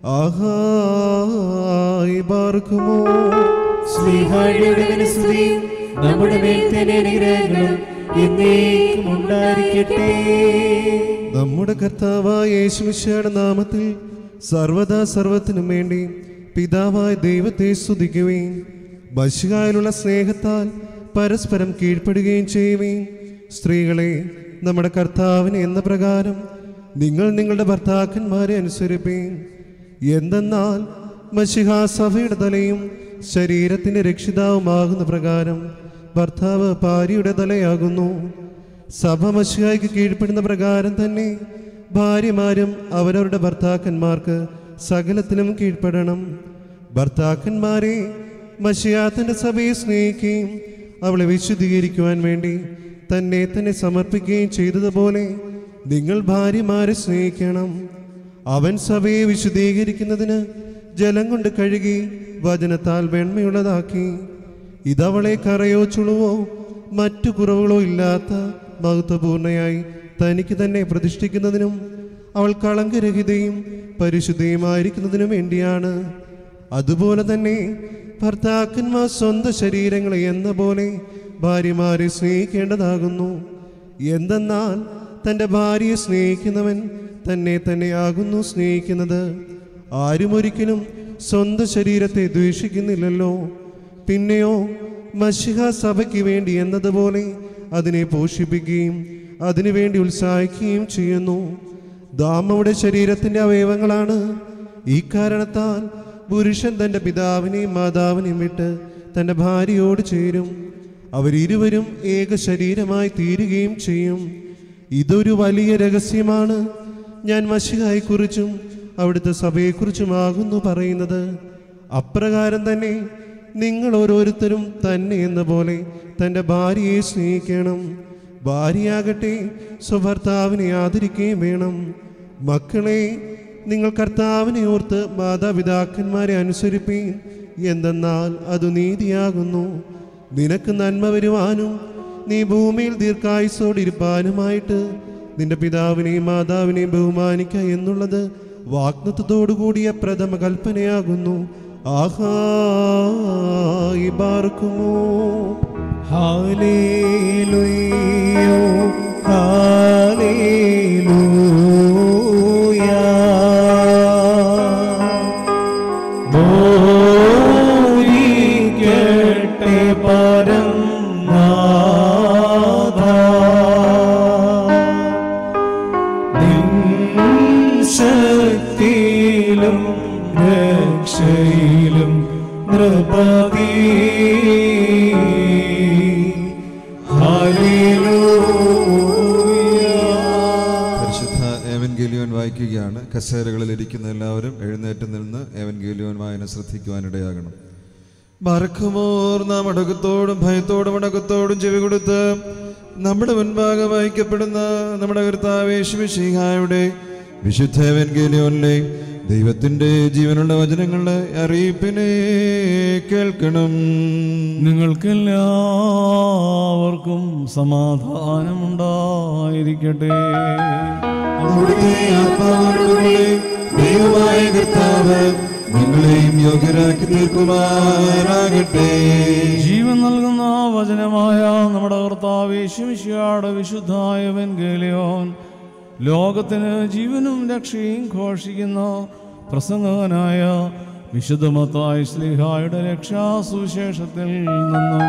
ആഹായി പാർക്കുമോ
സ്നേഹാഴിയുടെ സ്തുതിയും നമ്മുടെ മേൽ തന്നെ അനുഗ്രഹങ്ങളും എന്നേക്കും ഉണ്ടായിരിക്കട്ടെ
നമ്മുടെ കർത്താവായ യേശുമിശയുടെ നാമത്തിൽ സർവദാ സർവത്തിനും വേണ്ടി പിതാവായ ദൈവത്തെ സ്തുതിക്കുകയും ബശുകായിലുള്ള സ്നേഹത്താൽ പരസ്പരം കീഴ്പ്പെടുകയും ചെയ്യുകയും സ്ത്രീകളെ നമ്മുടെ കർത്താവിന് എന്ന പ്രകാരം നിങ്ങൾ നിങ്ങളുടെ ഭർത്താക്കന്മാരെ അനുസരിപ്പീൻ എന്തെന്നാൽ മഷിഹ സഭയുടെ തലയും ശരീരത്തിന്റെ രക്ഷിതാവുമാകുന്ന പ്രകാരം ഭർത്താവ് ഭാര്യയുടെ തലയാകുന്നു സഭ മഷിഹായ്ക്ക് കീഴ്പ്പെടുന്ന പ്രകാരം തന്നെ ഭാര്യമാരും അവരവരുടെ ഭർത്താക്കന്മാർക്ക് സകലത്തിനും കീഴ്പ്പെടണം ഭർത്താക്കന്മാരെ മഷിയാത്തന്റെ സഭയെ സ്നേഹിക്കുകയും അവളെ വിശുദ്ധീകരിക്കുവാൻ വേണ്ടി തന്നെ തന്നെ സമർപ്പിക്കുകയും ചെയ്തതുപോലെ നിങ്ങൾ ഭാര്യമാരെ സ്നേഹിക്കണം അവൻ സഭയെ വിശുദ്ധീകരിക്കുന്നതിന് ജലം കൊണ്ട് കഴുകി വചനത്താൽ വെണ്മയുള്ളതാക്കി ഇതവളെ കറയോ ചുളുവോ മറ്റു കുറവുകളോ ഇല്ലാത്ത മഹത്വപൂർണയായി തനിക്ക് തന്നെ പ്രതിഷ്ഠിക്കുന്നതിനും അവൾ കളങ്കരഹിതയും പരിശുദ്ധയുമായിരിക്കുന്നതിനും വേണ്ടിയാണ് അതുപോലെ തന്നെ ഭർത്താക്കന്മാർ സ്വന്തം ശരീരങ്ങളെ എന്ന പോലെ ഭാര്യമാരെ സ്നേഹിക്കേണ്ടതാകുന്നു എന്തെന്നാൽ തൻ്റെ ഭാര്യയെ സ്നേഹിക്കുന്നവൻ തന്നെ തന്നെയാകുന്നു സ്നേഹിക്കുന്നത് ആരും ഒരിക്കലും സ്വന്തം ശരീരത്തെ ദ്വേഷിക്കുന്നില്ലല്ലോ പിന്നെയോ മഷിഹ സഭയ്ക്ക് വേണ്ടി എന്നതുപോലെ അതിനെ പോഷിപ്പിക്കുകയും അതിനുവേണ്ടി ഉത്സാഹിക്കുകയും ചെയ്യുന്നു ദാമയുടെ ശരീരത്തിന്റെ അവയവങ്ങളാണ് ഈ കാരണത്താൽ പുരുഷൻ തൻ്റെ പിതാവിനെയും മാതാവിനെയും വിട്ട് തൻ്റെ ഭാര്യയോട് ചേരും അവരിരുവരും ഏക ശരീരമായി തീരുകയും ചെയ്യും ഇതൊരു വലിയ രഹസ്യമാണ് ഞാൻ മഷിഹായെക്കുറിച്ചും അവിടുത്തെ സഭയെക്കുറിച്ചുമാകുന്നു പറയുന്നത് അപ്രകാരം തന്നെ നിങ്ങൾ ഓരോരുത്തരും തന്നെ എന്ന പോലെ തൻ്റെ ഭാര്യയെ സ്നേഹിക്കണം ഭാര്യയാകട്ടെ സ്വഭർത്താവിനെ ആദരിക്കുകയും വേണം മക്കളെ നിങ്ങൾ കർത്താവിനെ ഓർത്ത് മാതാപിതാക്കന്മാരെ അനുസരിപ്പീൻ എന്തെന്നാൽ അത് നീതിയാകുന്നു നിനക്ക് നന്മ വരുവാനും നീ ഭൂമിയിൽ ദീർഘായുസോടിരിപ്പാനുമായിട്ട് നിന്റെ പിതാവിനെയും മാതാവിനെയും ബഹുമാനിക്ക എന്നുള്ളത് വാഗ്ദത്തോടു കൂടിയ പ്രഥമ കൽപ്പനയാകുന്നു ആഹാ ഈ ബാർക്കുമോ
ഹാലേലുയ്യോ ഹാലേലൂയ മോരിക്കട്ടെ പരം നാഥ നിൻ ശക്തിയിലും രക്ഷയിലും നൃപതി
പരിശുദ്ധ ഏവൻഗേലിയോൻ വായിക്കുകയാണ് കസേരകളിൽ ഇരിക്കുന്ന എല്ലാവരും എഴുന്നേറ്റ് നിന്ന് ഏവൻഗേലിയോൻ വായന ശ്രദ്ധിക്കുവാനിടയാകണം
മറക്കുമോർ നാം അടക്കത്തോടും ഭയത്തോടും അടക്കത്തോടും ചെവി കൊടുത്ത് നമ്മുടെ മുൻപാകെ വായിക്കപ്പെടുന്ന നമ്മുടെ കർത്താവേശുമിഷിഹായുടെ വിശുദ്ധ എവൻഗേലിയോനിലെ ദൈവത്തിന്റെ ജീവനുള്ള വചനങ്ങളുടെ അറിയിപ്പിനെ കേൾക്കണം
നിങ്ങൾക്കെല്ലാവർക്കും സമാധാനമുണ്ടായിരിക്കട്ടെ
അവിടുത്തെ ആത്മാവോടുകൂടെ ദൈവമായ കർത്താവ് നിങ്ങളെയും യോഗ്യരാക്കി തീർക്കുമാറാകട്ടെ
ജീവൻ നൽകുന്ന വചനമായ നമ്മുടെ കർത്താവ് യേശുമിശിയാട് വിശുദ്ധായ വെൻഗേലിയോൻ ലോകത്തിന് ജീവനും രക്ഷയും ഘോഷിക്കുന്ന പ്രസംഗകനായ വിശുദ്ധമത്തായ സ്ലിഹായുടെ രക്ഷാസുവിശേഷത്തിൽ നിന്നും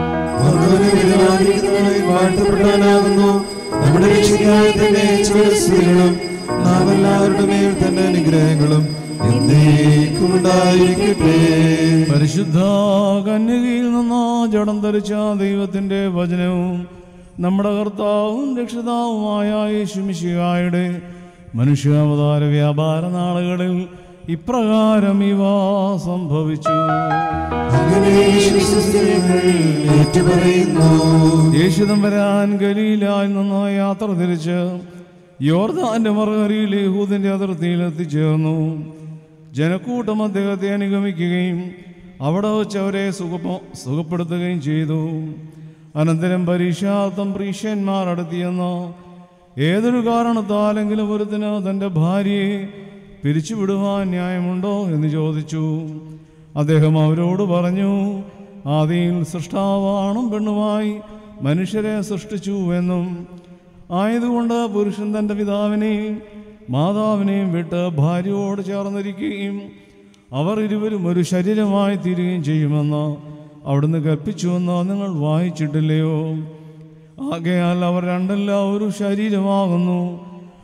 വാഴ്ത്തപ്പെടാനാകുന്നു നമ്മുടെ രക്ഷിക്കായി തന്നെ ചുവടും നാം എല്ലാവരുടെ മേൽ തന്നെ അനുഗ്രഹങ്ങളും എന്നേക്കും ഉണ്ടായിരിക്കട്ടെ
പരിശുദ്ധ കന്യകയിൽ നിന്ന് ജഡം ധരിച്ച ദൈവത്തിൻ്റെ വചനവും നമ്മുടെ കർത്താവും രക്ഷിതാവുമായ യേശുമിശിഹായുടെ മനുഷ്യാവതാര വ്യാപാര നാളുകളിൽ ഇപ്രകാരം ഇവ സംഭവിച്ചു
അങ്ങനെ വിശ്വസിച്ചവർ ഏറ്റുപറയുന്നു
യേശുദം വരാൻ ഗലീലായിൽ നിന്ന് യാത്ര തിരിച്ച് യോർദാന്റെ മറുകരയിൽ യഹൂദിന്റെ അതിർത്തിയിൽ എത്തിച്ചേർന്നു ജനക്കൂട്ടം അദ്ദേഹത്തെ അനുഗമിക്കുകയും അവിടെ വെച്ച് അവരെ സുഖ സുഖപ്പെടുത്തുകയും ചെയ്തു അനന്തരം പരീക്ഷാർത്ഥം പ്രീഷ്യന്മാർ അടുത്തിയെന്ന് ഏതൊരു കാരണത്താലെങ്കിലും ഒരുത്തിന് തൻ്റെ ഭാര്യയെ പിരിച്ചുവിടുവാൻ ന്യായമുണ്ടോ എന്ന് ചോദിച്ചു അദ്ദേഹം അവരോട് പറഞ്ഞു ആദിയിൽ സൃഷ്ടാവാണും പെണ്ണുമായി മനുഷ്യരെ സൃഷ്ടിച്ചു എന്നും ആയതുകൊണ്ട് പുരുഷൻ തൻ്റെ പിതാവിനെയും മാതാവിനെയും വിട്ട് ഭാര്യയോട് ചേർന്നിരിക്കുകയും അവർ ഇരുവരും ഒരു ശരീരമായി തീരുകയും ചെയ്യുമെന്ന് അവിടുന്ന് കൽപ്പിച്ചുവെന്ന് നിങ്ങൾ വായിച്ചിട്ടില്ലയോ ആകയാൽ അവർ രണ്ടല്ല ഒരു ശരീരമാകുന്നു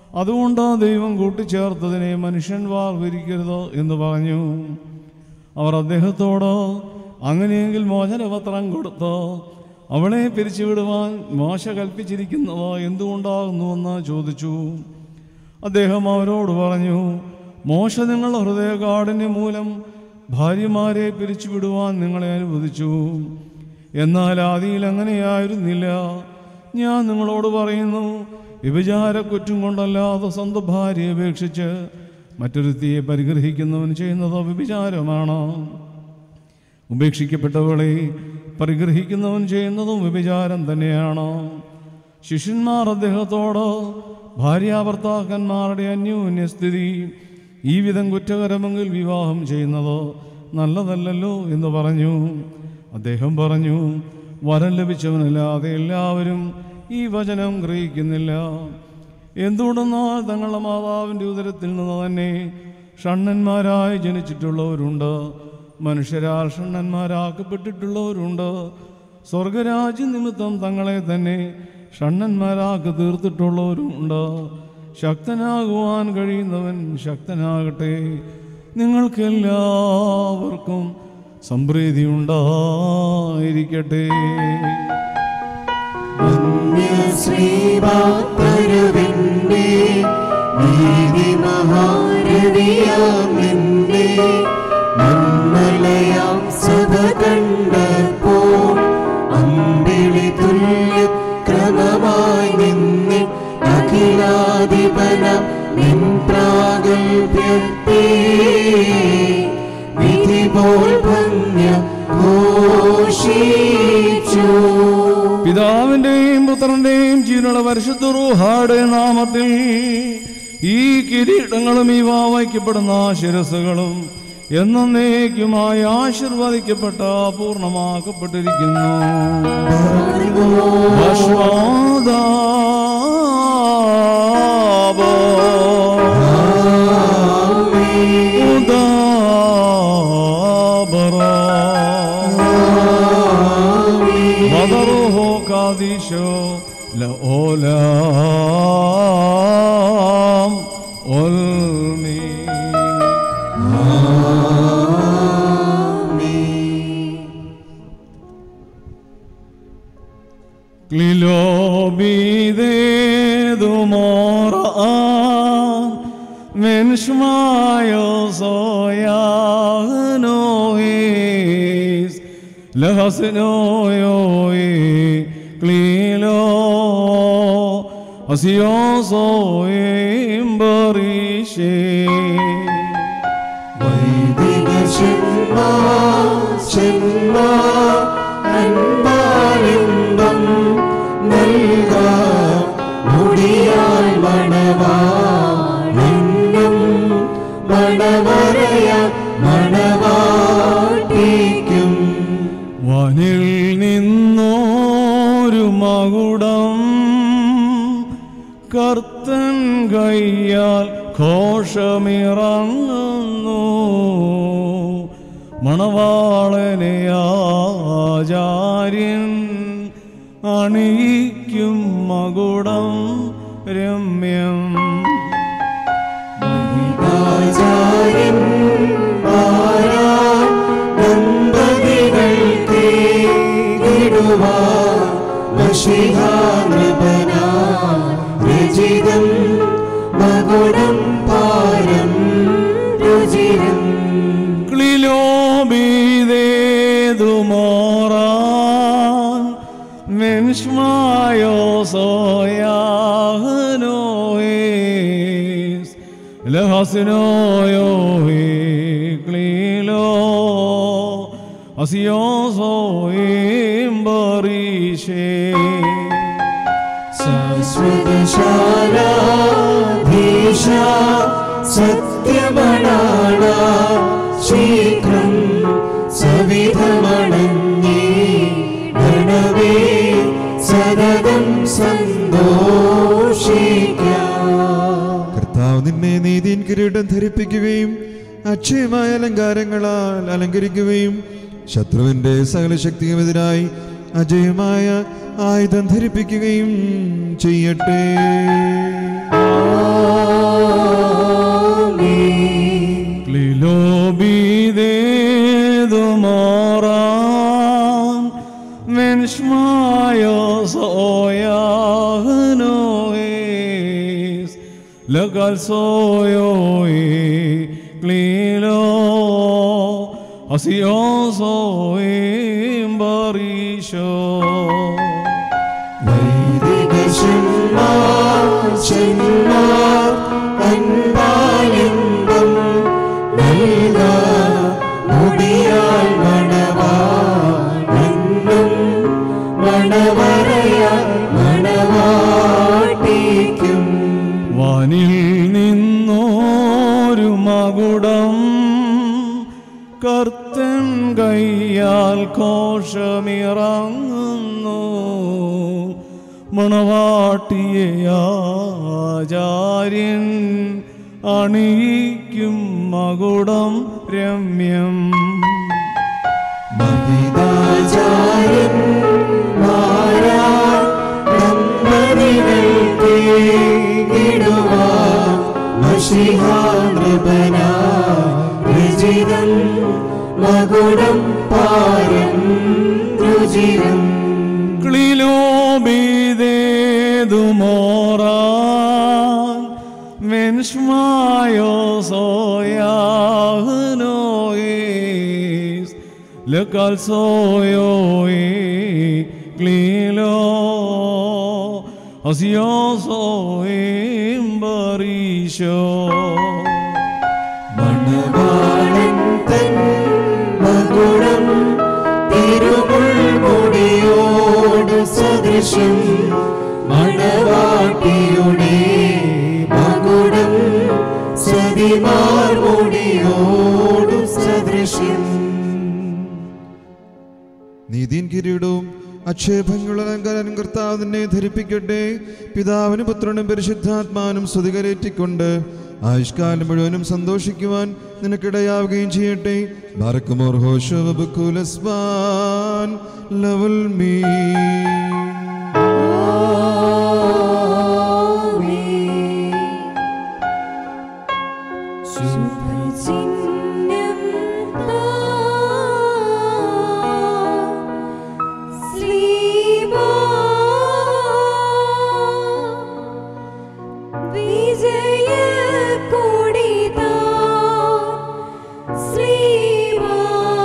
അതുകൊണ്ട് ദൈവം കൂട്ടിച്ചേർത്തതിനെ മനുഷ്യൻ വാർവരിക്കരുത് എന്ന് പറഞ്ഞു അവർ അദ്ദേഹത്തോട് അങ്ങനെയെങ്കിൽ മോചനപത്രം കൊടുത്ത് അവളെ പിരിച്ചുവിടുവാൻ മോശ കൽപ്പിച്ചിരിക്കുന്നത് എന്തുകൊണ്ടാകുന്നുവെന്ന് ചോദിച്ചു അദ്ദേഹം അവരോട് പറഞ്ഞു മോശ നിങ്ങളുടെ ഹൃദയകാഠിന്യം മൂലം ഭാര്യമാരെ പിരിച്ചുവിടുവാൻ നിങ്ങളെ അനുവദിച്ചു എന്നാൽ ആദിയിൽ അങ്ങനെയായിരുന്നില്ല ഞാൻ നിങ്ങളോട് പറയുന്നു വ്യഭിചാര കുറ്റം കൊണ്ടല്ലാതെ സ്വന്തം ഭാര്യയെ അപേക്ഷിച്ച് മറ്റൊരുത്തിയെ പരിഗ്രഹിക്കുന്നവൻ ചെയ്യുന്നത് വ്യഭിചാരമാണ് ഉപേക്ഷിക്കപ്പെട്ടവളെ പരിഗ്രഹിക്കുന്നവൻ ചെയ്യുന്നതും വ്യഭിചാരം തന്നെയാണ് ശിഷ്യന്മാർ അദ്ദേഹത്തോട് ഭാര്യാഭർത്താക്കന്മാരുടെ അന്യോന്യസ്ഥിതി ഈ വിധം കുറ്റകരമെങ്കിൽ വിവാഹം ചെയ്യുന്നത് നല്ലതല്ലല്ലോ എന്ന് പറഞ്ഞു അദ്ദേഹം പറഞ്ഞു വരം ലഭിച്ചവനല്ലാതെ എല്ലാവരും ഈ വചനം ഗ്രഹിക്കുന്നില്ല എന്തുകൊണ്ടെന്നാൽ തങ്ങളുടെ മാതാവിൻ്റെ ഉദരത്തിൽ നിന്ന് തന്നെ ഷണ്ണന്മാരായി ജനിച്ചിട്ടുള്ളവരുണ്ട് മനുഷ്യരാൽ ഷണ്ണന്മാരാക്കപ്പെട്ടിട്ടുള്ളവരുണ്ട് സ്വർഗരാജ്യ നിമിത്തം തങ്ങളെ തന്നെ ഷണ്ണന്മാരാക്കി തീർത്തിട്ടുള്ളവരുമുണ്ട് ശക്തനാകുവാൻ കഴിയുന്നവൻ ശക്തനാകട്ടെ നിങ്ങൾക്കെല്ലാവർക്കും സംപ്രീതി ഉണ്ടായിരിക്കട്ടെ
ശ്രീവാത്തരുവിന്റെ നീതി മഹാരവിയാം നിന്റെ മന്മലയാം സഭ കണ്ടപ്പോൾ അമ്പിളി തുല്യ ക്രമമായി നിന്നെ അഖിലാധിപനം നിൻ പ്രാഗൽഭ്യത്തെ വിധി പോൽ ഭംഗ്യ ഘോഷിച്ചു
പിതാവിൻ്റെയും പുത്രൻ്റെയും ജീവനുള്ള പരിശുദ്ധ റൂഹാടെ നാമത്തിൽ ഈ കിരീടങ്ങളും ഈ വയ്ക്കപ്പെടുന്ന ശിരസുകളും എന്നേക്കുമായി ആശീർവദിക്കപ്പെട്ട പൂർണ്ണമാക്കപ്പെട്ടിരിക്കുന്നു അശ്വാദാബോ وضره قادش لأولام والمين قلوبي مرأة من شمايو صويا نويس لغسنو يوي قليلو أسيوصو إمبريشي
വൈദിക ശിന്മാ ശിന്മാ അൻപാലിംബം നൽകാ മുടിയാൽ മണവാളിന്നും മണവരയ മണവാട്ടിക്കും
വനിൽ നിന്നോരു മകുടം കർത്തൻ കയ്യാൽ ഘോഷമിറങ്ങുന്നു മണവാളനെ ആചാര്യൻ അണിയിക്കും മകുടം രമ്യം
ആചാര്യൻ ആരാ ദമ്പതികൾക്ക് ഇടുവാ വശിഹാനൃപന രചിതം മകുടം പാരം രുചിരം
ക്ലിലോബിദേതുമോറാൻ മെൻഷ്മായോ സോയാഹനോയേസ് ലഹസിനോയോഹി ക്ലീലോ അസിയോസോയും ബറീഷേ
ശാശ്വതശാലാധീശ സത്യമണാള ശീഘ്രം സവിധമണഞ്ഞേ ഗണവേ സതതം സന്തോഷിക്കാം
കർത്താവ് നിന്നെ നീതിൻ കിരീടം ധരിപ്പിക്കുകയും അക്ഷയമായ അലങ്കാരങ്ങളാൽ അലങ്കരിക്കുകയും ശത്രുവിന്റെ സകല ശക്തിക്കുമെതിരായി അജയമായ ആയുധം ധരിപ്പിക്കുകയും ചെയ്യട്ടെ
ആ moran Mensch maios oiagnois Legal soy hoy glilo Así soy barisho
ചെന്മാർ അൻപാലിംബം നൽക മുടിയാൽ മണവാണെന്നും മണവറയാൽ മണവാട്ടിക്കും
വാനിൽ നിന്നോരു മകുടം കർത്തൻ കയ്യാൽ കോശമിറങ്ങുന്നു മണവാട്ടിയെ ആചാര്യൻ അണിയിക്കും മകുടം രമ്യം
മഹിതാചാര്യൻ മാരാൻ ദമ്പതികൾക്ക് ഇടുവാൻ മഷിഹാനൃപന രുചിരം മകുടം പാരം രുചിരം
Moran, Mensch maios oiagnois, Legal soy hoy glilo, Así yo soy barisho.
മണവാളൻ തൻ മകുടം തിരുമുൾമുടിയോട് സദൃശ്യം മണവാട്ടിയുടെ മകുടം സതിമാർമുടിയോട് സദൃശ്യം
നീതിൻ കിരീടവും അക്ഷേപങ്ങളുടെ അലങ്കാരം കർത്താവ് നിന്നെ ധരിപ്പിക്കട്ടെ പിതാവിനും പുത്രനും പരിശുദ്ധാത്മാനും സ്തുതികരേറ്റിക്കൊണ്ട് ആയുഷ്കാലം മുഴുവനും സന്തോഷിക്കുവാൻ നിനക്കിടയാവുകയും ചെയ്യട്ടെ ബാറക്കുമോർ ഹോഷോ ബക്കുലസ്വാൻ ലവൽ മീ
ശുഭചിഹ്നം താ ശ്രീമാ വിജയക്കൊടി താ ശ്രീമാ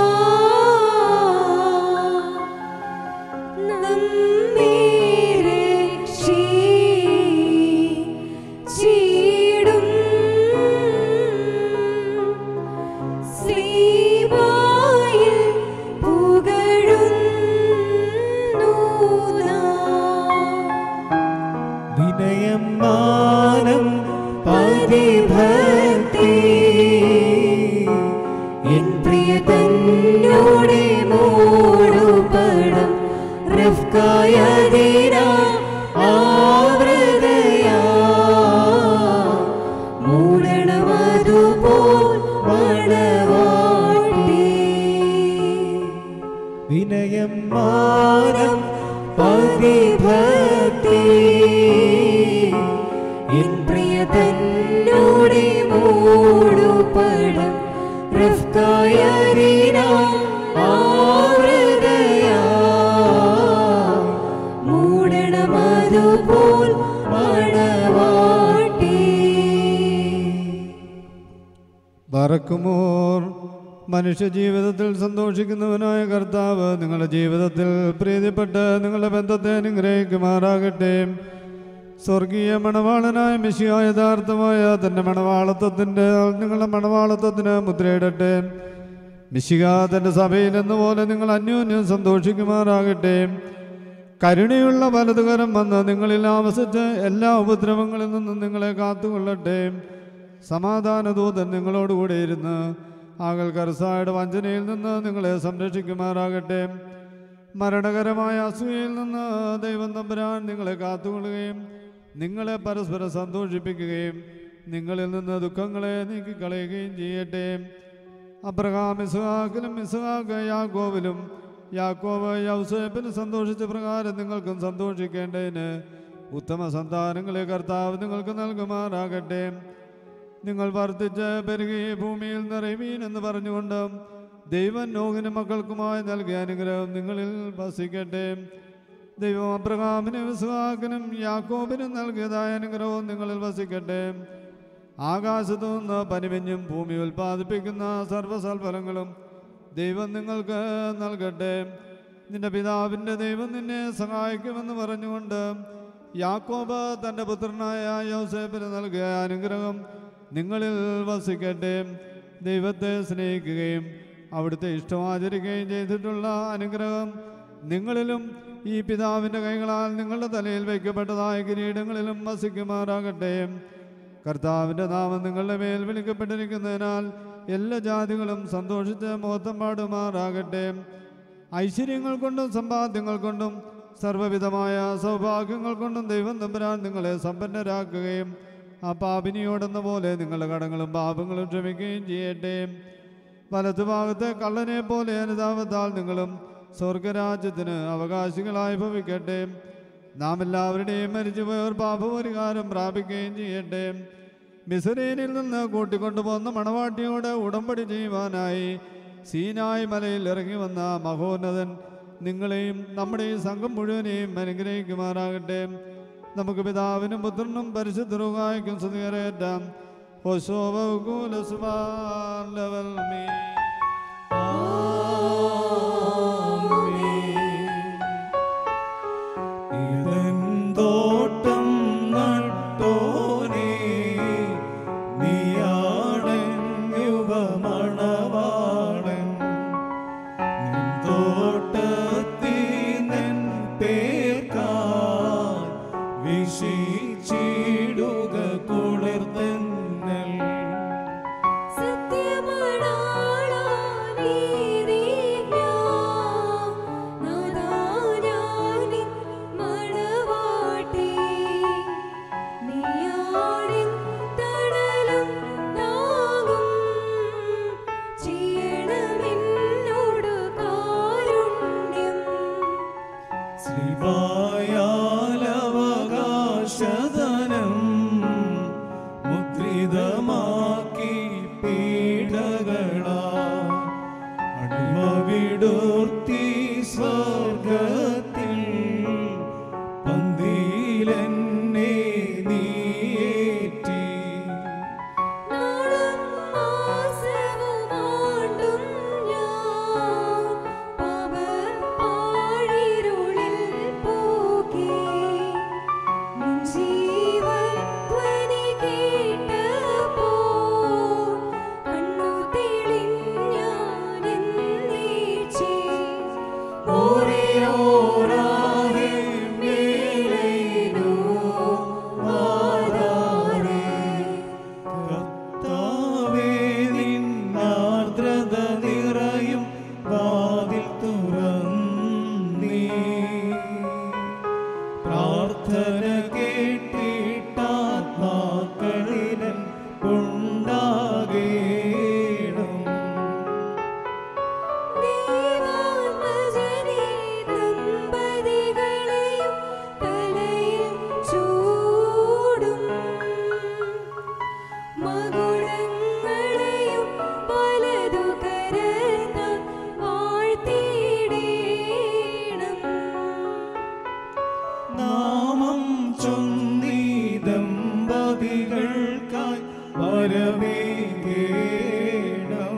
നമ്മെ രക്ഷിച്ചിടും ശ്രീവായിൽ പുകഴുന്നു നാം.
വിനയം മാനം പതിഭക്തി
എൻ പ്രിയ തന്നോടെ മൂടുപടം റഫ്കായതിന ആവൃതയാ മൂടണമതുപോൽ മണവാട്ടി
വിനയം മാനം പതിഭക്തി
എൻ പ്രിയ തന്നോടെ മൂടുപടം റഫ്കായതിന ആവൃതയാ മൂടണമതുപോൽ മണവാട്ടി
ബറക്കുമോർ മനുഷ്യ ജീവിതത്തിൽ സന്തോഷിക്കുന്നവനായ കർത്താവ് നിങ്ങളുടെ ജീവിതത്തിൽ പ്രീതിപ്പെട്ട് നിങ്ങളുടെ ബന്ധത്തെ അനുഗ്രഹിക്കുമാറാകട്ടെ സ്വർഗീയ മണവാളനായ മിശിയ യഥാർത്ഥമായ തൻ്റെ മണവാളത്വത്തിൻ്റെ നിങ്ങളുടെ മണവാളത്വത്തിന് മുദ്രയിടട്ടെ മിശിക തൻ്റെ സഭയിൽ എന്നപോലെ നിങ്ങൾ അന്യോന്യം സന്തോഷിക്കുമാറാകട്ടെ കരുണയുള്ള വലതുകരം വന്ന് നിങ്ങളിൽ ആവസിച്ച് എല്ലാ ഉപദ്രവങ്ങളിൽ നിന്നും നിങ്ങളെ കാത്തുകൊള്ളട്ടെ സമാധാനദൂതൻ നിങ്ങളോടുകൂടെ ഇരുന്ന് ആകൽ കർസായുടെ വഞ്ചനയിൽ നിന്ന് നിങ്ങളെ സംരക്ഷിക്കുമാറാകട്ടെ മരണകരമായ അസൂയയിൽ നിന്ന് ദൈവം തമ്പുരാൻ നിങ്ങളെ കാത്തുകൊള്ളുകയും നിങ്ങളെ പരസ്പരം സന്തോഷിപ്പിക്കുകയും നിങ്ങളിൽ നിന്ന് ദുഃഖങ്ങളെ നീക്കിക്കളയുകയും ചെയ്യട്ടെ അബ്രഹാം ഇസ്ഹാക്കിലും ഇസ്ഹാക്ക് യാക്കോവിലും യാക്കോബ് യൗസേപ്പിന് സന്തോഷിച്ച പ്രകാരം നിങ്ങൾക്കും സന്തോഷിക്കേണ്ടതിന് ഉത്തമ സന്താനങ്ങളെ കർത്താവ് നിങ്ങൾക്ക് നൽകുമാറാകട്ടെ നിങ്ങൾ വർദ്ധിച്ച് പെരുകി ഭൂമിയിൽ നിറയുമീൻ എന്ന് പറഞ്ഞുകൊണ്ട് ദൈവം നോഹിന് മക്കൾക്കുമായി നൽകിയ അനുഗ്രഹം നിങ്ങളിൽ വസിക്കട്ടെ ദൈവം അബ്രഹാമിനും വിസ്വാക്കിനും യാക്കോബിനും നൽകിയതായ അനുഗ്രഹവും നിങ്ങളിൽ വസിക്കട്ടെ ആകാശത്തു നിന്ന് പനിവെഞ്ഞും ഭൂമി ഉൽപ്പാദിപ്പിക്കുന്ന സർവ്വസൽഫലങ്ങളും ദൈവം നിങ്ങൾക്ക് നൽകട്ടെ നിന്റെ പിതാവിൻ്റെ ദൈവം നിന്നെ സഹായിക്കുമെന്ന് പറഞ്ഞുകൊണ്ട് യാക്കോബ് തൻ്റെ പുത്രനായ യോസേപ്പിന് നൽകിയ അനുഗ്രഹം നിങ്ങളിൽ വസിക്കട്ടെ ദൈവത്തെ സ്നേഹിക്കുകയും അവിടുത്തെ ഇഷ്ടം ആചരിക്കുകയും ചെയ്തിട്ടുള്ള അനുഗ്രഹം നിങ്ങളിലും ഈ പിതാവിൻ്റെ കൈകളാൽ നിങ്ങളുടെ തലയിൽ വയ്ക്കപ്പെട്ടതായ കിരീടങ്ങളിലും വസിക്കുമാറാകട്ടെ കർത്താവിൻ്റെ നാമം നിങ്ങളുടെ മേൽ വിളിക്കപ്പെട്ടിരിക്കുന്നതിനാൽ എല്ലാ ജാതികളും സന്തോഷിച്ച് മോത്തം പാടുമാറാകട്ടെ ഐശ്വര്യങ്ങൾ കൊണ്ടും സമ്പാദ്യങ്ങൾ കൊണ്ടും സർവ്വവിധമായ സൗഭാഗ്യങ്ങൾ കൊണ്ടും ദൈവം തമ്പുരാൻ നിങ്ങളെ സമ്പന്നരാക്കുകയും ആ പാപിനിയോടെന്ന പോലെ നിങ്ങളുടെ കടങ്ങളും പാപങ്ങളും ക്ഷമിക്കുകയും ചെയ്യട്ടെ വലതുഭാഗത്തെ കള്ളനെ പോലെ അനുതാപത്താൽ നിങ്ങളും സ്വർഗരാജ്യത്തിന് അവകാശികളായി ഭവിക്കട്ടെ നാം എല്ലാവരുടെയും മരിച്ചുപോയവർ പാപപരിഹാരം പ്രാപിക്കുകയും ചെയ്യട്ടെ മിസറീനിൽ നിന്ന് കൂട്ടിക്കൊണ്ടുപോകുന്ന മണവാട്ടിയോട് ഉടമ്പടി ചെയ്യുവാനായി സീനായ് മലയിൽ ഇറങ്ങി വന്ന മഹോന്നതൻ നിങ്ങളെയും നമ്മുടെ ഈ സംഘം മുഴുവനെയും അനുഗ്രഹിക്കുമാറാകട്ടെ നമുക്ക് പിതാവിനും പുത്രനും പരിശുദ്ധരുകായ്ക്കും സ്തുതികരേറ്റാം ലവൽമീ
തോട്ടം നട്ടോനേ നീയാടൻ യുവമണവാളൻ നിൻ തോട്ടത്തിൽ നിൻ പേർക്കാൽ വിശിച്ചിടുക കുളിർത്തന്നൽ
സത്യമണാളാ നീതിജ്ഞാ നാദാനാനിൻ മണവാട്ടി നീയാണിൻ തണലും നാഗും ചെയ്യണമെന്നോട് കാരുണ്യം
ശ്രീവായാലവകാശധനം മുദ്രിതമാക്കി പീഡകളാ അടിമ വിടുർത്തി സ്വർഗത്തിൽ പന്തിയിലെന്നെ നീയേറ്റി
നാളും മാസവുമാണ്ടും ഞാൻ പാപപ്പാഴിരുളിൽ പോകി നിൻ ജീവധ്വനി കേട്ടപ്പോൾ കണ്ണു തെളിഞ്ഞാനെന്നീച്ചി
ഓരയോരാഹേ മേലൈനോ ആധാരേ കർത്താവേ നിന്നാർദ്രത നിറയും വാതിൽ തുറന്നീ പ്രാർത്ഥന കേട്ടിട്ടാത്മാക്കളിലൻ ഉണ്ടാകേണം
ദൈവാത്മജനേ ദമ്പതികളെയും തലയിൽ ചൂടും മകുടങ്ങളെയും പലതു കരത്താൽ വാഴ്ത്തിയിടേണം
നാമം ചൊന്നീ ദമ്പതികൾക്കായി വരവേകേണം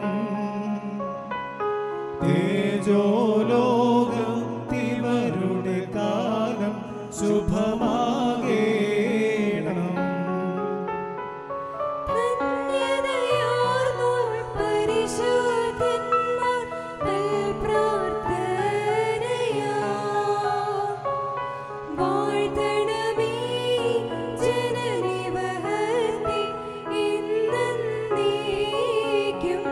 തേജോലോകത്തിവരുടെ കാലം ശുഭമാകേണം
ധന്യതയാർന്നോൾ പരിശുദ്ധന്മാർ തൽപ്രാർത്ഥനയാ. വാഴ്ത്തണമേ ജനനിവഹത്തെ എന്നേക്കും.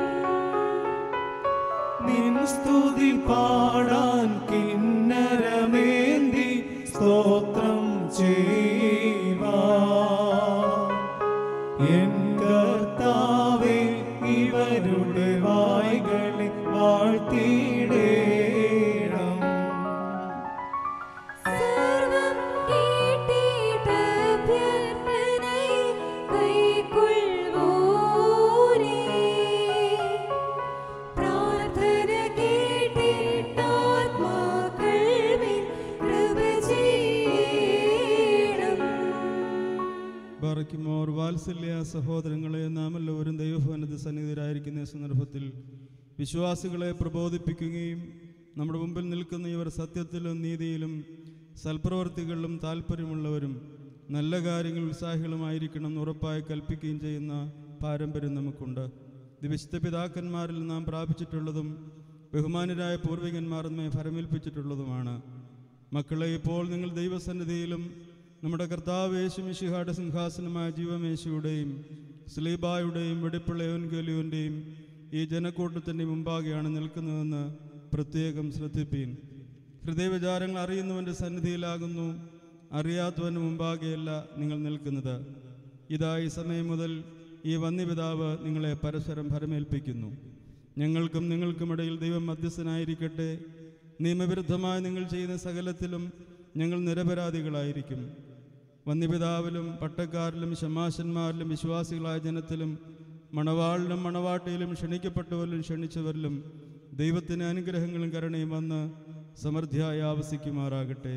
നിൻ സ്തുതി പാടാൻ കിന്നരമേന്തി സ്തോത്രം ചെയ്യുവാ എൻ കർത്താവേ ഇവരുടെ വായ്കളെ വാഴ്ത്തിയിടേണം
സർവ്വം കേട്ടിട്ടഭ്യർത്ഥനയെ കൈക്കൊള്ളുവോനെ.
വാത്സല്യ സഹോദരങ്ങളെ നാം എല്ലാവരും ദൈവഭവനത്തിൽ സന്നിധിരായിരിക്കുന്ന സന്ദർഭത്തിൽ വിശ്വാസികളെ പ്രബോധിപ്പിക്കുകയും നമ്മുടെ മുമ്പിൽ നിൽക്കുന്ന ഇവർ സത്യത്തിലും നീതിയിലും സൽപ്രവർത്തികളിലും താല്പര്യമുള്ളവരും നല്ല കാര്യങ്ങൾ ഉത്സാഹികളുമായിരിക്കണം എന്ന് ഉറപ്പായി കൽപ്പിക്കുകയും ചെയ്യുന്ന പാരമ്പര്യം നമുക്കുണ്ട് ഇത് വിശുദ്ധ പിതാക്കന്മാരിൽ നാം പ്രാപിച്ചിട്ടുള്ളതും ബഹുമാനരായ പൂർവികന്മാർ നമ്മെ ഫലമേൽപ്പിച്ചിട്ടുള്ളതുമാണ് മക്കളെ ഇപ്പോൾ നിങ്ങൾ ദൈവസന്നിധിയിലും നമ്മുടെ കർത്താവ് യേശുമിഷിഹായുടെ സിംഹാസനമായ ജീവമേശയുടെയും സ്ലീബായുടെയും വെടിപ്പുള്ള യോൻഗലിയോൻ്റെയും ഈ ജനക്കൂട്ടത്തിൻ്റെ മുമ്പാകെയാണ് നിൽക്കുന്നതെന്ന് പ്രത്യേകം ശ്രദ്ധിപ്പീൻ ഹൃദയവിചാരങ്ങൾ അറിയുന്നവൻ്റെ സന്നിധിയിലാകുന്നു അറിയാത്തവൻ്റെ മുമ്പാകെയല്ല നിങ്ങൾ നിൽക്കുന്നത് ഇതാ ഈ സമയം മുതൽ ഈ വന്യപിതാവ് നിങ്ങളെ പരസ്പരം ഫലമേൽപ്പിക്കുന്നു ഞങ്ങൾക്കും നിങ്ങൾക്കുമിടയിൽ ദൈവം മധ്യസ്ഥനായിരിക്കട്ടെ നിയമവിരുദ്ധമായി നിങ്ങൾ ചെയ്യുന്ന സകലത്തിലും ഞങ്ങൾ നിരപരാധികളായിരിക്കും വന്യപിതാവിലും പട്ടക്കാരിലും ശമാശന്മാരിലും വിശ്വാസികളായ ജനത്തിലും മണവാളിലും മണവാട്ടിയിലും ക്ഷണിക്കപ്പെട്ടവരിലും ക്ഷണിച്ചവരിലും ദൈവത്തിന് അനുഗ്രഹങ്ങളും കരുണയും വന്ന് സമൃദ്ധിയായി ആവസിക്കുമാറാകട്ടെ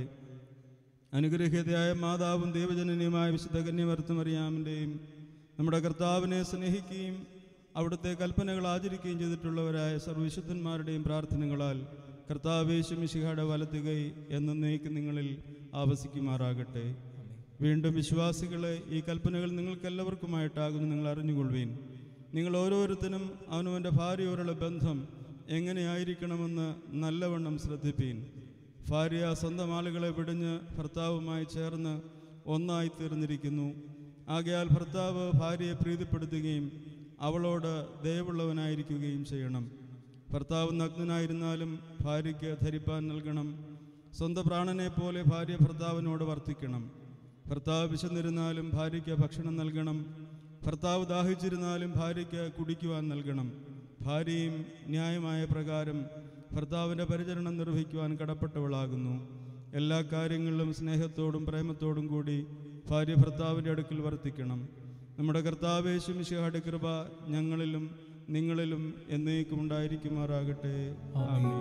അനുഗ്രഹീതയായ മാതാവും ദൈവജനനിയുമായ വിശുദ്ധ കന്യമർത്തമറിയാമിൻ്റെയും നമ്മുടെ കർത്താവിനെ സ്നേഹിക്കുകയും അവിടുത്തെ കൽപ്പനകൾ ആചരിക്കുകയും ചെയ്തിട്ടുള്ളവരായ സർവവിശുദ്ധന്മാരുടെയും പ്രാർത്ഥനകളാൽ കർത്താവേശു മിശിഹയുടെ വലത്തുകൈ എന്നേക്ക് നിങ്ങളിൽ ആവസിക്കുമാറാകട്ടെ വീണ്ടും വിശ്വാസികളെ ഈ കൽപ്പനകൾ നിങ്ങൾക്കെല്ലാവർക്കുമായിട്ടാകുന്നു നിങ്ങൾ അറിഞ്ഞുകൊള്ളുവീൻ നിങ്ങൾ ഓരോരുത്തരും അവനവൻ്റെ ഭാര്യയോടുള്ള ബന്ധം എങ്ങനെയായിരിക്കണമെന്ന് നല്ലവണ്ണം ശ്രദ്ധിപ്പീൻ ഭാര്യ സ്വന്തം ആളുകളെ വിടിഞ്ഞ് ഭർത്താവുമായി ചേർന്ന് ഒന്നായി തീർന്നിരിക്കുന്നു ആകയാൽ ഭർത്താവ് ഭാര്യയെ പ്രീതിപ്പെടുത്തുകയും അവളോട് ദയവുള്ളവനായിരിക്കുകയും ചെയ്യണം ഭർത്താവ് നഗ്നനായിരുന്നാലും ഭാര്യയ്ക്ക് ധരിപ്പാൻ നൽകണം സ്വന്തം പ്രാണനെ പോലെ ഭാര്യ ഭർത്താവിനോട് വർത്തിക്കണം ഭർത്താവ് വിശന്നിരുന്നാലും ഭാര്യയ്ക്ക് ഭക്ഷണം നൽകണം ഭർത്താവ് ദാഹിച്ചിരുന്നാലും ഭാര്യയ്ക്ക് കുടിക്കുവാൻ നൽകണം ഭാര്യയും ന്യായമായ പ്രകാരം ഭർത്താവിൻ്റെ പരിചരണം നിർവഹിക്കുവാൻ കടപ്പെട്ടവളാകുന്നു എല്ലാ കാര്യങ്ങളിലും സ്നേഹത്തോടും പ്രേമത്തോടും കൂടി ഭാര്യ ഭർത്താവിൻ്റെ അടുക്കൽ വർത്തിക്കണം നമ്മുടെ കർത്താവേശു മിശിഹായുടെ കൃപ ഞങ്ങളിലും നിങ്ങളിലും എന്നേക്കും ഉണ്ടായിരിക്കുമാറാകട്ടെ ആമേൻ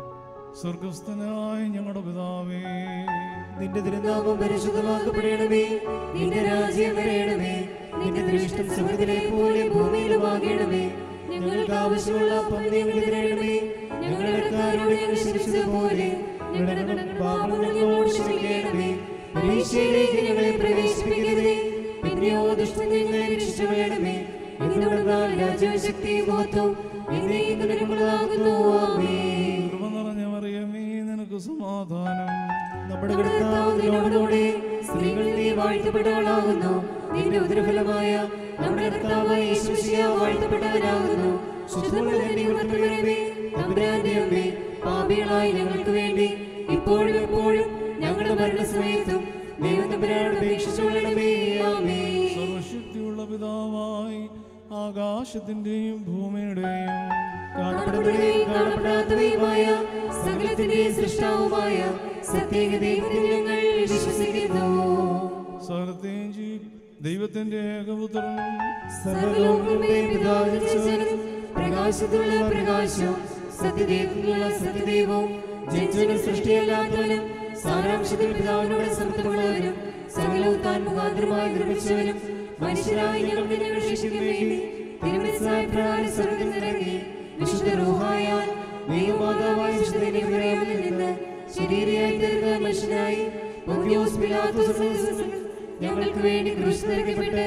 സ്വർഗസ്ഥനായ ഞങ്ങളുടെ പിതാവേ
നിന്റെ തിരുനാമം പരിശുദ്ധമാക്കപ്പെടണമേ നിന്റെ രാജ്യം വരയണമേ നിന്റെ ദൃഷ്ടം സുഹൃത്തിലെ പോലെ ഭൂമിയിലുമാകണമേ ഞങ്ങൾക്ക് ആവശ്യമുള്ള അപ്പം ഞങ്ങൾക്ക് തരണമേ ഞങ്ങളുടെ കാരോട് ഞങ്ങൾ ക്ഷമിച്ചതുപോലെ ഞങ്ങളുടെ പാപങ്ങൾ ഞങ്ങളോട് ക്ഷമിക്കണമേ പരീക്ഷയിലേക്ക് ഞങ്ങളെ പ്രവേശിപ്പിക്കരുതേ പിന്നെയോ ദുഷ്ടത്തിൽ നിന്ന് രക്ഷിച്ചു വേണമേ എന്തുകൊണ്ടാൽ രാജ്യശക്തിയും മഹത്വം എന്നേക്കും നിനക്കുള്ളതാകുന്നു ആമേൻ
കൃപ നിറഞ്ഞ മറിയമേ നിനക്ക് സമാധാനം
നമ്മുടെ കർത്താവ് നിന്നോടുകൂടെ സ്ത്രീകൾ നീ വാഴ്ത്തപ്പെട്ടവളാകുന്നു നിന്റെ ഉദരഫലമായ നമ്മുടെ കർത്താവ് യേശുശിയ വാഴ്ത്തപ്പെട്ടവനാകുന്നു ശുദ്ധമുള്ള നിന്റെ ഉണർത്തുവരമേ തമ്പുരാന്റെ അമ്മേ പാപികളായി ഞങ്ങൾക്ക് വേണ്ടി ഇപ്പോഴും എപ്പോഴും ഞങ്ങളുടെ മരണസമയത്തും ദൈവം തമ്പുരാനോട് അപേക്ഷിച്ചുകൊള്ളണമേ ആമേ
സർവശക്തിയുള്ള പിതാവായി ആകാശത്തിന്റെയും ഭൂമിയുടെയും
കാണപ്പെടുന്നവയും കാണപ്പെടാത്തവയുമായ സകലത്തിന്റെയും സൃഷ്ടാവുമായ സത്യേക ദൈവത്തിൽ ഞങ്ങൾ വിശ്വസിക്കുന്നു
സകലത്തെയും ജീ- ദൈവത്തിന്റെ ഏകപുത്രനും
സർവ്വലോകങ്ങളുടെയും പിതാവിനും ജനനം, പ്രകാശത്തിലുള്ള പ്രകാശവും സത്യദൈവത്തിലുള്ള സത്യദൈവവും ജനിച്ചവനും സൃഷ്ടിയല്ലാത്തവനും സാരാംശത്തിൽ പിതാവിനോട് സമത്വമുള്ളവനും സകലവും താൻ മുഖാന്തരമായി നിർമ്മിച്ചവനും മനുഷ്യരായി ഞങ്ങൾക്ക് ഞങ്ങൾ ശിക്ഷിക്കും വേണ്ടി തിരുമനസ്സായ പ്രകാരം സ്വർഗത്തിൽ നിറങ്ങി വിശുദ്ധ റൂഹായാൽ ദൈവമാതാവായ വിശുദ്ധ നിന്ന് ശരീരയായി തീർന്ന മനുഷ്യനായി പൊന്തിയോസ് പിലാത്തോസ് ഞങ്ങൾക്ക് വേണ്ടി ക്രൂശ് നിറയ്ക്കപ്പെട്ട്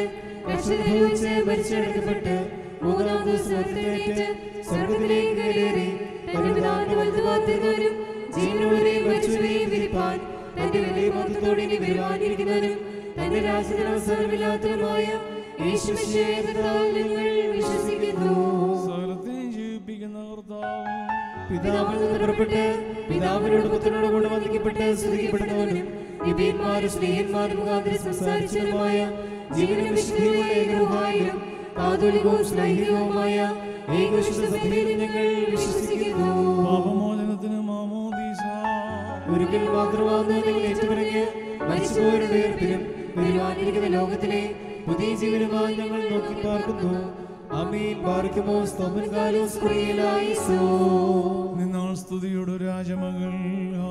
രക്ഷ മരിച്ചടക്കപ്പെട്ട് മൂന്നാം ദിവസം ഉയർത്തെഴുന്നേറ്റ് സ്വർഗത്തിലേക്ക് കയറി തന്റെ പിതാവിന്റെ വലുതുപാത്തിരുന്നവരും ജീവനുള്ളവരെയും മരിച്ചവരെയും വിരിപ്പാൻ തന്റെ വലിയ മൊത്തത്തോടെ ഇനി വരുവാനിരിക്കുന്നവനും തന്റെ രാജ്യത്തിന് അവസരമില്ലാത്തതുമായ യേശുവിശേഷ ഞങ്ങൾ വിശ്വസിക്കുന്നു
സകലത്തെയും ജീവിപ്പിക്കുന്ന കർത്താവും
പിതാവിൽ നിന്ന് പുറപ്പെട്ട് പിതാവിനോട് പുത്രനോട് കൂടെ വന്ദിക്കപ്പെട്ട് സ്തുതിക്കപ്പെടുന്നവനും നിബിയന്മാരും സ്നേഹന്മാരും മുഖാന്തരം സംസാരിച്ചവരുമായ ജീവനും വിശുദ്ധിയുള്ള ഏകരൂഹായും കാതോലികവും സ്നേഹികവുമായ ഏകവിശുദ്ധ സഭയിൽ ഞങ്ങൾ വിശ്വസിക്കുന്നു
പാപമോചനത്തിന് മാമോദീസ
ഒരിക്കൽ മാത്രമാകുന്ന നിങ്ങൾ ഏറ്റുപറഞ്ഞ് മരിച്ചുപോയുടെ ഉയർപ്പിലും വരുവാനിരിക്കുന്ന ലോകത്തിലെ പുതിയ ജീവനുമായി ഞങ്ങൾ നോക്കി പാർക്കുന്നു അമീൻ ബാറിക്കുമോ സ്തോമൻ കാലോസ് കുറിയലായിസോ
നിന്നാൾ സ്തുതിയുടെ രാജമകൾ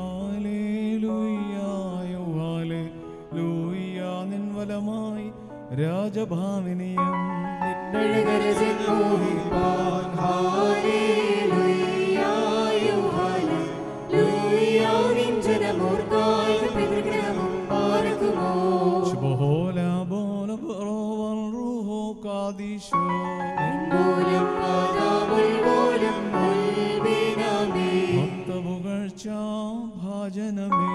ഹാലേലൂയ്യായോ ഹാലേലൂയ്യ നിൻ വലമായി രാജഭാമിനിയം ശുഭഹോല ബോല ബറോവൽ റൂഹോ കാദീശോ ഭക്തപുകഴ്ച ഭാജനമേ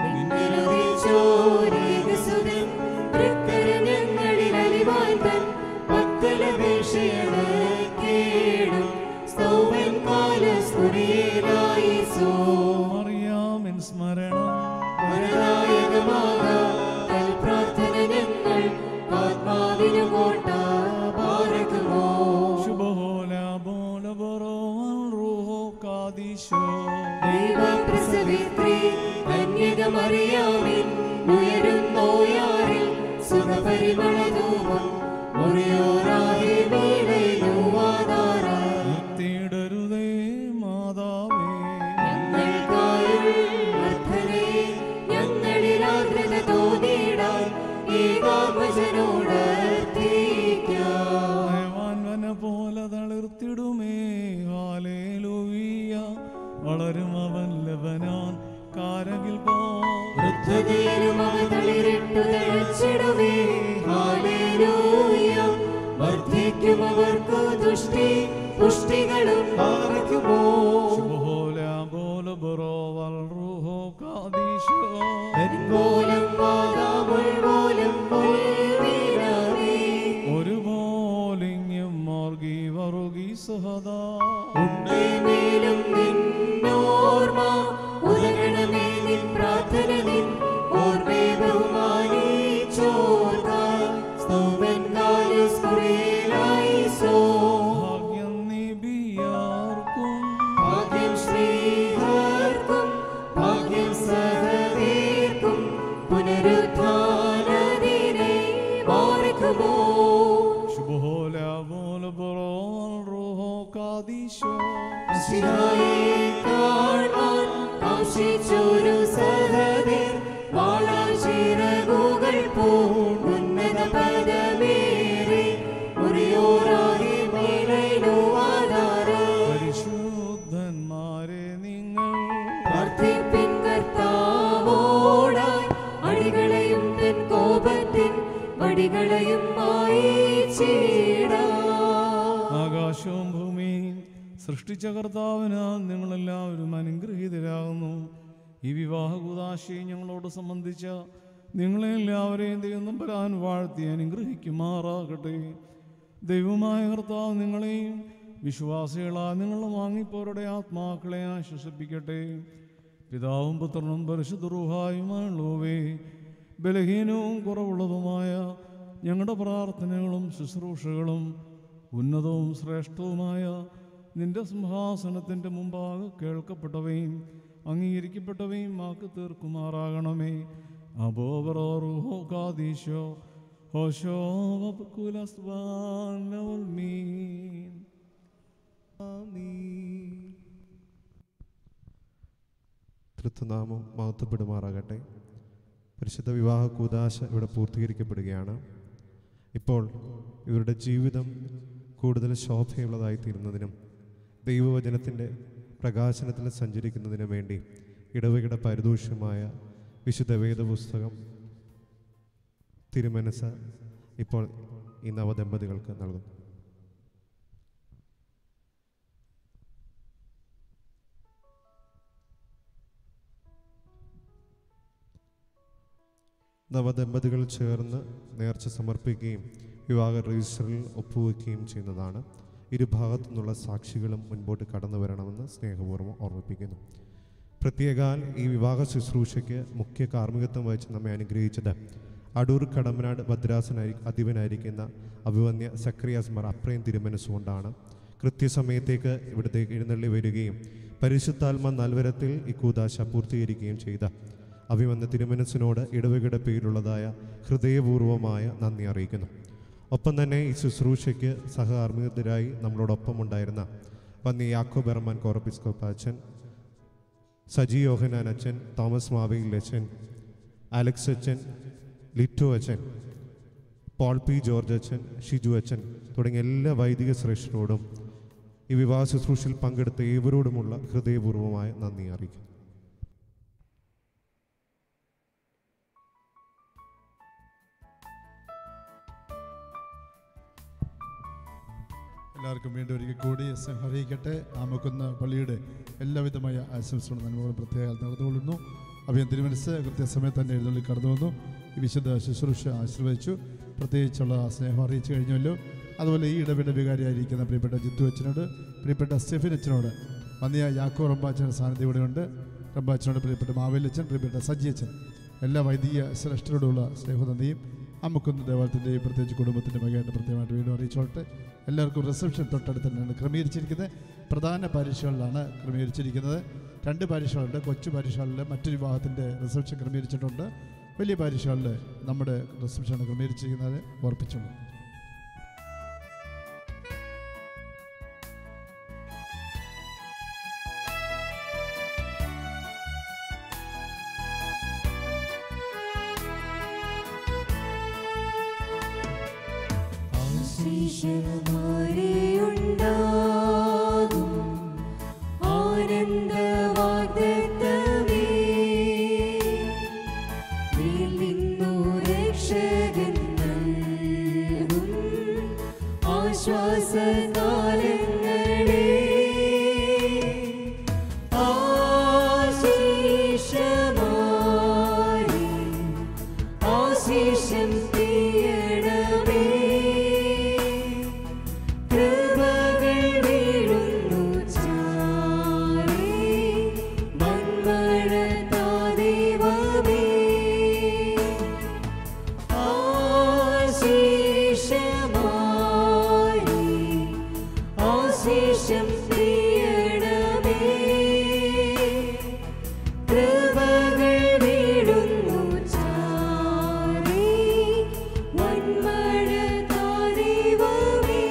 മറിയാമിൻ സ്മരണം ശുഭഹോല ബോല ബറോവൽ റൂഹോ കാദീശോ
കന്യകമറിയാമിൻ ഉയരുന്നോയാറിൽ സുഖപരിമളധൂപം മുറിയോറാഹി വീണയുവാതാറാ
നിർത്തിയിടരുതേ മാതാവേ
ഞങ്ങൾക്കായുള്ളർത്ഥനേ, ഞങ്ങളിലാഗ്രത തോന്നിയിടാൻ ഏകാത്മജനോട് അർത്ഥിക്കാം.
ദേവാൻവന പോലെ തളിർത്തിടുമേ ഹാലേലൂയ്യ വളരും അവൻ ലബനാൻ കാരകിൽ പോ
വൃദ്ധതയിലും അവ തളിരിട്ടു തഴച്ചിടുമേ. ഹാലേലൂയ. വർദ്ധിക്കും അവർക്ക് ദുഷ്ടി പുഷ്ടികളും പാർക്കുമോ
ശുഭഹോല ബോല ബറോവൽ റൂഹോ കാദീശോ
പോലും പാതാമുൾ പോലും മുൾവീണമേ.
ഒരു പോലിങ്ങും മാർഗി വറുകി സഹദാ
മേലും നിന്നോർമ്മ ഉലകണമേ നിൻ പ്രാർത്ഥന നിൻ ഓർമ്മേ ബഹുമാനിച്ചോർക്കാൻ സ്തോമൻ കാലസ് കുറിയലായിസോ.
ഭാഗ്യം നിബിയാർക്കും
ഭാഗ്യം ശ്രീഹർക്കും ഭാഗ്യം സഹവീർക്കും പുനരുത്ഥാനദിനെ മാറിക്കുമോ
ശുഭഹോല ബോല ബറോവൽ റൂഹോ കാദീശോ
ശിലായെ കാണാൻ ആശിച്ചൊരു സഹവീർ വാളാൽ ചിറകുകൾ പൂണ്ടുന്നത പദമേറി മുറിയോറായി മേലയിലോ ആധാരം
പരിശുദ്ധന്മാരെ നിങ്ങൾ
പ്രാർത്ഥിപ്പിൻ കർത്താവോടായി അടികളെയും തൻ കോപത്തിൻ വടികളെയും മായിച്ചിടാം
ആകാശവും ഭൂമിയും സൃഷ്ടിച്ച കർത്താവിനാൽ നിങ്ങളെല്ലാവരും അനുഗ്രഹീതരാകുന്നു ഈ വിവാഹ കുതാശയെ ഞങ്ങളോട് സംബന്ധിച്ച നിങ്ങളെ എല്ലാവരെയും ദൈവം പരാൻ വാഴ്ത്തി അനുഗ്രഹിക്കുമാറാകട്ടെ ദൈവമായ കർത്താവ് നിങ്ങളെയും വിശ്വാസികളായ നിങ്ങൾ വാങ്ങിപ്പോരുടെ ആത്മാക്കളെ ആശ്വസിപ്പിക്കട്ടെ പിതാവും പുത്രനും പരിശുദ്ധ റൂഹായുമായുള്ളവേ ബലഹീനവും കുറവുള്ളതുമായ ഞങ്ങളുടെ പ്രാർത്ഥനകളും ശുശ്രൂഷകളും ഉന്നതവും ശ്രേഷ്ഠവുമായ നിന്റെ സിംഹാസനത്തിൻ്റെ മുമ്പാകെ കേൾക്കപ്പെട്ടവയും അംഗീകരിക്കപ്പെട്ടവയും ആക്കി തീർക്കുമാറാകണമേ അബോബറോറുഹോ കാദീശോ ഹോശോ വബക്കുലസ്വാനവൽമീൻ
തൃത്വനാമം മഹത്വപ്പെടുമാറാകട്ടെ പരിശുദ്ധ വിവാഹ കൂതാശ ഇവിടെ പൂർത്തീകരിക്കപ്പെടുകയാണ് ഇപ്പോൾ ഇവരുടെ ജീവിതം കൂടുതൽ ശോഭയുള്ളതായി തീരുന്നതിനും ദൈവവചനത്തിൻ്റെ പ്രകാശനത്തിൽ സഞ്ചരിക്കുന്നതിനും വേണ്ടി ഇടവകയുടെ പരിദോഷമായ വിശുദ്ധ വേദപുസ്തകം തിരുമനസ് ഇപ്പോൾ ഈ നവദമ്പതികൾക്ക് നൽകുന്നു നവദമ്പതികൾ ചേർന്ന് നേർച്ച സമർപ്പിക്കുകയും വിവാഹ രജിസ്റ്ററിൽ ഒപ്പുവെക്കുകയും ചെയ്യുന്നതാണ് ഇരുഭാഗത്തു നിന്നുള്ള സാക്ഷികളും മുൻപോട്ട് കടന്നു വരണമെന്ന് സ്നേഹപൂർവ്വം ഓർമ്മിപ്പിക്കുന്നു പ്രത്യേകാൽ ഈ വിവാഹ ശുശ്രൂഷയ്ക്ക് മുഖ്യ കാർമ്മികത്വം വഹിച്ച് നമ്മെ അനുഗ്രഹിച്ചത് അടൂർ കടമ്പനാട് ഭദ്രാസനായി അധിപനായിരിക്കുന്ന അഭിവന്യ സക്രിയാസ് മർ അപ്രയം തിരുമനസ്സുകൊണ്ടാണ് കൃത്യസമയത്തേക്ക് ഇവിടത്തേക്ക് എഴുന്നള്ളി വരികയും പരിശുദ്ധാത്മ നൽവരത്തിൽ ഈ കൂതാശ പൂർത്തീകരിക്കുകയും ചെയ്ത അഭിവന്യ തിരുമനസ്സിനോട് ഇടവകയുടെ പേരിലുള്ളതായ ഹൃദയപൂർവമായ നന്ദി അറിയിക്കുന്നു ഒപ്പം തന്നെ ഈ ശുശ്രൂഷയ്ക്ക് സഹകാർമ്മികരായി നമ്മളോടൊപ്പം ഉണ്ടായിരുന്ന പന്നി യാക്കോ ബെർമാൻ കോറപ്പിസ്കോപ്പ അച്ഛൻ സജി യോഹനാൻ അച്ഛൻ തോമസ് മാവയിൽ അച്ഛൻ അലക്സ് അച്ഛൻ ലിറ്റോ അച്ഛൻ പോൾ പി ജോർജ് അച്ഛൻ ഷിജു അച്ഛൻ തുടങ്ങിയ എല്ലാ വൈദിക ശ്രേഷ്ഠരോടും ഈ വിവാഹ ശുശ്രൂഷയിൽ പങ്കെടുത്ത ഏവരോടുമുള്ള ഹൃദയപൂർവ്വമായ നന്ദി അറിയിക്കുന്നു
എല്ലാവർക്കും വീണ്ടും ഒരിക്കൽ കൂടി സ്നേഹം അറിയിക്കട്ടെ ആമക്കുന്ന പള്ളിയുടെ എല്ലാവിധമായ ആശംസകളും നന്മകളും പ്രത്യേകം നടന്നുകൊള്ളുന്നു അഭയം തിരുമനസ് കൃത്യസമയത്ത് തന്നെ എഴുന്നള്ളി കടന്നു വന്നു ഈ വിശുദ്ധ ശുശ്രൂഷ ആശീർവദിച്ചു പ്രത്യേകിച്ചുള്ള സ്നേഹം അറിയിച്ചു കഴിഞ്ഞല്ലോ അതുപോലെ ഈ ഇടപെട വികാരിയായിരിക്കുന്ന പ്രിയപ്പെട്ട ജിത്തു അച്ഛനോട് പ്രിയപ്പെട്ട സ്റ്റെഫിൻ അച്ഛനോട് വന്നിയ യാക്കോ റബ്ബാച്ചൻ്റെ സാന്നിധ്യം ഇവിടെയുണ്ട് റബ്ബാച്ചനോട് പ്രിയപ്പെട്ട മാവേലച്ചൻ പ്രിയപ്പെട്ട സജി അച്ഛൻ എല്ലാ വൈദിക ശ്രേഷ്ഠരോടുള്ള സ്നേഹനന്ദിയും അമ്മക്കുന്ന് ദേവാലയത്തിൻ്റെയും പ്രത്യേകിച്ച് കുടുംബത്തിൻ്റെ വകയായിട്ട് പ്രത്യേകമായിട്ട് വീണ്ടും അറിയിച്ചോട്ടെ എല്ലാവർക്കും റിസപ്ഷൻ തൊട്ടടുത്ത് തന്നെയാണ് ക്രമീകരിച്ചിരിക്കുന്നത് പ്രധാന പാരിഷുകളിലാണ് ക്രമീകരിച്ചിരിക്കുന്നത് രണ്ട് പാരിഷുകളുണ്ട് കൊച്ചു പാരിഷുകളിൽ മറ്റൊരു വിവാഹത്തിൻ്റെ റിസപ്ഷൻ ക്രമീകരിച്ചിട്ടുണ്ട് വലിയ പാരിഷുകളിൽ നമ്മുടെ റിസപ്ഷനാണ് ക്രമീകരിച്ചിരിക്കുന്നത് ഓർപ്പിച്ചുള്ളൂ
ആശീഷമാരെയുണ്ടാകും ആനന്ദവാഗ്ദത്തമേ മേൽ നിന്നു രക്ഷകൻ നൽകും ആശ്വാസകാലങ്ങളേ ആശീഷമാരി ആശീഷം തീയണമേ കൃപകൾ വീഴുന്നു ചാരേ മൺമഴത്താ ദൈവമേ ആശീഷമായി ആശീഷം പ്രിയണമേ കൃപകൾ വീഴുന്നു ചാരേ മൺമഴത്താ ദൈവമേ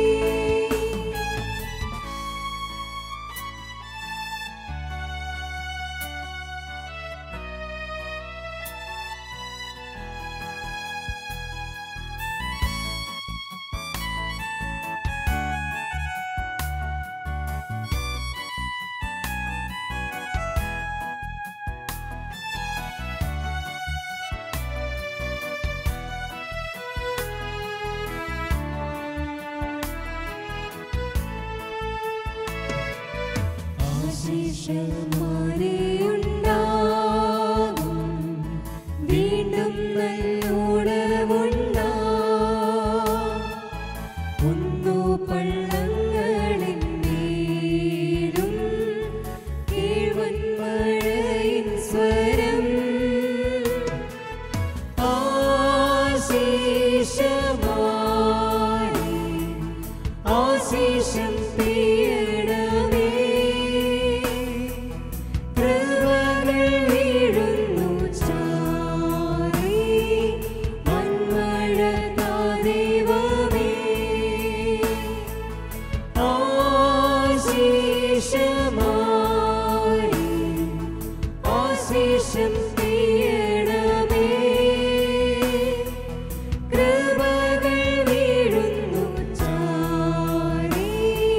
ആശീഷമാരെയുണ്ടാകും വീണ്ടും നല്ലോടവുണ്ടാ ഒന്നു പള്ളങ്ങളിൽ വീഴും കീഴ്വന്മഴയിൻ സ്വരം ആശീഷമായി ആശീഷം പ്രിയണമേ കൃപകൾ വീഴുന്നു ചാരേ മൺമഴത്താ ദൈവമേ ആശീഷമായി ആശീഷം പ്രിയണമേ കൃപകൾ വീഴുന്നു ചാരേ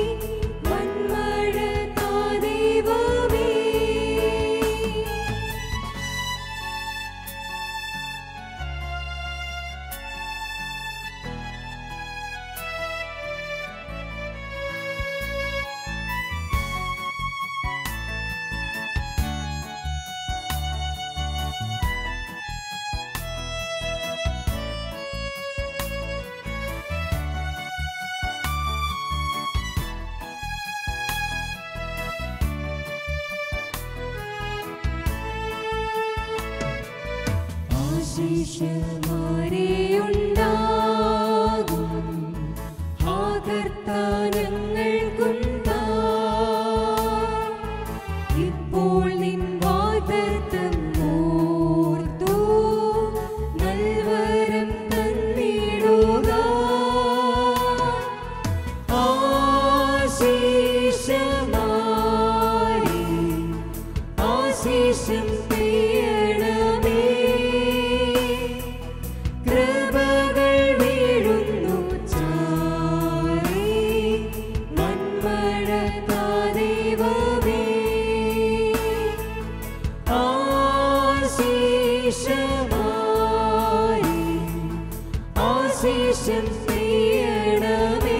മൺമഴത്താ ദൈവമേ ആശീഷമാരെയുണ്ടാകും ആ കർത്താനങ്ങൾക്കും താ ഇപ്പോൾ നിൻ വാഗ്ദത്തം ഓർത്തു നൽവരം തന്നിടുക ആശീഷമാരി ആശീഷം പ്രിയണമേ കൃപകൾ വീഴുന്നു ആശിഷം പെയ്യണമേ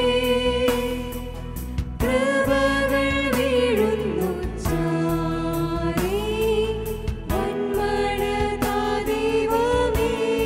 കൃപകൾ വീഴുന്നു ചാരേ വന്മഴ താ ദൈവമേ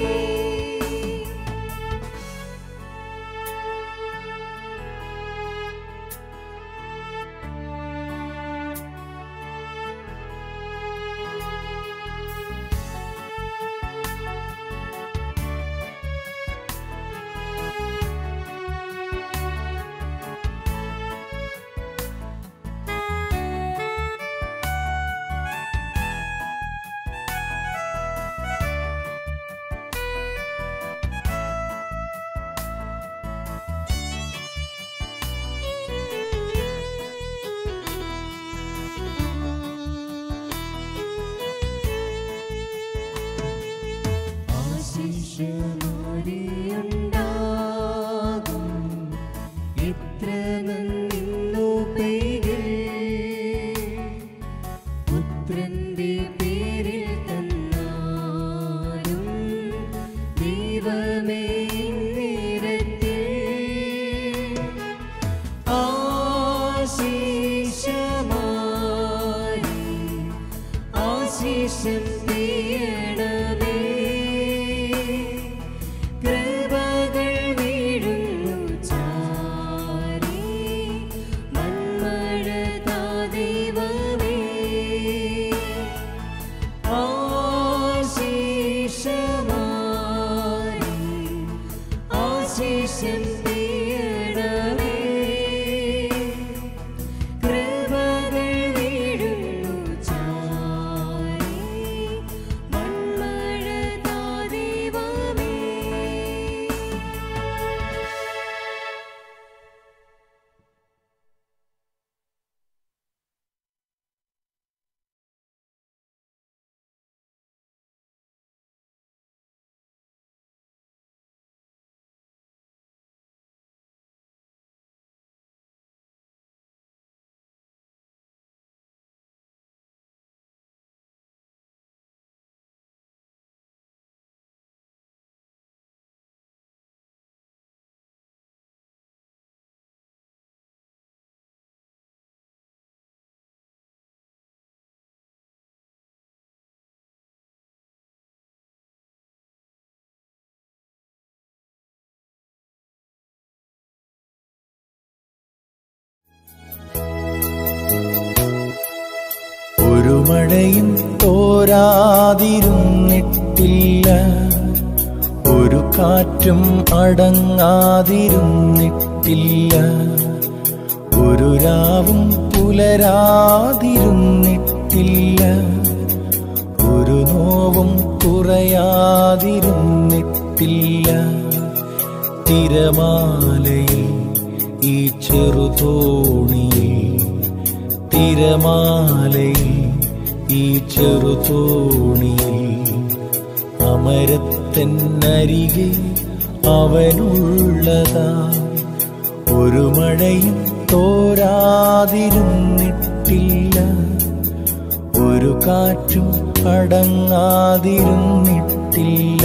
ആശിഷമോടിയുണ്ടാകും എത്ര നന്ദിന്നു പെയ്കിൽ പുത്രന്റെ പേരിൽ തന്നാലും ദൈവമേ നേരത്തിൽ ആശീഷമായി ആശീഷം പെയ്യണമേ കൃപകൾ വീഴുന്നു ചാരേ മൺമഴ താ ദൈവമേ ആശീഷമായി ആശീഷം പെയ്യണമേ കൃപകൾ വീഴുന്നു ചാരേ മൺമഴ താ ദൈവമേ
ഒരു മഴയും തോരാതിരുന്നിട്ടില്ല ഒരു കാറ്റും അടങ്ങാതിരുന്നിട്ടില്ല ഒരു രാവും പുലരാതിരുന്നിട്ടില്ല ഒരു നോവും കുറയാതിരുന്നിട്ടില്ല തിരമാലയിൽ ഈ ചെറുതോണിയിൽ തിരമാലയിൽ ഈ ചെറുതോണിയിൽ അമരത്തന്നരികെ അവനുള്ളതാ ഒരു മഴയും തോരാതിരുന്നിട്ടില്ല ഒരു കാറ്റും അടങ്ങാതിരുന്നിട്ടില്ല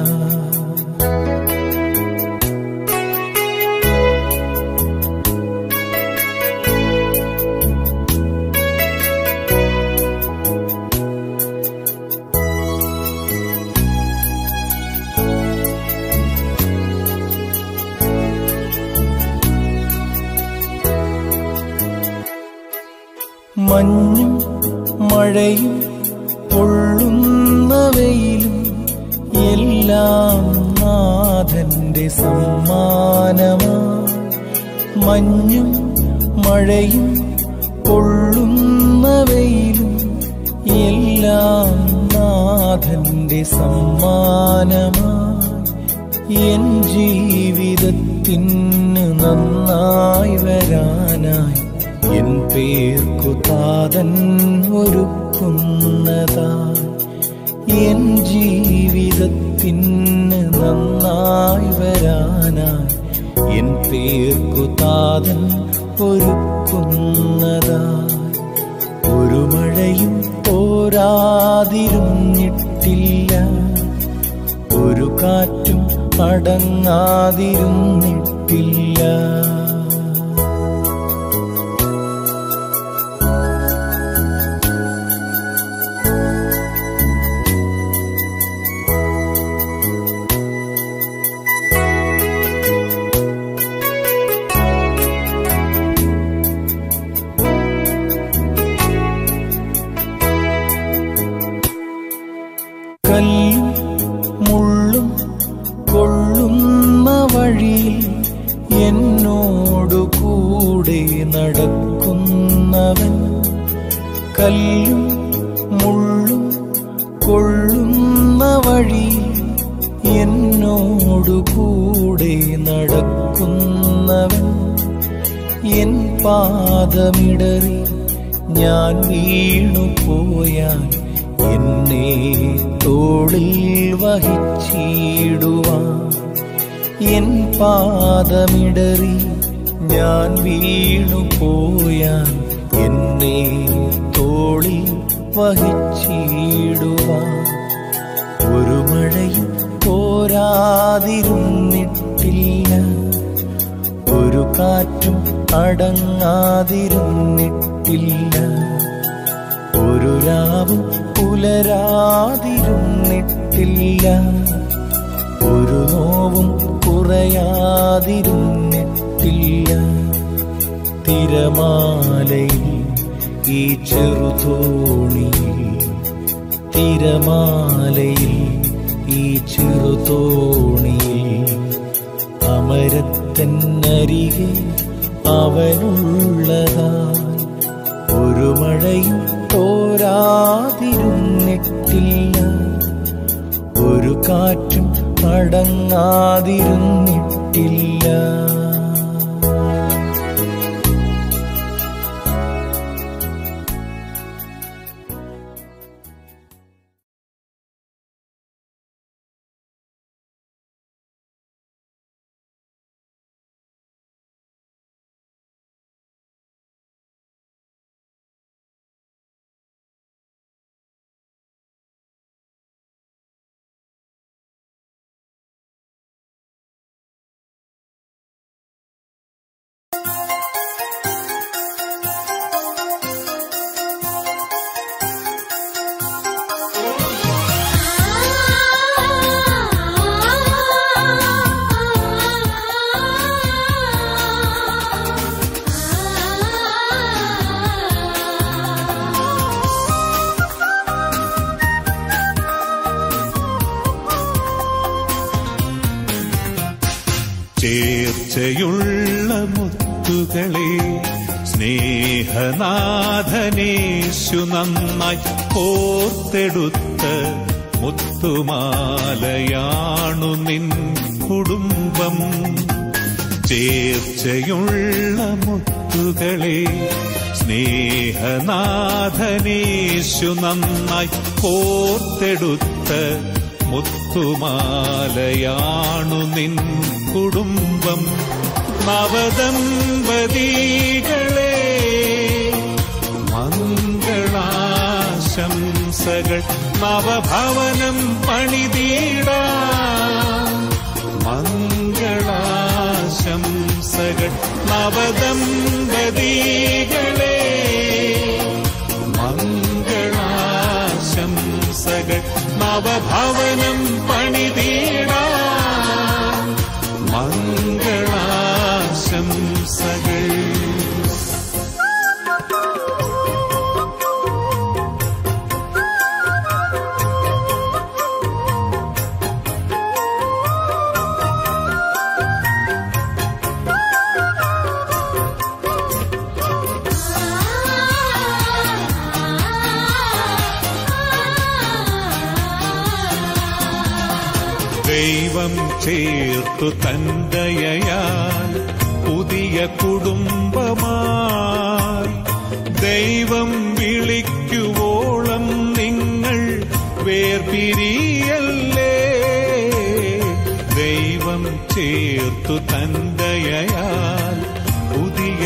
മഞ്ഞും മഴയും പൊള്ളുന്ന വെയിലും എല്ലാം നാഥന്റെ സമ്മാനമാ മഞ്ഞും മഴയും പൊള്ളുന്ന വെയിലും എല്ലാം നാഥന്റെ സമ്മാനമാ എൻ ജീവിതത്തിന് നന്നായി വരാനായി എൻ പേർക്കു താതൻ ഒരുക്കുന്നതായി എൻ ജീവിതത്തിന് നന്നായി വരാനായി എൻ പേർക്കു താതൻ ഒരുക്കുന്നതായി ഒരു മഴയും പോരാതിരുന്നിട്ടില്ല ഒരു കാറ്റും അടങ്ങാതിരുന്നിട്ടില്ല കല്ലും മുള്ളും കൊള്ളുന്ന വഴിയിൽ എന്നോടു കൂടെ നടക്കുന്നവൻ കല്ലും മുള്ളും കൊള്ളുന്ന വഴിയിൽ എന്നോടു കൂടെ നടക്കുന്നവൻ എൻ പാദമിടറി ഞാൻ വീണു പോയാൽ എന്നെ തോളിൽ വഹിച്ചിടുവാൻ എൻ പാദമിടറി ഞാൻ വീണു പോയാൽ എന്നെ തോളിൽ വഹിച്ചിടുവാൻ ഒരു മഴയും പോരാതിരുന്നിട്ടില്ല ഒരു കാറ്റും അടങ്ങാതിരുന്നിട്ടില്ല ഒരു രാവും പുലരാതിരുന്നിട്ടില്ല ഒരു നോവും കുറയാതിരുന്നിട്ടില്ല തിരമാലയിൽ ഈ ചെറുതോണിയിൽ തിരമാലയിൽ ഈ ചെറുതോണിയിൽ അമരത്തന്നരികെ അവനുള്ളതായി ഒരു മഴയും തോരാതിരുന്നിട്ടില്ല ഒരു കാറ്റും അടങ്ങാതിരുന്നിട്ടില്ല
ചേർച്ചയുള്ള മുത്തുകളെ സ്നേഹനാഥനേശു നന്നായി കോർത്തെടുത്ത മുത്തുമാലയാണു നിൻ കുടുംബം ചേർച്ചയുള്ള മുത്തുകളെ സ്നേഹനാഥനേശു നന്നായി കോർത്തെടുത്ത മുത്തുമാലയാണു നിൻ കുടുംബം നവദമ്പതികളെ മംഗളാശംസകൾ നവഭവനം പണിതീട മംഗളാശംസകൾ നവദമ്പതികളെ മംഗളാശംസകൾ നവഭവനം പണിതീട മംഗളാശംസകൾ ദൈവം ചേർത്തു തന്തയയാൽ പുതിയ കുടുംബമായി ദൈവം വിളിക്കുവോളം നിങ്ങൾ വേർപിരിയല്ലേ ദൈവം ചേർത്തു തന്തയയാൽ പുതിയ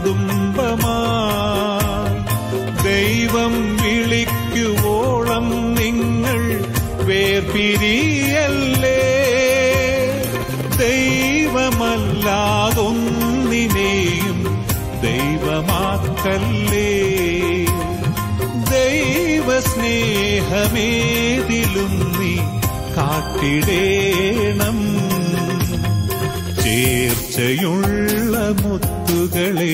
കുടുംബമായി ദൈവം വിളിക്കുവോളം നിങ്ങൾ വേർപിരിയല്ലേ ദൈവമല്ലാതൊന്നിനെയും ദൈവമാക്കല്ലേ ദൈവസ്നേഹമേതിലും നീ കാട്ടിടേണം ചേർച്ചയുള്ള മുത്തുകളെ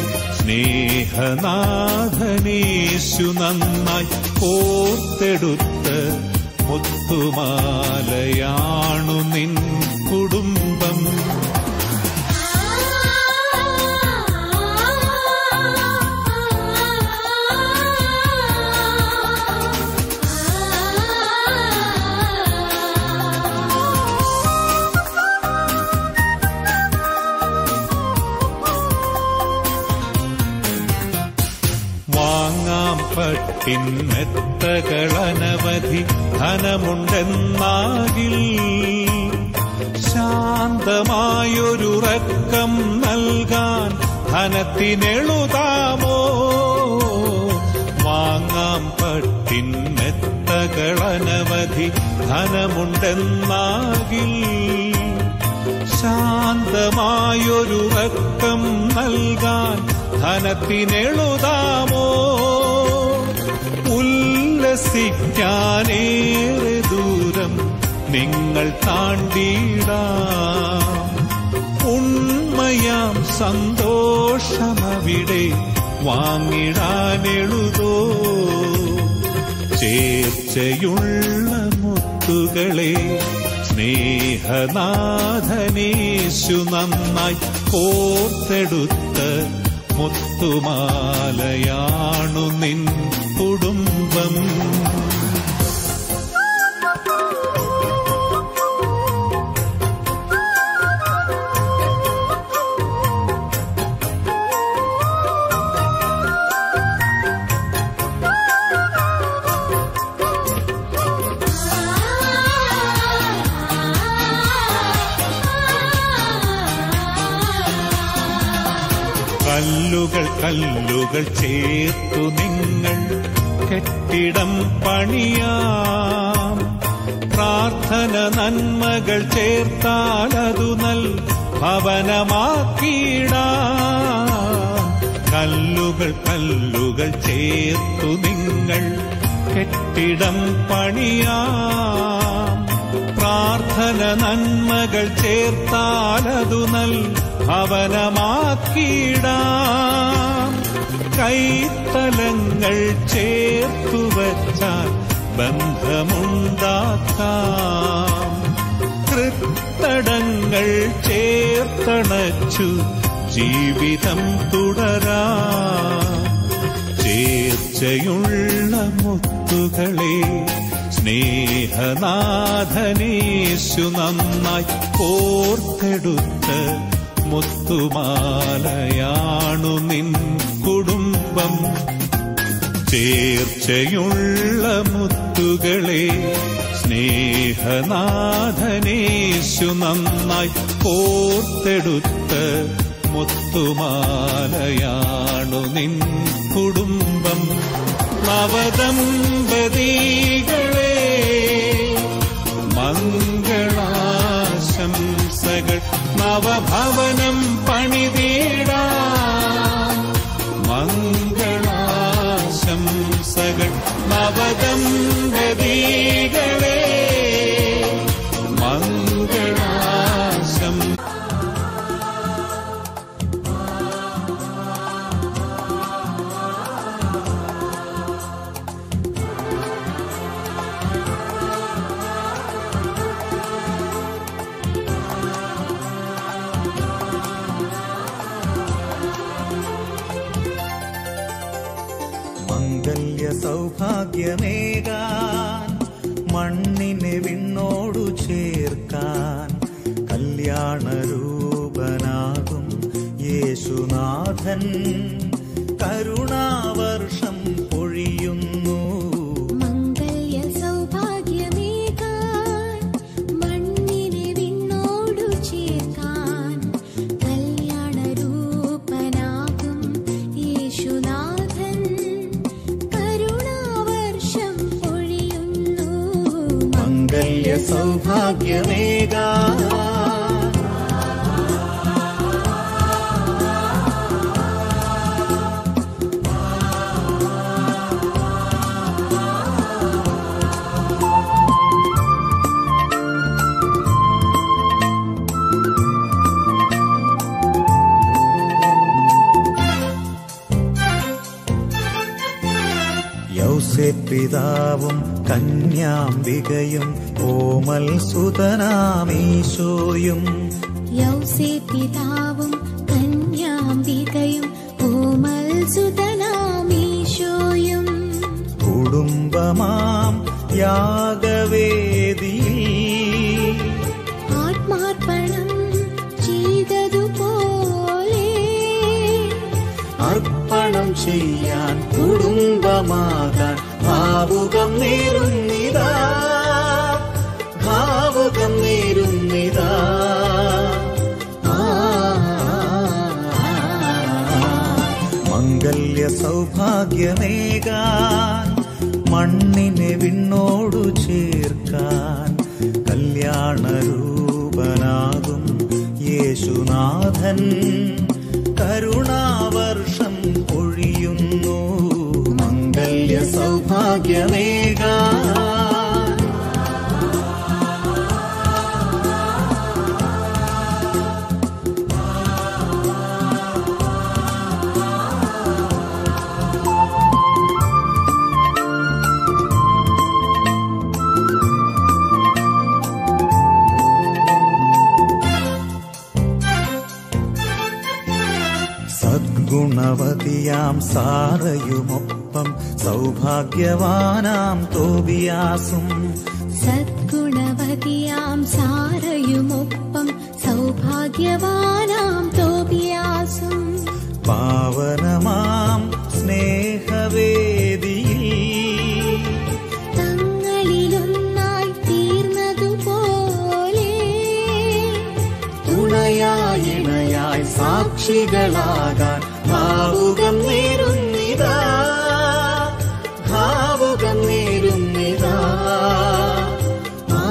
സ്നേഹനാഥനേശു നന്നായി കോർത്തെടുത്ത മുത്തുമാലയാണു നിൻ കുടുംബം വാങ്ങാം പട്ടിൻ മെത്തകളനവധി ധനമുണ്ടെന്നാകിൽ ശാന്തമായൊരുറക്കം നൽകാൻ ധനത്തിനെഴുതാമോ വാങ്ങാം പട്ടിൻ മെത്തകളനവധി ധനമുണ്ടെന്നാകിൽ ശാന്തമായൊരുറക്കം നൽകാൻ ധനത്തിനെഴുതാമോ ഉല്ലസിക്കാനേറെ ദൂരം നിങ്ങൾ താണ്ടിടാം ഉണ്മയാം സന്തോഷമവിടെ വാങ്ങിടാനെഴുതോ ചേർച്ചയുള്ള മുത്തുകളെ സ്നേഹനാഥനേശു നന്നായി കോർത്തെടുത്ത മുത്തുമാലയാണു നിൻ കുടുംബം കല്ലുകൾ കല്ലുകൾ ചേർത്തു നിങ്ങൾ കെട്ടിടം പണിയാം പ്രാർത്ഥന നന്മകൾ ചേർത്താലതു നൽ ഭവനമാക്കിയിടാം കല്ലുകൾ കല്ലുകൾ ചേർത്തു നിങ്ങൾ കെട്ടിടം പണിയാം പ്രാർത്ഥന നന്മകൾ ചേർത്താലതു നൽ ഭവനമാക്കിയിടാം കൈത്തലങ്ങൾ ചേർത്തു വച്ചാൽ ബന്ധമുണ്ടാക്കാം തൃത്തടങ്ങൾ ചേർത്തണച്ചു ജീവിതം തുടരാം ചേർച്ചയുള്ള മുത്തുകളെ സ്നേഹനാഥനേശു നന്നായി കോർത്തെടുത്ത് മുത്തുമാലയാണു നിൻ കുടുംബം ചേർച്ചയുള്ള മുത്തുകളെ സ്നേഹനാഥനേശു നന്നായി കോർത്തെടുത്ത് മുത്തുമാലയാണു നിൻ കുടുംബം നവദമ്പതികളെ മംഗളാശംസകൾ നവഭവനം പണിതീടാം മംഗളാശംസകൾ നവദമ്പതികളെ മംഗളാശം
മംഗല്യ സൗഭാഗ്യമേകാൻ മണ്ണിനെ വിണ്ണോടു ചേർക്കാൻ കല്യാണരൂപനാകും യേശുനാഥൻ കരുണാവർഷം പൊഴിയുന്നു
മംഗല്യ സൗഭാഗ്യമേകാൻ മണ്ണിനെ വിണ്ണോടു ചേർക്കാൻ കല്യാണരൂപനാകും യേശുനാഥൻ കരുണാവർഷം പൊഴിയുന്നു
മംഗല്യ സൗഭാഗ്യമേകാൻ യൗസെ പിതാവും കന്യാംബികയും ഓമൽ സുതനാമീശോയും
യൗസേ പിതാവും കന്യാംബികയും ഓമൽ സുതനാമീശോയും
കുടുംബമാം യാഗവേദിയിൽ
ആത്മാർപ്പണം ചെയ്തതുപോലെ
അർപ്പണം ചെയ്യാൻ കുടുംബമാകാൻ ഭാവുകം നേരുന്നിതാ ഭാവുകം നേരുന്നിതാ ആ, മംഗല്യ സൗഭാഗ്യമേകാൻ മണ്ണിനെ വിണ്ണോടു ചേർക്കാൻ കല്യാണരൂപനാകും യേശുനാഥൻ കരുണാവർഷം പൊഴിയുന്നു മംഗല്യ സൗഭാഗ്യമേകാൻ സദ്ഗുണവതിയാം സാറയുമൊപ്പം സൗഭാഗ്യവാനാം തോബിയാസും
സദ്ഗുണവതിയാം സാരയുമൊപ്പം സൗഭാഗ്യവാനാം തോബിയാസും
പാവനമാം സ്നേഹവേദിയിൽ
തങ്ങളിലൊന്നായി തീർന്നതുപോലെ
തുണയായി ഇണയായി സാക്ഷികളാകാൻ ഭാവുകം നേരുന്നിതാ ഭാവുകം നേരുന്നിതാ ആ,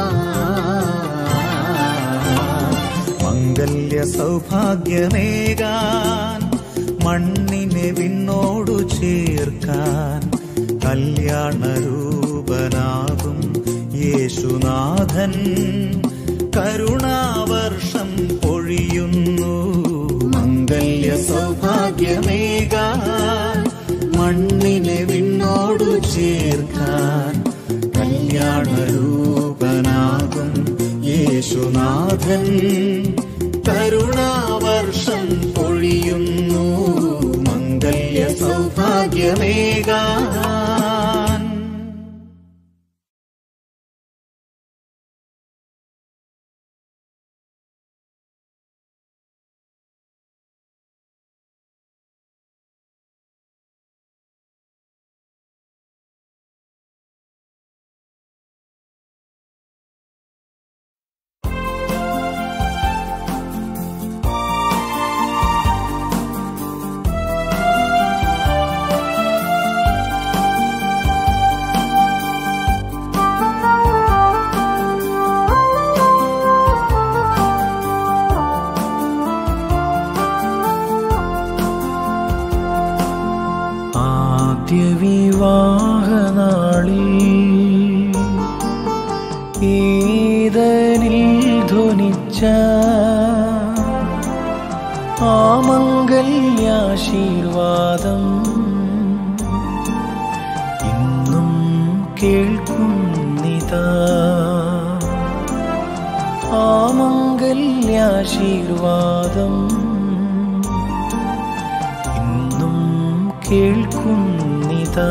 മംഗല്യ സൗഭാഗ്യമേകാൻ മണ്ണിനെ വിണ്ണോടു ചേർക്കാൻ കല്യാണരൂപനാകും യേശുനാഥൻ കരുണാവർഷം പൊഴിയുന്നു മംഗല്യ സൗഭാഗ്യമേകാൻ മണ്ണിനെ വിണ്ണോടു ചേർക്കാൻ കല്യാണരൂപനാകും യേശുനാഥൻ കരുണാവർഷം പൊഴിയുന്നു മംഗല്യ സൗഭാഗ്യമേകാൻ
ആദ്യ വിവാഹനാളിൽ ഏതനിൽ ധ്വനിച്ച ആ മംഗല്യാശീർവാദം ഇന്നും കേൾക്കുന്നിതാ ആ മംഗല്യാശീർവാദം ഇന്നും കേൾക്കുന്നിതാ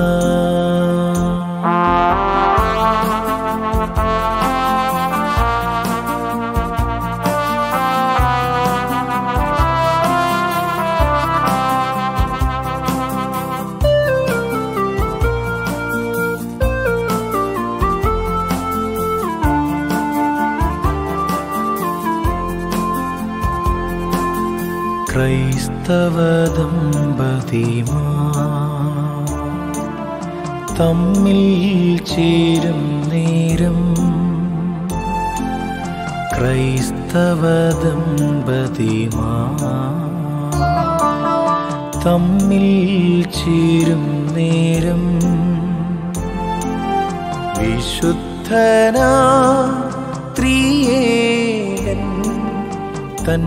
ക്രൈസ്തവ ദമ്പതിമാ തമ്മിൽ ചേരും നേരം ക്രൈസ്തവ ദമ്പതിമാ തമ്മിൽ ചേരും നേരം വിശുദ്ധനാ ത്രിയേകൻ തൻ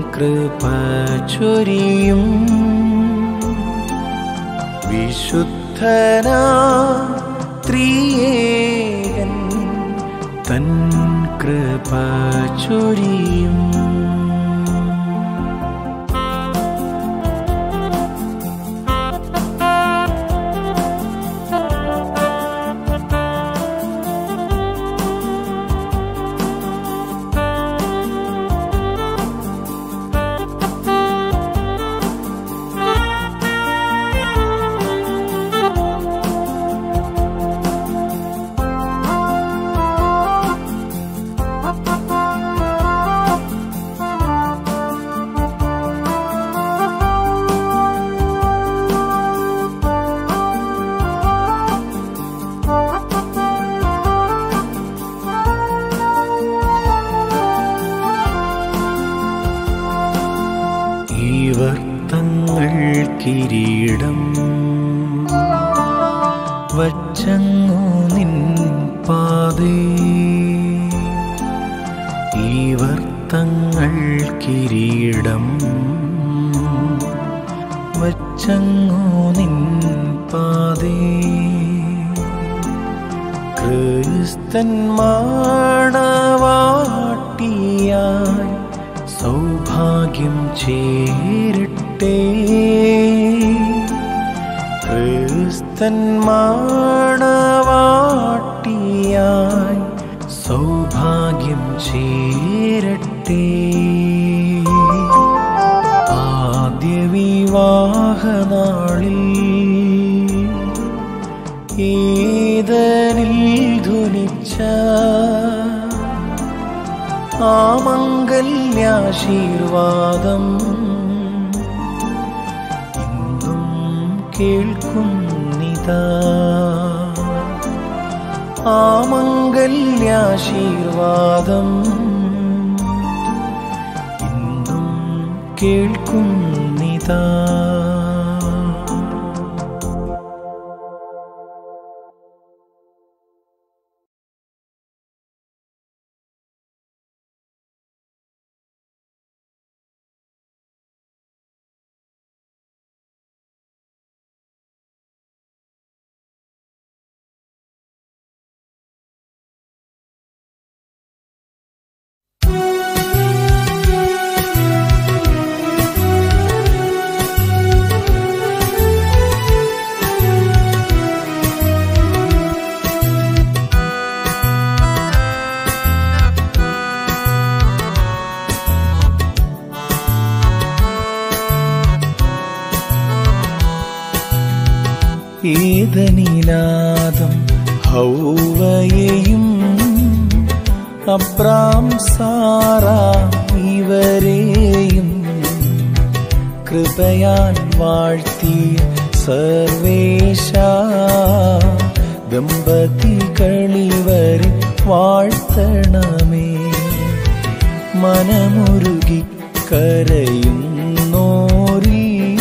കൃപ ചൊരിയും വിശുദ്ധ പരിശുദ്ധനാ ത്രിയേകൻ തൻ കൃപ ചൊരിയും ഇവർ തങ്ങൾ കിരീടം വച്ചങ്ങു നിൻ പാതേ ഇവർ തങ്ങൾ കിരീടം വച്ചങ്ങു നിൻ പാതേ ക്രിസ്തൻ മാണവാട്ടിയായി സൗഭാഗ്യം ചേരട്ടെ ക്രിസ്തൻ മാണവാട്ടിയായി സൗഭാഗ്യം ചേരട്ടെ ആദ്യ വിവാഹനാളിൽ ഏതനിൽ ധ്വനിച്ച ആ മംഗല്യാശീർവാദം ഇന്നും കേൾക്കുന്നിതാ ആ മംഗല്യാശീർവാദം ഇന്നും കേൾക്കുന്നിതാ ഏതനിനാദം ഹൗവയെയും അബ്രാം സാറ ഇവരെയും കൃപയാൽ വാഴ്ത്തിയ സർവേശ ദമ്പതികളിവരെ വാഴ്ത്തണമേ മനമുരുകി കരയുന്നോരിൽ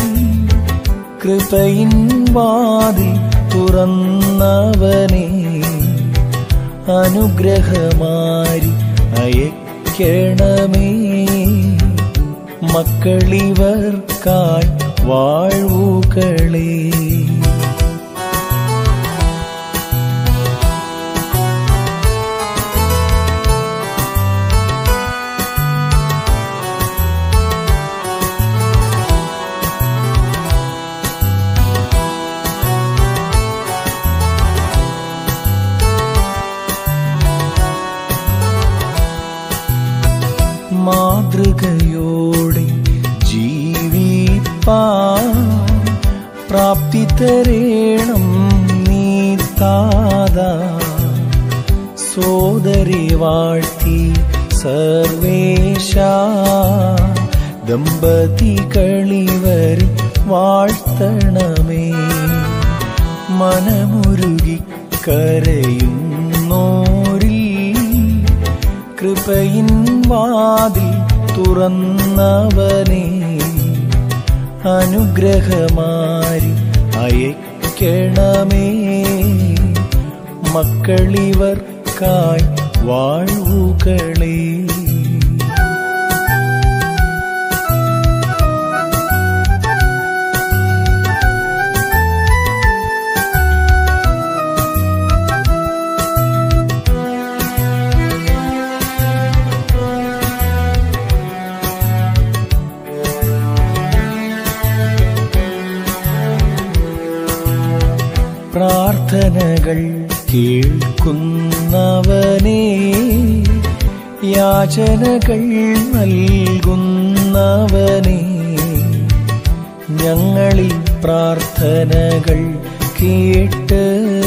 കൃപയിൻ വാതിൽ തുറന്നവനെ അനുഗ്രഹമാരി അയക്കണമേ മക്കളിവർക്കായി വാഴ്വുകളേ മാതൃകയോടെ ജീവിപ്പാ പ്രാപ്തി തരേണം നീ താതാ സോദരി വാഴ്ത്തി സർവേശ ദമ്പതികളിവരെ വാഴ്ത്തണമേ മനമുരുകി കരയുന്നോരിൽ കൃപയിൻ വാതിൽ തുറന്നവനെ അനുഗ്രഹമാരി അയക്കണമേ മക്കളിവർക്കായി വാഴ്വുകളേ പ്രാർത്ഥനകൾ കേൾക്കുന്നവനേ യാചനകൾ നൽകുന്നവനേ ഞങ്ങളിൽ പ്രാർത്ഥനകൾ കേട്ട്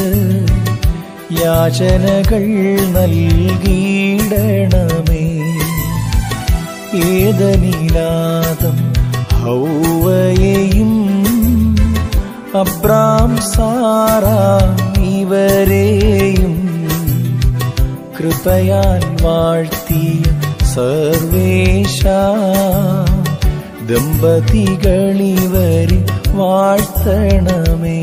യാചനകൾ നൽകിയിടണമേ ഏതനിലാദം ഹൗവയെയും അബ്രാം സാറ ഇവരെയും കൃപയാൽ വാഴ്ത്തിയ സർവേശ ദമ്പതികളിവരെ വാഴ്ത്തണമേ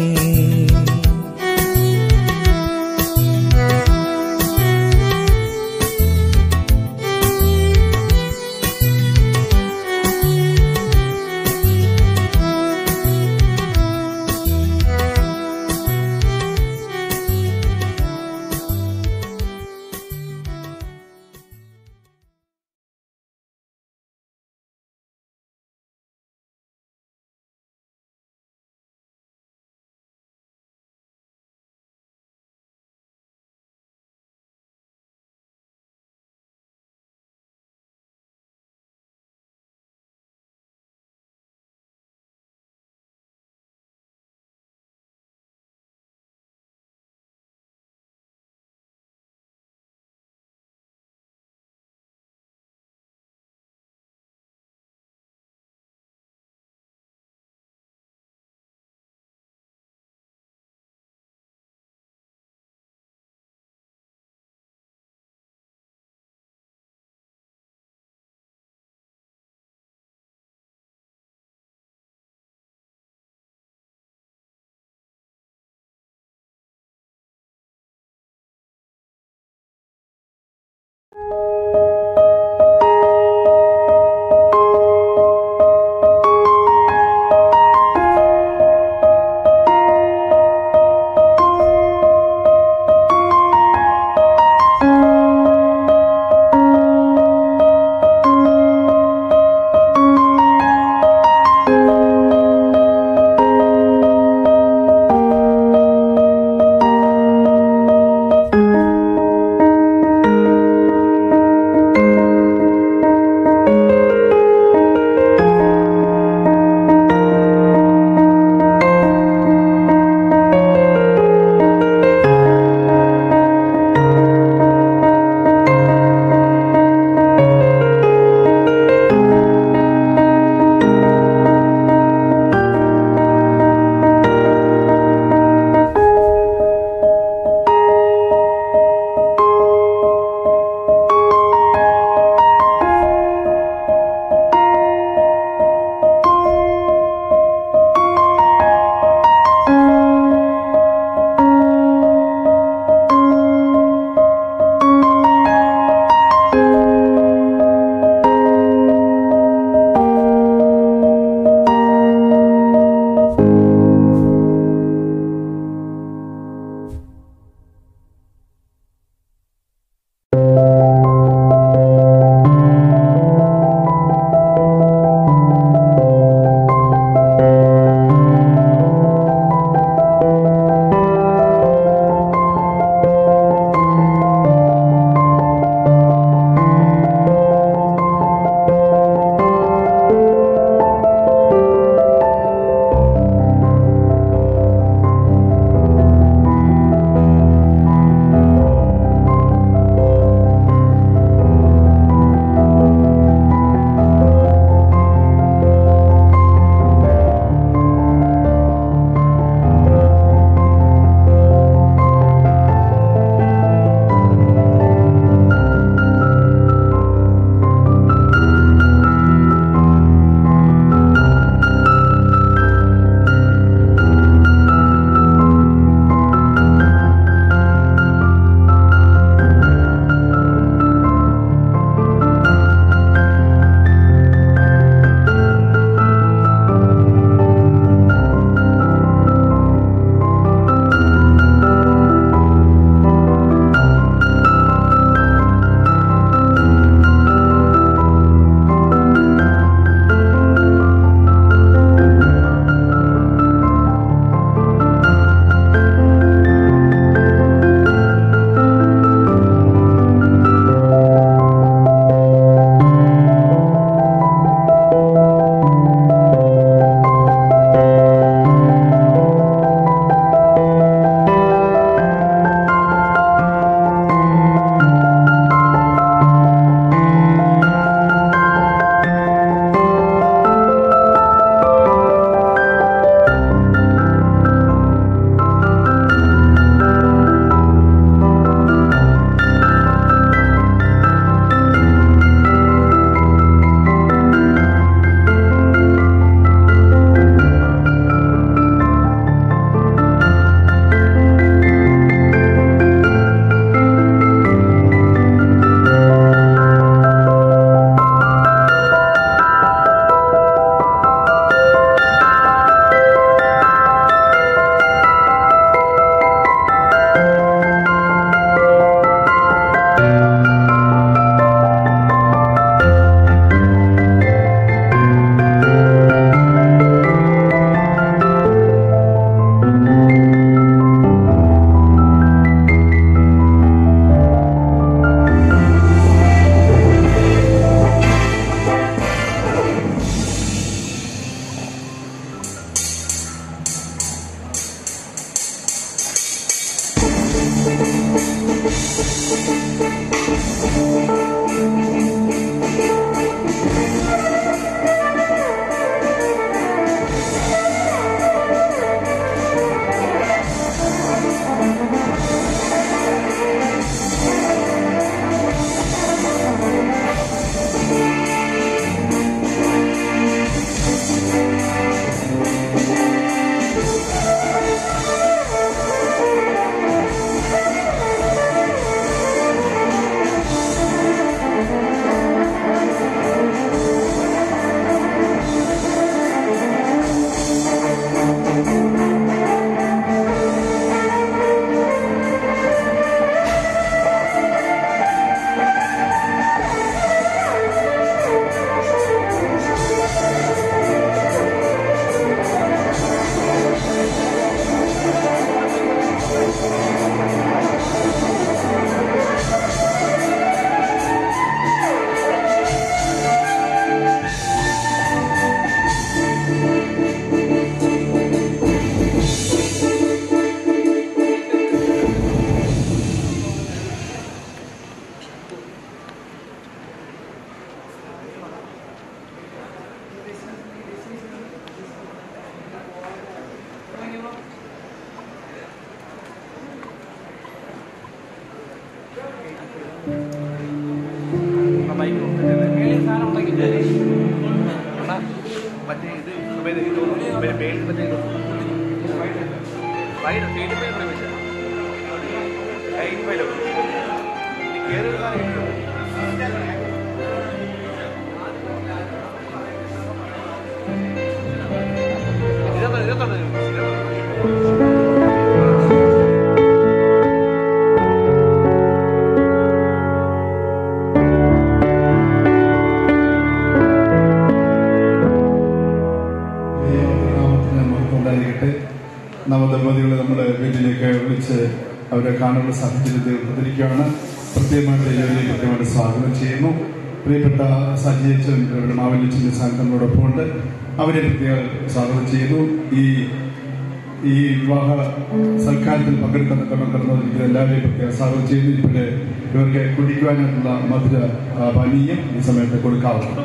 നാമത്തിന് മഹത്വം ഉണ്ടായിരിക്കട്ടെ നവദമ്പതികളെ നമ്മുടെ വീട്ടിലേക്ക് വിളിച്ച് അവരെ കാണാനുള്ള സാഹചര്യത്തിൽ ഉപകരിക്കുകയാണ് പ്രത്യേകമായിട്ട് ജോലിയിൽ കൃത്യമായിട്ട് സ്വാഗതം ചെയ്യുന്നു പ്രിയപ്പെട്ട സജീച്ചൻ ഇവിടെ മാവല്യച്ചൻ്റെ സംഘങ്ങളോടൊപ്പം ഉണ്ട് അവരെ പ്രത്യേകം സ്വാഗതം ചെയ്യുന്നു ഈ ഈ വിവാഹ സൽക്കാരത്തിൽ പങ്കെടുക്കുന്ന കടന്നു കടന്നിരിക്കുന്ന എല്ലാവരെയും പ്രത്യേകം സ്വാഗതം ചെയ്യുന്നു ഇവിടെ ഇവർക്ക് കുടിക്കുവാനായിട്ടുള്ള മധുര ആ, പാനീയം ഈ സമയത്ത് കൊടുക്കാവുന്നു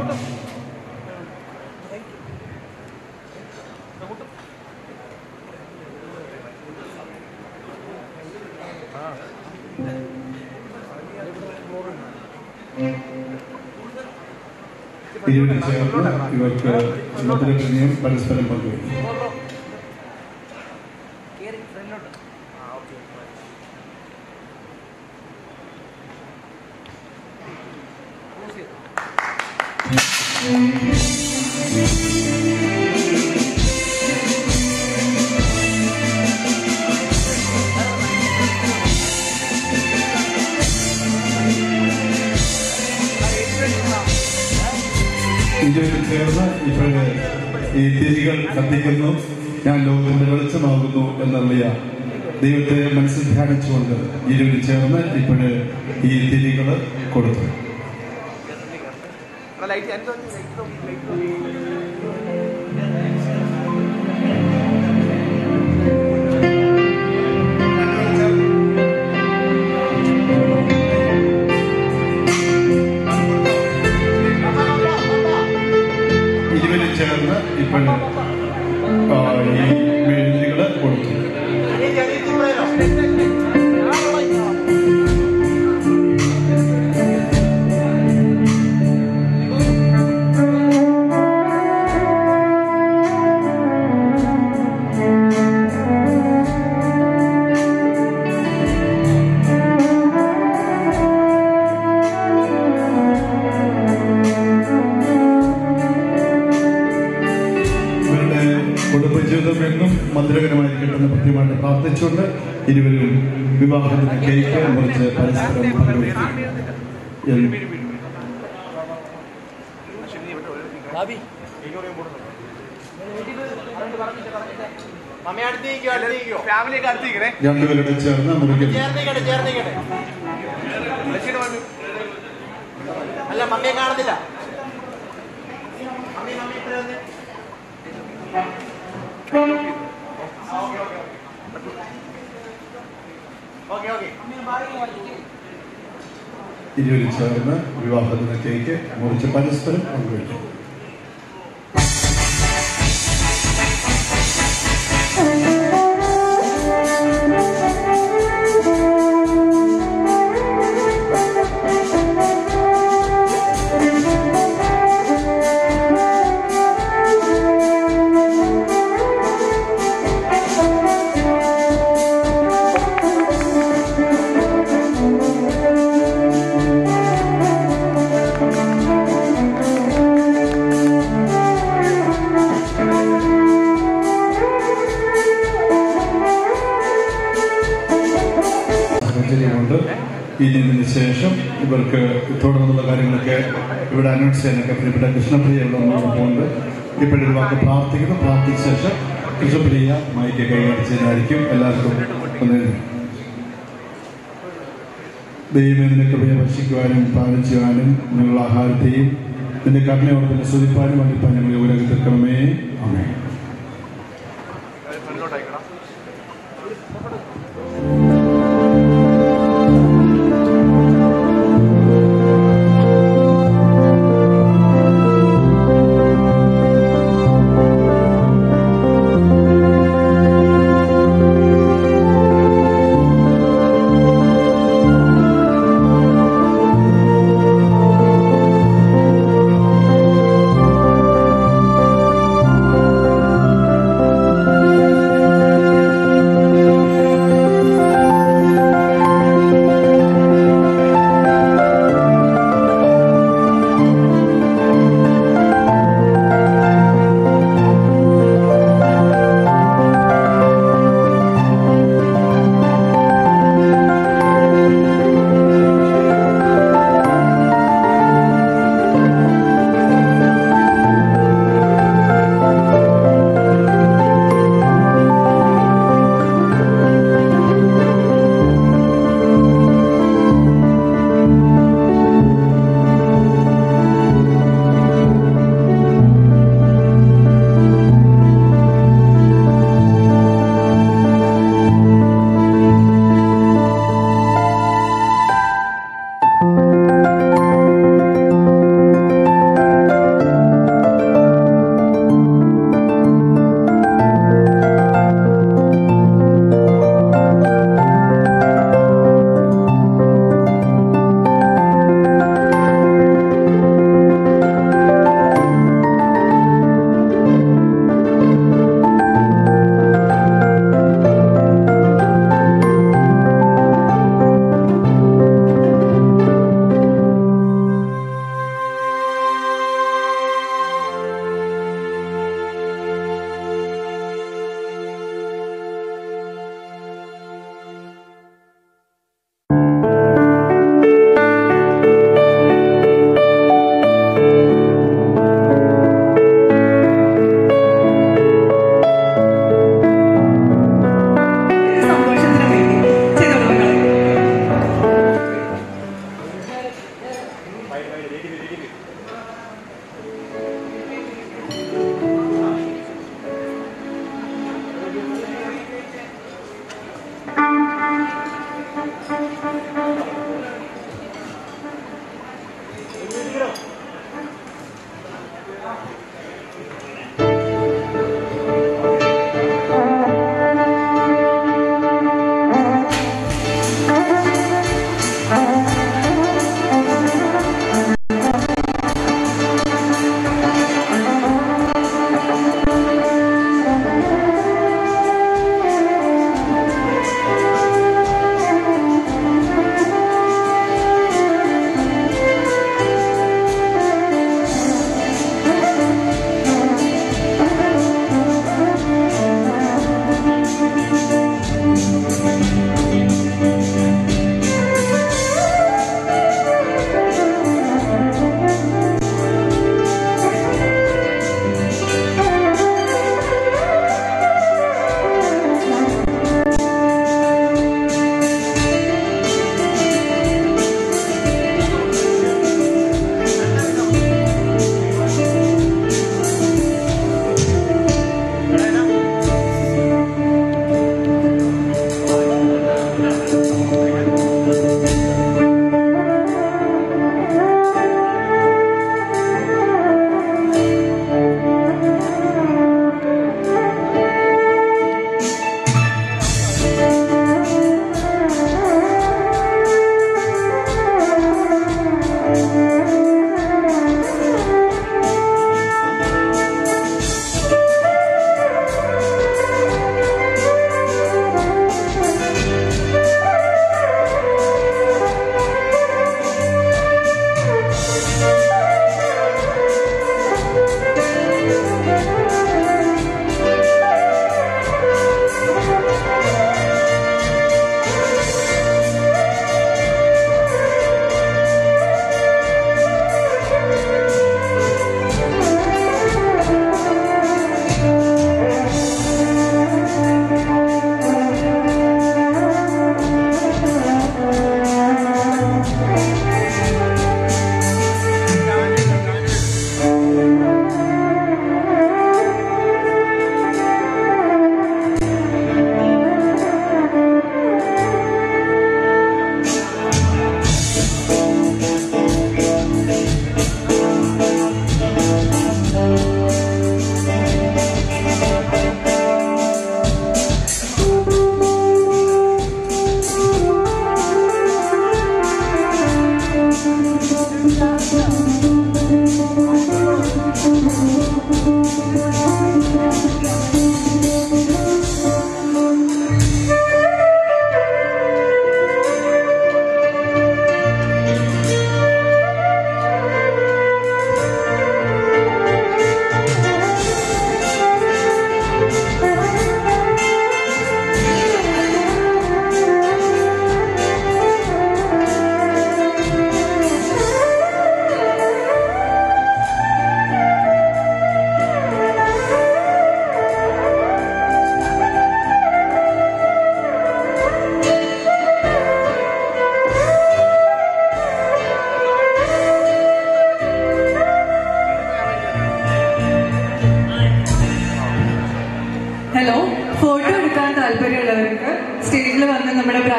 ഇരുവരും ചേർന്ന് ഇവർക്ക് മധുരപ്രതിയും പരസ്പരം പങ്കുവയ്ക്കും ഇരുവരും ചേർന്ന് ഇപ്പോഴ് ഈ തിരികൾ കത്തിക്കുന്നു ഞാൻ ലോകത്തിന്റെ വെളിച്ചമാകുന്നു എന്നറിയ ദൈവത്തെ മനസ്സിൽ ധ്യാനിച്ചുകൊണ്ട് ഇരുവരും ചേർന്ന് ഇപ്പോഴ് ഈ തിരികൾ കൊടുത്തു ഇരുവരും ചേർന്ന് ഇപ്പോഴ് ആ, ഈ മെഴുതിരികള് കൊടുത്തു ഇവരുടെ കുടുംബജീവിതം എന്നും മധുരകരമായിരിക്കട്ടെ എന്ന് കൃത്യമായിട്ട് പ്രാർത്ഥിച്ചുകൊണ്ട് ഇരുവരും വിവാഹത്തിന് കേക്ക് മുറിച്ച് പരസ്പരം പങ്കുവയ്ക്കും എന്ന് രണ്ടുപേരുടെ ചേർന്ന് മുറിക്കുന്നു
അല്ല മമ്മിയെ കാണുന്നില്ല ഓക്കെ ഓക്കെ
ഇരുവരും ചേർന്ന് വിവാഹത്തിന് കേക്ക് മുറിച്ച് പരസ്പരം പങ്കുവയ്ക്കും സാഹചര്യമുണ്ട് ഇനി ഇതിന് ശേഷം ഇവർക്ക് തുടർന്നുള്ള കാര്യങ്ങളൊക്കെ ഇവിടെ അനൗൺസ് ചെയ്യാനൊക്കെ പ്രിയപ്പെട്ട കൃഷ്ണപ്രിയ ഇവിടെ നമ്മളോടൊപ്പമുണ്ട് ഇപ്പോഴൊരു വാക്ക് പ്രാർത്ഥിക്കുന്നു പ്രാർത്ഥിച്ച ശേഷം കൃഷ്ണപ്രിയ മൈക്ക് കൈകാര്യം ചെയ്യുന്നതായിരിക്കും എല്ലാവർക്കും ഒന്ന് ദൈവം നിന്റെ കൃപയെ ഭക്ഷിക്കുവാനും പാലം ചെയ്യുവാനും നിങ്ങളുടെ ആഹാരത്തെയും നിന്റെ കരുണയോടൊപ്പം സ്തുതിപ്പാനും വന്നിപ്പാൻ ഞങ്ങൾ ഉലകം തീർക്കണമേ അമേ
Thank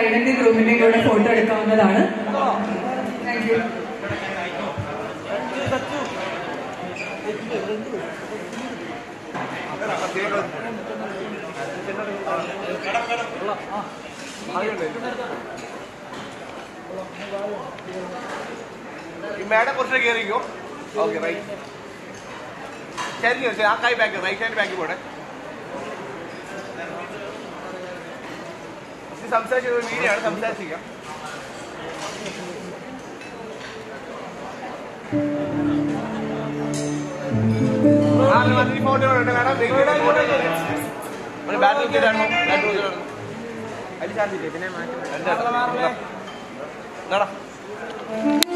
മേഡന്റെ ഗ്രൂപ്പിന്റെ കൂടെ ഫോട്ടോ എടുക്കാവുന്നതാണ് താങ്ക് യു
മേഡം കുറച്ച് കയറിക്കോ ഓക്കെ റൈറ്റ് ശരി ശരി ആ കൈ ബാക്ക് റൈറ്റ് ഹാൻഡ് ബാക്ക് പോടെ ഇത് സംസാരിച്ചത് വീഡിയോ ആണ് സംസാരിച്ചിരിക്കാം ഫോട്ടോ മേഡം ബാറ്റിൽ കയറാണോ ബാറ്റിൽ കയറാണോ അതിൽ ചാർജ് പിന്നെ മാറ്റി